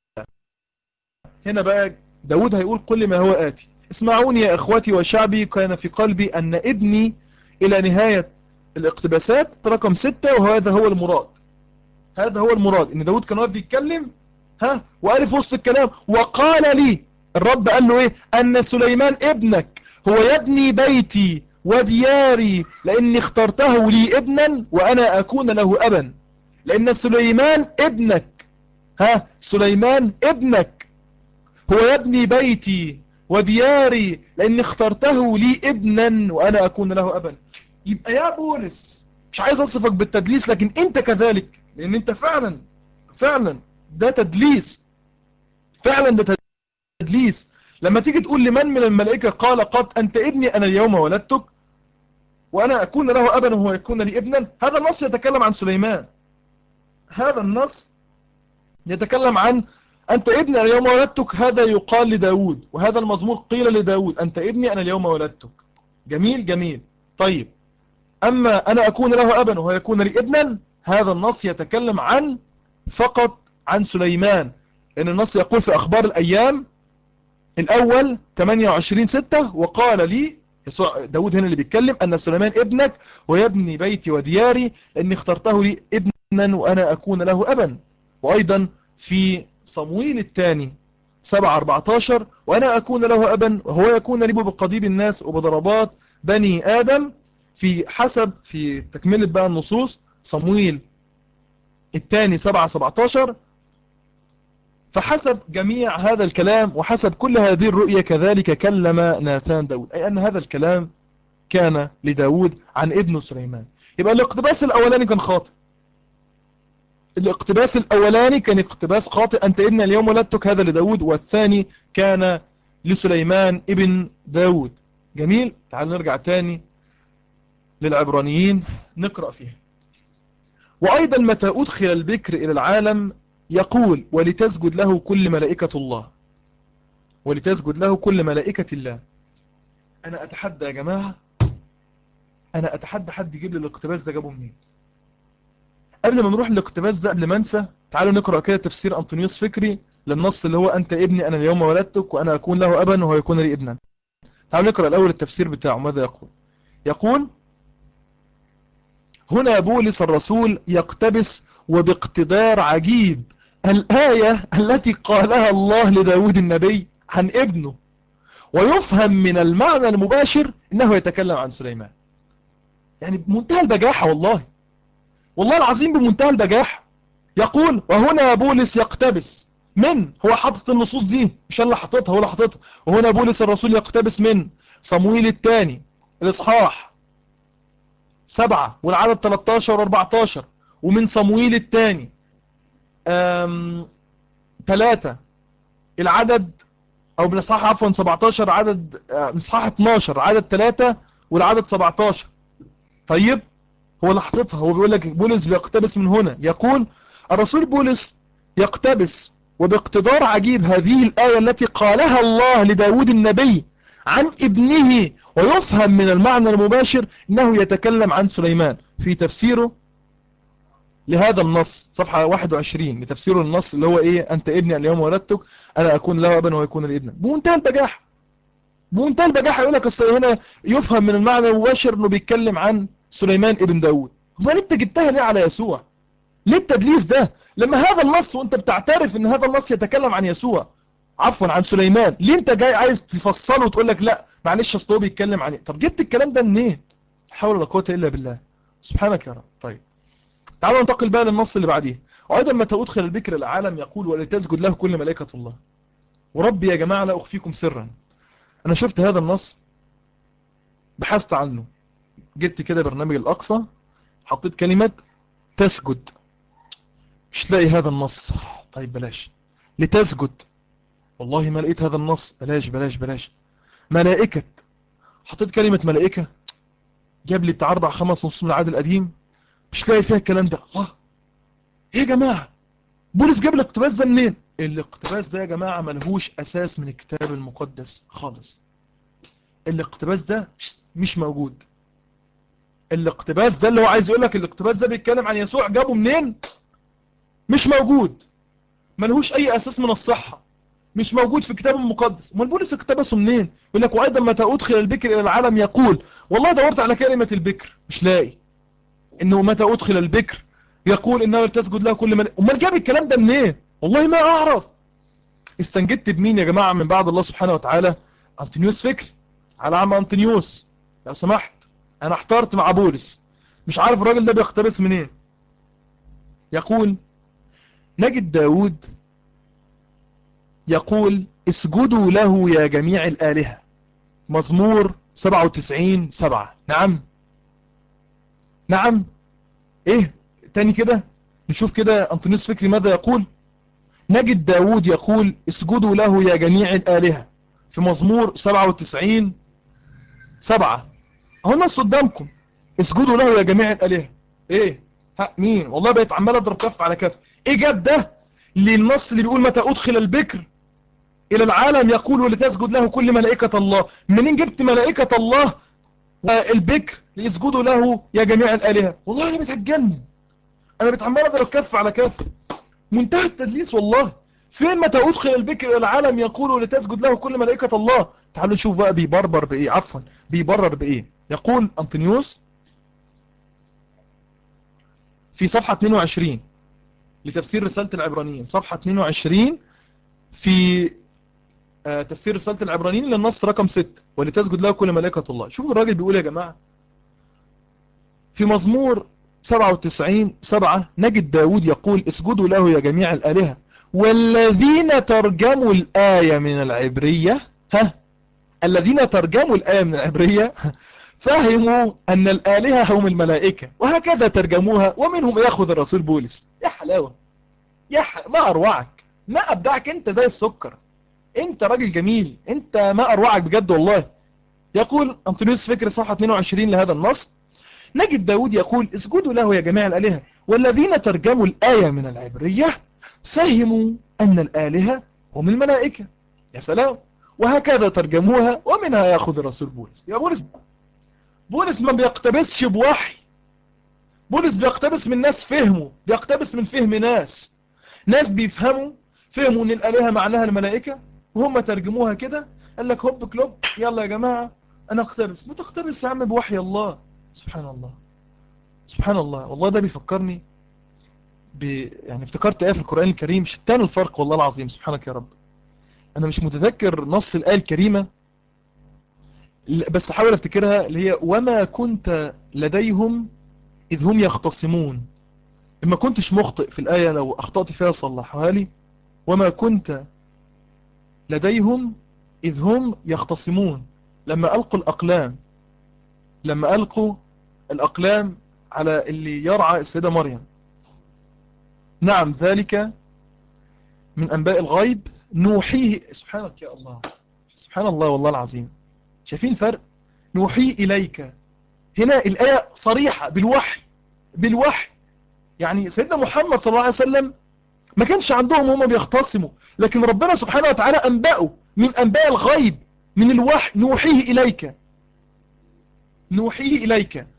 هنا بقى داود هيقول كل ما هو آتي اسمعوني يا اخوتي وشعبي كان في قلبي ان ابني الى نهاية الاقتباسات رقم ستة وهذا هو المراد هذا هو المراد ان داود كان واقف يتكلم ها وقال في وسط الكلام وقال لي الرب قال له ايه ان سليمان ابنك هو يبني بيتي ودياري لاني اخترته لي ابنا وانا اكون له ابا لأن سليمان ابنك ها سليمان ابنك هو يبني بيتي ودياري لأني اخترته لي ابنا وأنا أكون له أبا يبقى يا بولس مش عايز أصفك بالتدليس لكن أنت كذلك لأن أنت فعلا فعلا ده تدليس فعلا ده تدليس لما تيجي تقول لمن من الملائكة قال قد أنت ابني أنا اليوم ولدتك وأنا أكون له أبا وهو يكون لي ابنا هذا النص يتكلم عن سليمان هذا النص يتكلم عن أنت ابني أنا اليوم ولدتك هذا يقال لداود وهذا المزمور قيل لداود أنت ابني أنا اليوم ولدتك جميل جميل طيب أما أنا أكون له أبا وهو يكون لي ابنا هذا النص يتكلم عن فقط عن سليمان لأن النص يقول في أخبار الأيام الأول 28 ستة وقال لي يسوع داود هنا اللي بيتكلم أن سليمان ابنك ويبني بيتي ودياري لأني اخترته لي ابنا وأنا أكون له أبا وأيضا في صمويل الثاني 7 14 وأنا أكون له أبا وهو يكون لي بقضيب الناس وبضربات بني آدم في حسب في تكملة بقى النصوص صمويل الثاني 7 17 فحسب جميع هذا الكلام وحسب كل هذه الرؤية كذلك كلم ناثان داود أي أن هذا الكلام كان لداود عن ابن سليمان يبقى الاقتباس الأولاني كان خاطئ الاقتباس الأولاني كان اقتباس خاطئ أنت ابن اليوم ولدتك هذا لداود والثاني كان لسليمان ابن داود جميل تعال نرجع تاني للعبرانيين نقرأ فيها وأيضا متى أدخل البكر إلى العالم يقول ولتسجد له كل ملائكة الله ولتسجد له كل ملائكة الله أنا أتحدى يا جماعة أنا أتحدى حد يجيب لي الاقتباس ده جابه منين قبل ما نروح للاقتباس ده قبل ما انسى تعالوا نقرأ كده تفسير أنطونيوس فكري للنص اللي هو أنت ابني أنا اليوم ولدتك وأنا أكون له أبا وهو يكون لي ابنا تعالوا نقرأ الأول التفسير بتاعه ماذا يقول يقول هنا بولس الرسول يقتبس وباقتدار عجيب الآية التي قالها الله لداود النبي عن ابنه ويفهم من المعنى المباشر انه يتكلم عن سليمان يعني بمنتهى البجاحة والله والله العظيم بمنتهى البجاحة يقول وهنا بولس يقتبس من هو حاطط النصوص دي مش اللي حاططها هو اللي حاططها وهنا بولس الرسول يقتبس من صمويل الثاني الاصحاح سبعة والعدد 13 و14 ومن صمويل الثاني ثلاثة العدد او من اصحاح عفوا 17 عدد من اصحاح 12 عدد 3 والعدد 17 طيب هو اللي حاططها هو بيقول لك بولس بيقتبس من هنا يقول الرسول بولس يقتبس وباقتدار عجيب هذه الآية التي قالها الله لداود النبي عن ابنه ويفهم من المعنى المباشر انه يتكلم عن سليمان في تفسيره لهذا النص صفحة 21 لتفسير النص اللي هو ايه انت ابني اليوم ولدتك انا اكون له ابا ويكون لي ابنا بمنتهى البجاحة بمنتهى البجاحة يقول لك هنا يفهم من المعنى المباشر انه بيتكلم عن سليمان ابن داود امال انت جبتها ليه على يسوع ليه التدليس ده لما هذا النص وانت بتعترف ان هذا النص يتكلم عن يسوع عفوا عن سليمان ليه انت جاي عايز تفصله وتقول لك لا معلش اصل هو بيتكلم عن ايه طب جبت الكلام ده منين حول ولا قوه الا بالله سبحانك يا رب طيب تعالوا ننتقل بقى للنص اللي بعديه وايضا متى ادخل البكر العالم يقول ولتسجد له كل ملائكه الله وربي يا جماعه لا اخفيكم سرا انا شفت هذا النص بحثت عنه جبت كده برنامج الاقصى حطيت كلمه تسجد مش تلاقي هذا النص طيب بلاش لتسجد والله ما لقيت هذا النص بلاش بلاش بلاش ملائكة حطيت كلمة ملائكة جاب لي بتاع اربع خمس نصوص من العهد القديم مش لاقي فيها الكلام ده الله ايه يا جماعة بولس جاب الاقتباس ده منين الاقتباس ده يا جماعة ملهوش اساس من الكتاب المقدس خالص الاقتباس ده مش موجود الاقتباس ده اللي هو عايز يقول لك الاقتباس ده بيتكلم عن يسوع جابه منين مش موجود ملهوش اي اساس من الصحة مش موجود في الكتاب المقدس امال بولس اقتبسه منين يقول لك وايضا متى ادخل البكر الى العالم يقول والله دورت على كلمة البكر مش لاقي انه متى ادخل البكر يقول انه تسجد له كل ملك امال جاب الكلام ده منين والله ما اعرف استنجدت بمين يا جماعة من بعد الله سبحانه وتعالى انطونيوس فكري على عم انطونيوس لو سمحت انا احترت مع بولس مش عارف الراجل ده بيقتبس منين يقول نجد داود يقول اسجدوا له يا جميع الآلهة مزمور 97 7 نعم نعم ايه تاني كده نشوف كده أنطونيوس فكري ماذا يقول نجد داود يقول اسجدوا له يا جميع الآلهة في مزمور 97 7 اهو الناس قدامكم اسجدوا له يا جميع الآلهة ايه ها مين والله بقيت عمال اضرب كف على كف ايه جاب ده للنص اللي بيقول متى ادخل البكر الى العالم يقول لتسجد له كل ملائكة الله منين جبت ملائكة الله البكر ليسجدوا له يا جميع الآلهة والله انا بتهجن انا بتعمل اضرب كف على كف منتهى التدليس والله فين متى ادخل البكر الى العالم يقول لتسجد له كل ملائكة الله تعالوا نشوف بقى بيبربر بايه عفوا بيبرر بايه يقول انطونيوس في صفحة 22 لتفسير رسالة العبرانيين صفحة 22 في آه تفسير رسالة العبرانيين للنص رقم 6 ولتسجد له كل ملائكة الله شوفوا الراجل بيقول يا جماعة في مزمور 97 7 نجد داود يقول اسجدوا له يا جميع الآلهة والذين ترجموا الآية من العبرية ها الذين ترجموا الآية من العبرية فهموا أن الآلهة هم الملائكة وهكذا ترجموها ومنهم يأخذ الرسول بولس يا حلاوة يا ح... ما أروعك ما أبدعك أنت زي السكر أنت راجل جميل أنت ما أروعك بجد والله يقول أنطونيوس فكر صفحة 22 لهذا النص نجد داود يقول اسجدوا له يا جميع الآلهة والذين ترجموا الآية من العبرية فهموا أن الآلهة هم الملائكة يا سلام وهكذا ترجموها ومنها يأخذ الرسول بولس يا بولس بولس ما بيقتبسش بوحي بولس بيقتبس من ناس فهموا بيقتبس من فهم ناس ناس بيفهموا فهموا ان الالهه معناها الملائكه وهم ترجموها كده قال لك هوب كلوب يلا يا جماعه انا اقتبس ما تقتبس يا عم بوحي الله سبحان الله سبحان الله والله ده بيفكرني ب... يعني افتكرت ايه في القران الكريم شتان الفرق والله العظيم سبحانك يا رب انا مش متذكر نص الايه الكريمه بس حاول افتكرها اللي هي وما كنت لديهم إذ هم يختصمون إما كنتش مخطئ في الآية لو أخطأت فيها صلحها لي وما كنت لديهم إذ هم يختصمون لما ألقوا الأقلام لما ألقوا الأقلام على اللي يرعى السيدة مريم نعم ذلك من أنباء الغيب نوحيه سبحانك يا الله سبحان الله والله العظيم شايفين الفرق نوحي إليك هنا الآية صريحة بالوحي بالوحي يعني سيدنا محمد صلى الله عليه وسلم ما كانش عندهم هم بيختصموا لكن ربنا سبحانه وتعالى أنبأوا من أنباء الغيب من الوحي نوحيه إليك نوحيه إليك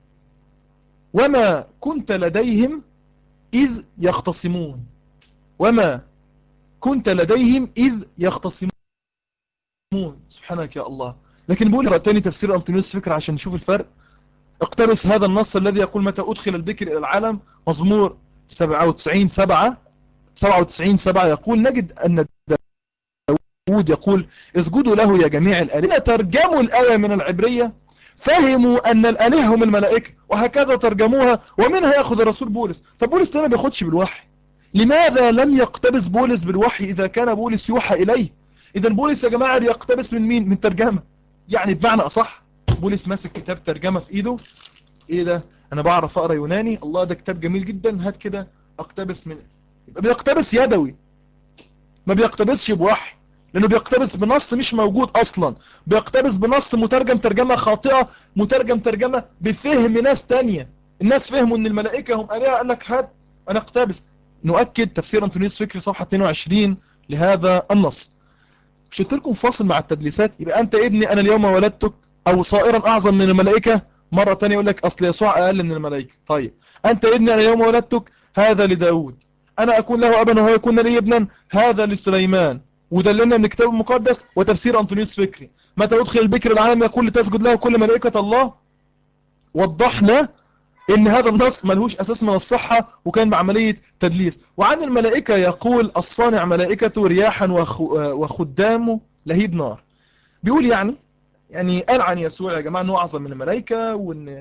وما كنت لديهم إذ يختصمون وما كنت لديهم إذ يختصمون سبحانك يا الله لكن بقول لك تاني تفسير أنطونيوس فكرة عشان نشوف الفرق اقتبس هذا النص الذي يقول متى أدخل البكر إلى العالم مزمور 97 7 97 7 يقول نجد أن داود يقول اسجدوا له يا جميع الآلهة ترجموا الآية من العبرية فهموا أن الآلهة هم الملائكة وهكذا ترجموها ومنها يأخذ الرسول بولس طب بولس ده ما بياخدش بالوحي لماذا لم يقتبس بولس بالوحي إذا كان بولس يوحى إليه إذا بولس يا جماعة يقتبس من مين من ترجمة يعني بمعنى أصح بولس ماسك كتاب ترجمة في إيده إيه ده أنا بعرف أقرأ يوناني الله ده كتاب جميل جدا هات كده أقتبس من يبقى بيقتبس يدوي ما بيقتبسش بوحي لأنه بيقتبس بنص مش موجود أصلا بيقتبس بنص مترجم ترجمة خاطئة مترجم ترجمة بفهم ناس تانية الناس فهموا ان الملائكة هم آلهة قال لك هات أنا اقتبس نؤكد تفسير أنطونيوس فكري صفحة 22 لهذا النص مش قلت لكم فاصل مع التدليسات يبقى أنت ابني أنا اليوم ولدتك أو صائرا أعظم من الملائكة مرة تانية يقول لك أصل يسوع أقل من الملائكة طيب أنت ابني أنا اليوم ولدتك هذا لداود أنا أكون له أبا وهو يكون لي ابنا هذا لسليمان ودلنا من الكتاب المقدس وتفسير أنطونيوس فكري متى يدخل البكر العالم يقول لتسجد له كل ملائكة الله وضحنا ان هذا النص ملهوش اساس من الصحة وكان بعملية تدليس وعن الملائكة يقول الصانع ملائكته رياحا وخدامه لهيب نار بيقول يعني يعني قال عن يسوع يا جماعة انه اعظم من الملائكة وان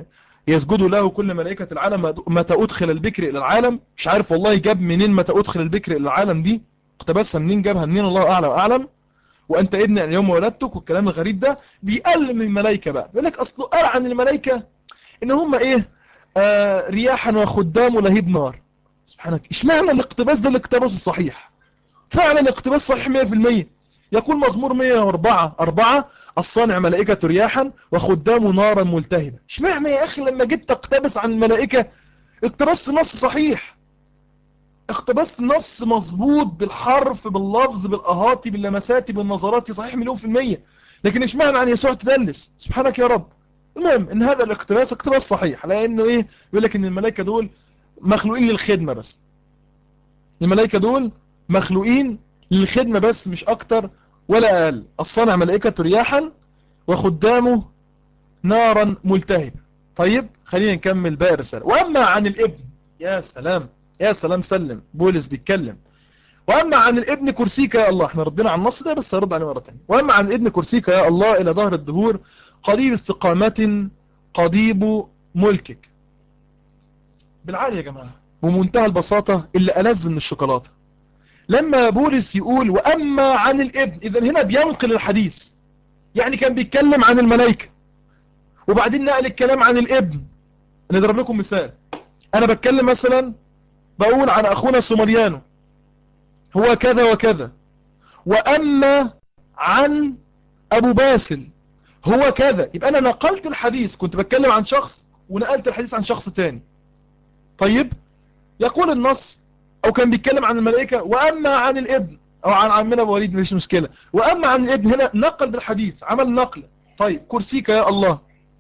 يسجد له كل ملائكة العالم متى أدخل البكر إلى العالم مش عارف والله جاب منين متى أدخل البكر إلى العالم دي اقتبسها منين جابها منين الله أعلم وأعلم وأنت ابن اليوم ولدتك والكلام الغريب ده بيقل من الملائكة بقى يقول لك أصله قال عن الملائكة إن هم إيه آه رياحا وخدام ولهيب نار سبحانك اشمعنى الاقتباس ده الاقتباس الصحيح فعلا الاقتباس صحيح 100% يقول مزمور 104 4 الصانع ملائكة رياحا وخدام نارا ملتهبة اشمعنى يا أخي لما جيت تقتبس عن الملائكة اقتبست نص صحيح اقتبست نص مظبوط بالحرف باللفظ بالأهاتي باللمسات بالنظرات صحيح مليون في المية لكن اشمعنى عن يسوع تدلس سبحانك يا رب المهم ان هذا الاقتباس اقتباس صحيح لانه ايه بيقول لك ان الملائكة دول مخلوقين للخدمة بس الملائكة دول مخلوقين للخدمة بس مش أكتر ولا أقل الصانع ملائكة رياحا وخدامه نارا ملتهبة طيب خلينا نكمل باقي الرسالة وأما عن الابن يا سلام يا سلام سلم بولس بيتكلم وأما عن الابن كرسيك يا الله احنا ردنا عن النص ده بس هرد عليه مرة تانية وأما عن الابن كرسيك يا الله إلى ظهر الدهور قضيب استقامة قضيب ملكك بالعالي يا جماعة بمنتهى البساطة اللي ألذ من الشوكولاتة لما بولس يقول وأما عن الابن إذا هنا بينقل الحديث يعني كان بيتكلم عن الملائكة وبعدين نقل الكلام عن الابن نضرب لكم مثال أنا بتكلم مثلا بقول عن أخونا السومريانو هو كذا وكذا وأما عن أبو باسل هو كذا يبقى أنا نقلت الحديث كنت بتكلم عن شخص ونقلت الحديث عن شخص تاني طيب يقول النص او كان بيتكلم عن الملائكة واما عن الابن او عن عمنا ابو وليد مش مشكلة واما عن الابن هنا نقل بالحديث عمل نقل طيب كرسيك يا الله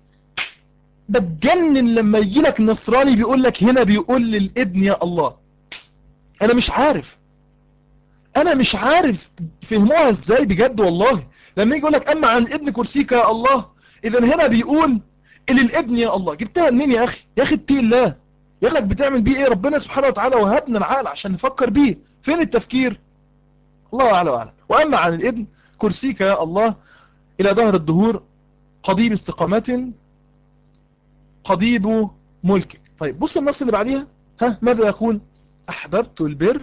بتجنن لما يجي لك نصراني بيقول لك هنا بيقول للابن يا الله انا مش عارف انا مش عارف فهموها ازاي بجد والله لما يجي يقول لك اما عن الابن كرسيك يا الله اذا هنا بيقول للابن يا الله جبتها منين يا اخي يا اخي اتقي الله يقول لك بتعمل بيه ايه ربنا سبحانه وتعالى وهبنا العقل عشان نفكر بيه فين التفكير الله اعلى واعلم واما عن الابن كرسيك يا الله الى ظهر الدهور قضيب استقامة قضيب ملكك طيب بص النص اللي بعديها ها ماذا يقول احببت البر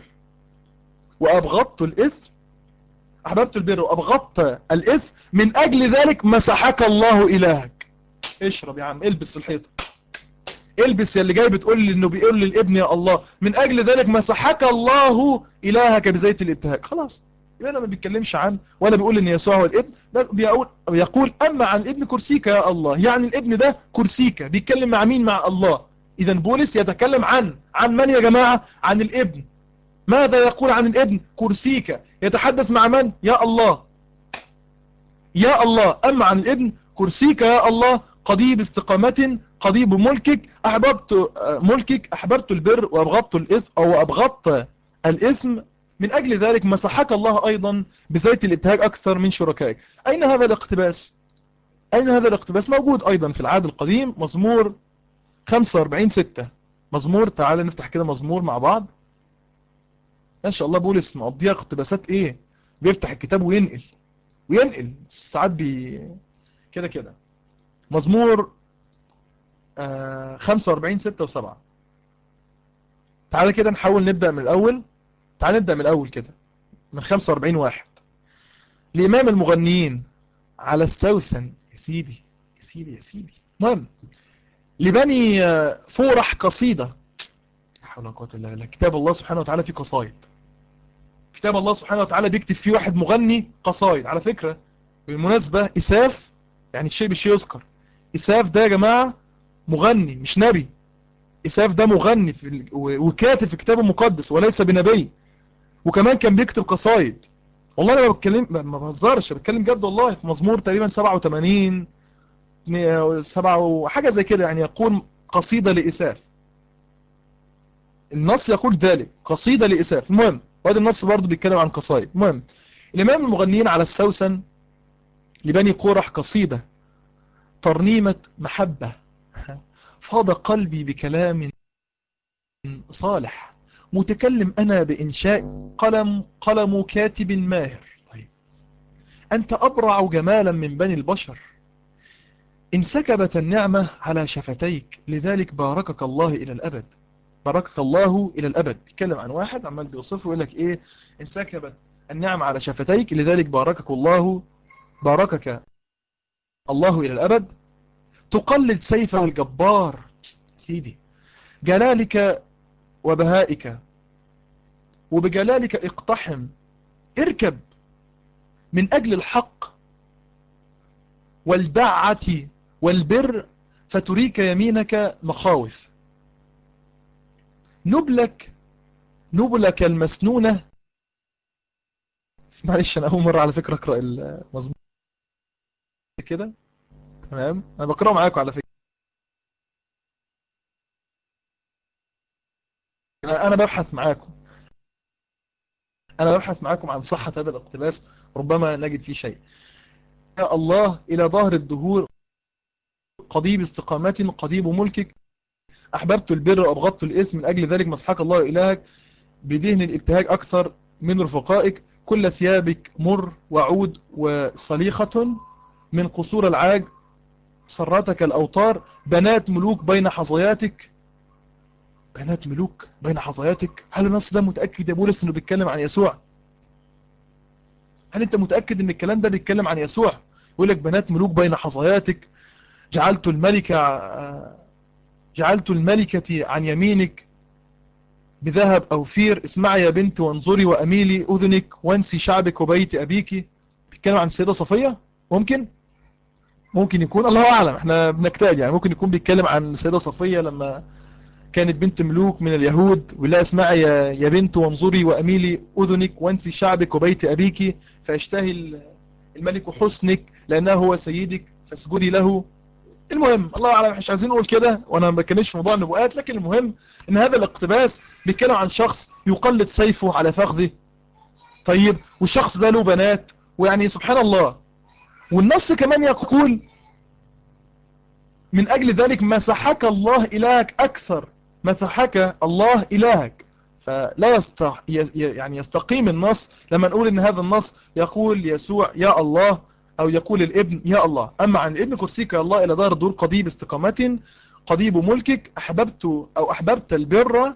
وابغضت الاثم احببت البر وابغضت الاثم من اجل ذلك مسحك الله الهك اشرب يا عم البس في الحيطه البس يا اللي جاي بتقول لي انه بيقول للابن يا الله من اجل ذلك مسحك الله الهك بزيت الابتهاج خلاص يبقى انا ما بيتكلمش عن ولا بيقول ان يسوع هو الابن ده بيقول يقول اما عن الابن كرسيك يا الله يعني الابن ده كرسيك بيتكلم مع مين مع الله اذا بولس يتكلم عن عن من يا جماعه عن الابن ماذا يقول عن الابن كرسيك يتحدث مع من يا الله يا الله اما عن الابن كرسيك يا الله قضيب استقامة قضيب ملكك أحببت ملكك أحببت البر وأبغضت الإثم أو أبغضت الإثم من أجل ذلك مسحك الله أيضا بزيت الابتهاج أكثر من شركائك أين هذا الاقتباس أين هذا الاقتباس موجود أيضا في العهد القديم مزمور 45 6 مزمور تعال نفتح كده مزمور مع بعض ما شاء الله بولس مقضيها اقتباسات ايه بيفتح الكتاب وينقل وينقل ساعات بي كده كده مزمور آه 45 6 و7 تعال كده نحاول نبدأ من الأول تعال نبدأ من الأول كده من 45 واحد لإمام المغنيين على السوسن يا سيدي يا سيدي يا سيدي المهم لبني فورح قصيدة لا حول ولا قوة الا بالله كتاب الله سبحانه وتعالى فيه قصايد كتاب الله سبحانه وتعالى بيكتب فيه واحد مغني قصايد على فكرة بالمناسبة إساف يعني الشيء بالشيء يذكر إساف ده يا جماعة مغني مش نبي إساف ده مغني في ال... وكاتب في كتابه المقدس وليس بنبي وكمان كان بيكتب قصايد والله انا ما بتكلم ما بهزرش بتكلم جد والله في مزمور تقريبا 87 سبعة حاجة زي كده يعني يقول قصيدة لإساف النص يقول ذلك قصيدة لإساف المهم وهذا النص برضو بيتكلم عن قصايد المهم الإمام المغنيين على السوسن لبني قرح قصيدة ترنيمة محبة فاض قلبي بكلام صالح متكلم أنا بإنشاء قلم قلم كاتب ماهر طيب أنت أبرع جمالا من بني البشر انسكبت النعمة على شفتيك لذلك باركك الله إلى الأبد باركك الله إلى الأبد بيتكلم عن واحد عمال بيوصفه ويقول لك إيه انسكبت النعمة على شفتيك لذلك باركك الله باركك الله إلى الأبد تقلد سيفه الجبار سيدي جلالك وبهائك وبجلالك اقتحم اركب من أجل الحق والدعة والبر فتريك يمينك مخاوف نبلك نبلك المسنونة معلش أنا أول مرة على فكرة أقرأ المضمون كده تمام أنا بقرأه معاكم على فكرة أنا ببحث معاكم أنا ببحث معاكم عن صحة هذا الاقتباس ربما نجد فيه شيء يا الله إلى ظهر الدهور قضيب استقامة قضيب ملكك أحببت البر وأبغضت الإثم من أجل ذلك مسحك الله إلهك بدهن الابتهاج أكثر من رفقائك كل ثيابك مر وعود وصليخة من قصور العاج سراتك الأوطار بنات ملوك بين حظياتك بنات ملوك بين حظياتك هل النص ده متأكد يا بولس انه بيتكلم عن يسوع هل انت متأكد ان الكلام ده بيتكلم عن يسوع يقول لك بنات ملوك بين حظياتك جعلت الملكة جعلت الملكة عن يمينك بذهب أو فير اسمعي يا بنت وانظري وأميلي أذنك وانسي شعبك وبيت أبيك بيتكلم عن السيدة صفية ممكن ممكن يكون الله أعلم احنا بنجتهد يعني ممكن يكون بيتكلم عن السيدة صفية لما كانت بنت ملوك من اليهود ولا اسمعي يا, يا بنت وانظري وأميلي أذنك وانسي شعبك وبيت أبيك فاشتهي الملك حسنك لأنه هو سيدك فاسجدي له المهم الله أعلم مش عايزين نقول كده وأنا ما بتكلمش في موضوع النبوءات لكن المهم إن هذا الاقتباس بيتكلم عن شخص يقلد سيفه على فخذه طيب والشخص ده له بنات ويعني سبحان الله والنص كمان يقول من أجل ذلك مسحك الله إلهك أكثر مسحك الله إلهك فلا يستح يعني يستقيم النص لما نقول ان هذا النص يقول يسوع يا الله او يقول الابن يا الله اما عن الابن كرسيك يا الله الى دار دور قضيب استقامة قضيب ملكك احببت او احببت البر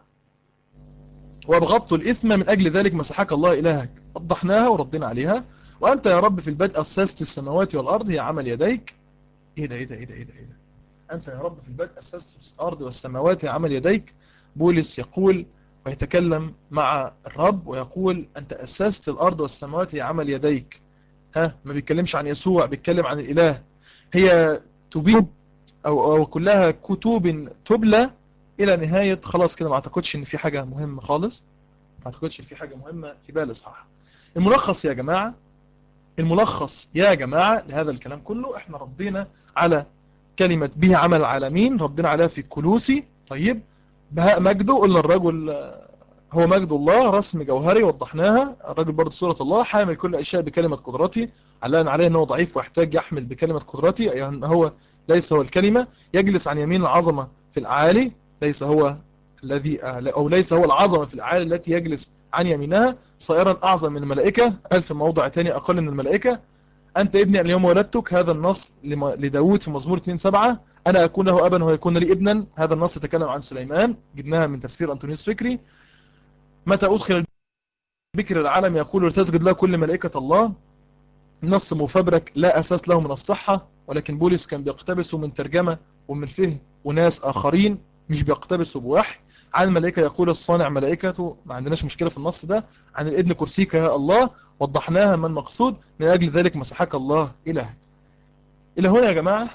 وابغضت الاثم من اجل ذلك مسحك الله الهك وضحناها وردنا عليها وانت يا رب في البدء اسست السماوات والارض هي عمل يديك ايه ده ايه ده ايه ده ايه ده, إيه ده؟ انت يا رب في البدء اسست الارض والسماوات هي عمل يديك بولس يقول ويتكلم مع الرب ويقول أنت أسست الأرض والسماوات هي عمل يديك ها ما بيتكلمش عن يسوع بيتكلم عن الإله هي تبيب أو, أو كلها كتب تبلى إلى نهاية خلاص كده ما أعتقدش إن في حاجة مهمة خالص ما أعتقدش في حاجة مهمة في بالي صح الملخص يا جماعة الملخص يا جماعة لهذا الكلام كله احنا ردينا على كلمة به عمل العالمين ردينا عليها في كلوسي طيب بهاء مجده قلنا الرجل هو مجد الله رسم جوهري وضحناها الرجل برضه صورة الله حامل كل أشياء بكلمة قدرتي علقنا عليه أنه ضعيف ويحتاج يحمل بكلمة قدرتي أي أن هو ليس هو الكلمة يجلس عن يمين العظمة في الأعالي ليس هو الذي أو ليس هو العظمة في الأعالي التي يجلس عن يمينها صائرا أعظم من الملائكة ألف موضع تاني أقل من الملائكة أنت ابني اليوم ولدتك هذا النص لداود في مزمور 2-7 أنا أكون له أبا ويكون لي ابنا هذا النص يتكلم عن سليمان جبناها من تفسير أنطونيوس فكري متى أدخل البكر العالم يقول لتسجد له كل ملائكة الله نص مفبرك لا أساس له من الصحة ولكن بولس كان بيقتبسه من ترجمة ومن فهم وناس آخرين مش بيقتبسوا بوحي عن الملائكة يقول الصانع ملائكته ما عندناش مشكلة في النص ده عن الابن كرسيك يا الله وضحناها ما المقصود من أجل ذلك مسحك الله إلهك إلى هنا يا جماعة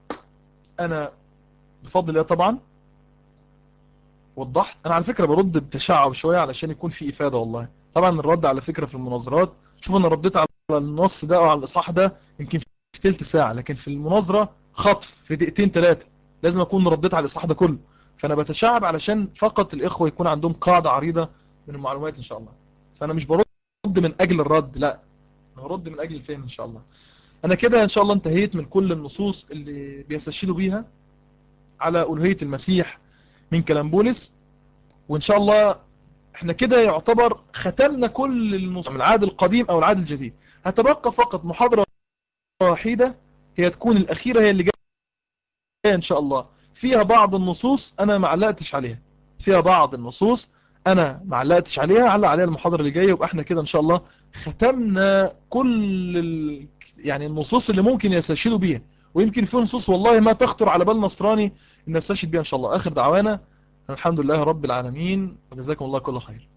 أنا بفضل الله طبعا وضحت أنا على فكرة برد بتشعب شوية علشان يكون في إفادة والله طبعا الرد على فكرة في المناظرات شوف أنا رديت على النص ده أو على الإصحاح ده يمكن في تلت ساعة لكن في المناظرة خطف في دقيقتين ثلاثة لازم أكون رديت على الإصحاح ده كله فأنا بتشعب علشان فقط الإخوة يكون عندهم قاعدة عريضة من المعلومات إن شاء الله فأنا مش برد من أجل الرد لا أنا برد من أجل الفهم إن شاء الله أنا كده إن شاء الله انتهيت من كل النصوص اللي بيستشهدوا بيها على ألوهية المسيح من كلام بولس وإن شاء الله احنا كده يعتبر ختمنا كل النصوص من العهد القديم أو العهد الجديد هتبقى فقط محاضرة وحيدة هي تكون الأخيرة هي اللي ان شاء الله فيها بعض النصوص انا ما علقتش عليها فيها بعض النصوص انا ما علقتش عليها علق عليها المحاضره اللي جايه يبقى احنا كده ان شاء الله ختمنا كل ال... يعني النصوص اللي ممكن يستشهدوا بيها ويمكن في نصوص والله ما تخطر على بال نصراني ان يستشهد بيها ان شاء الله اخر دعوانا الحمد لله رب العالمين وجزاكم الله كل خير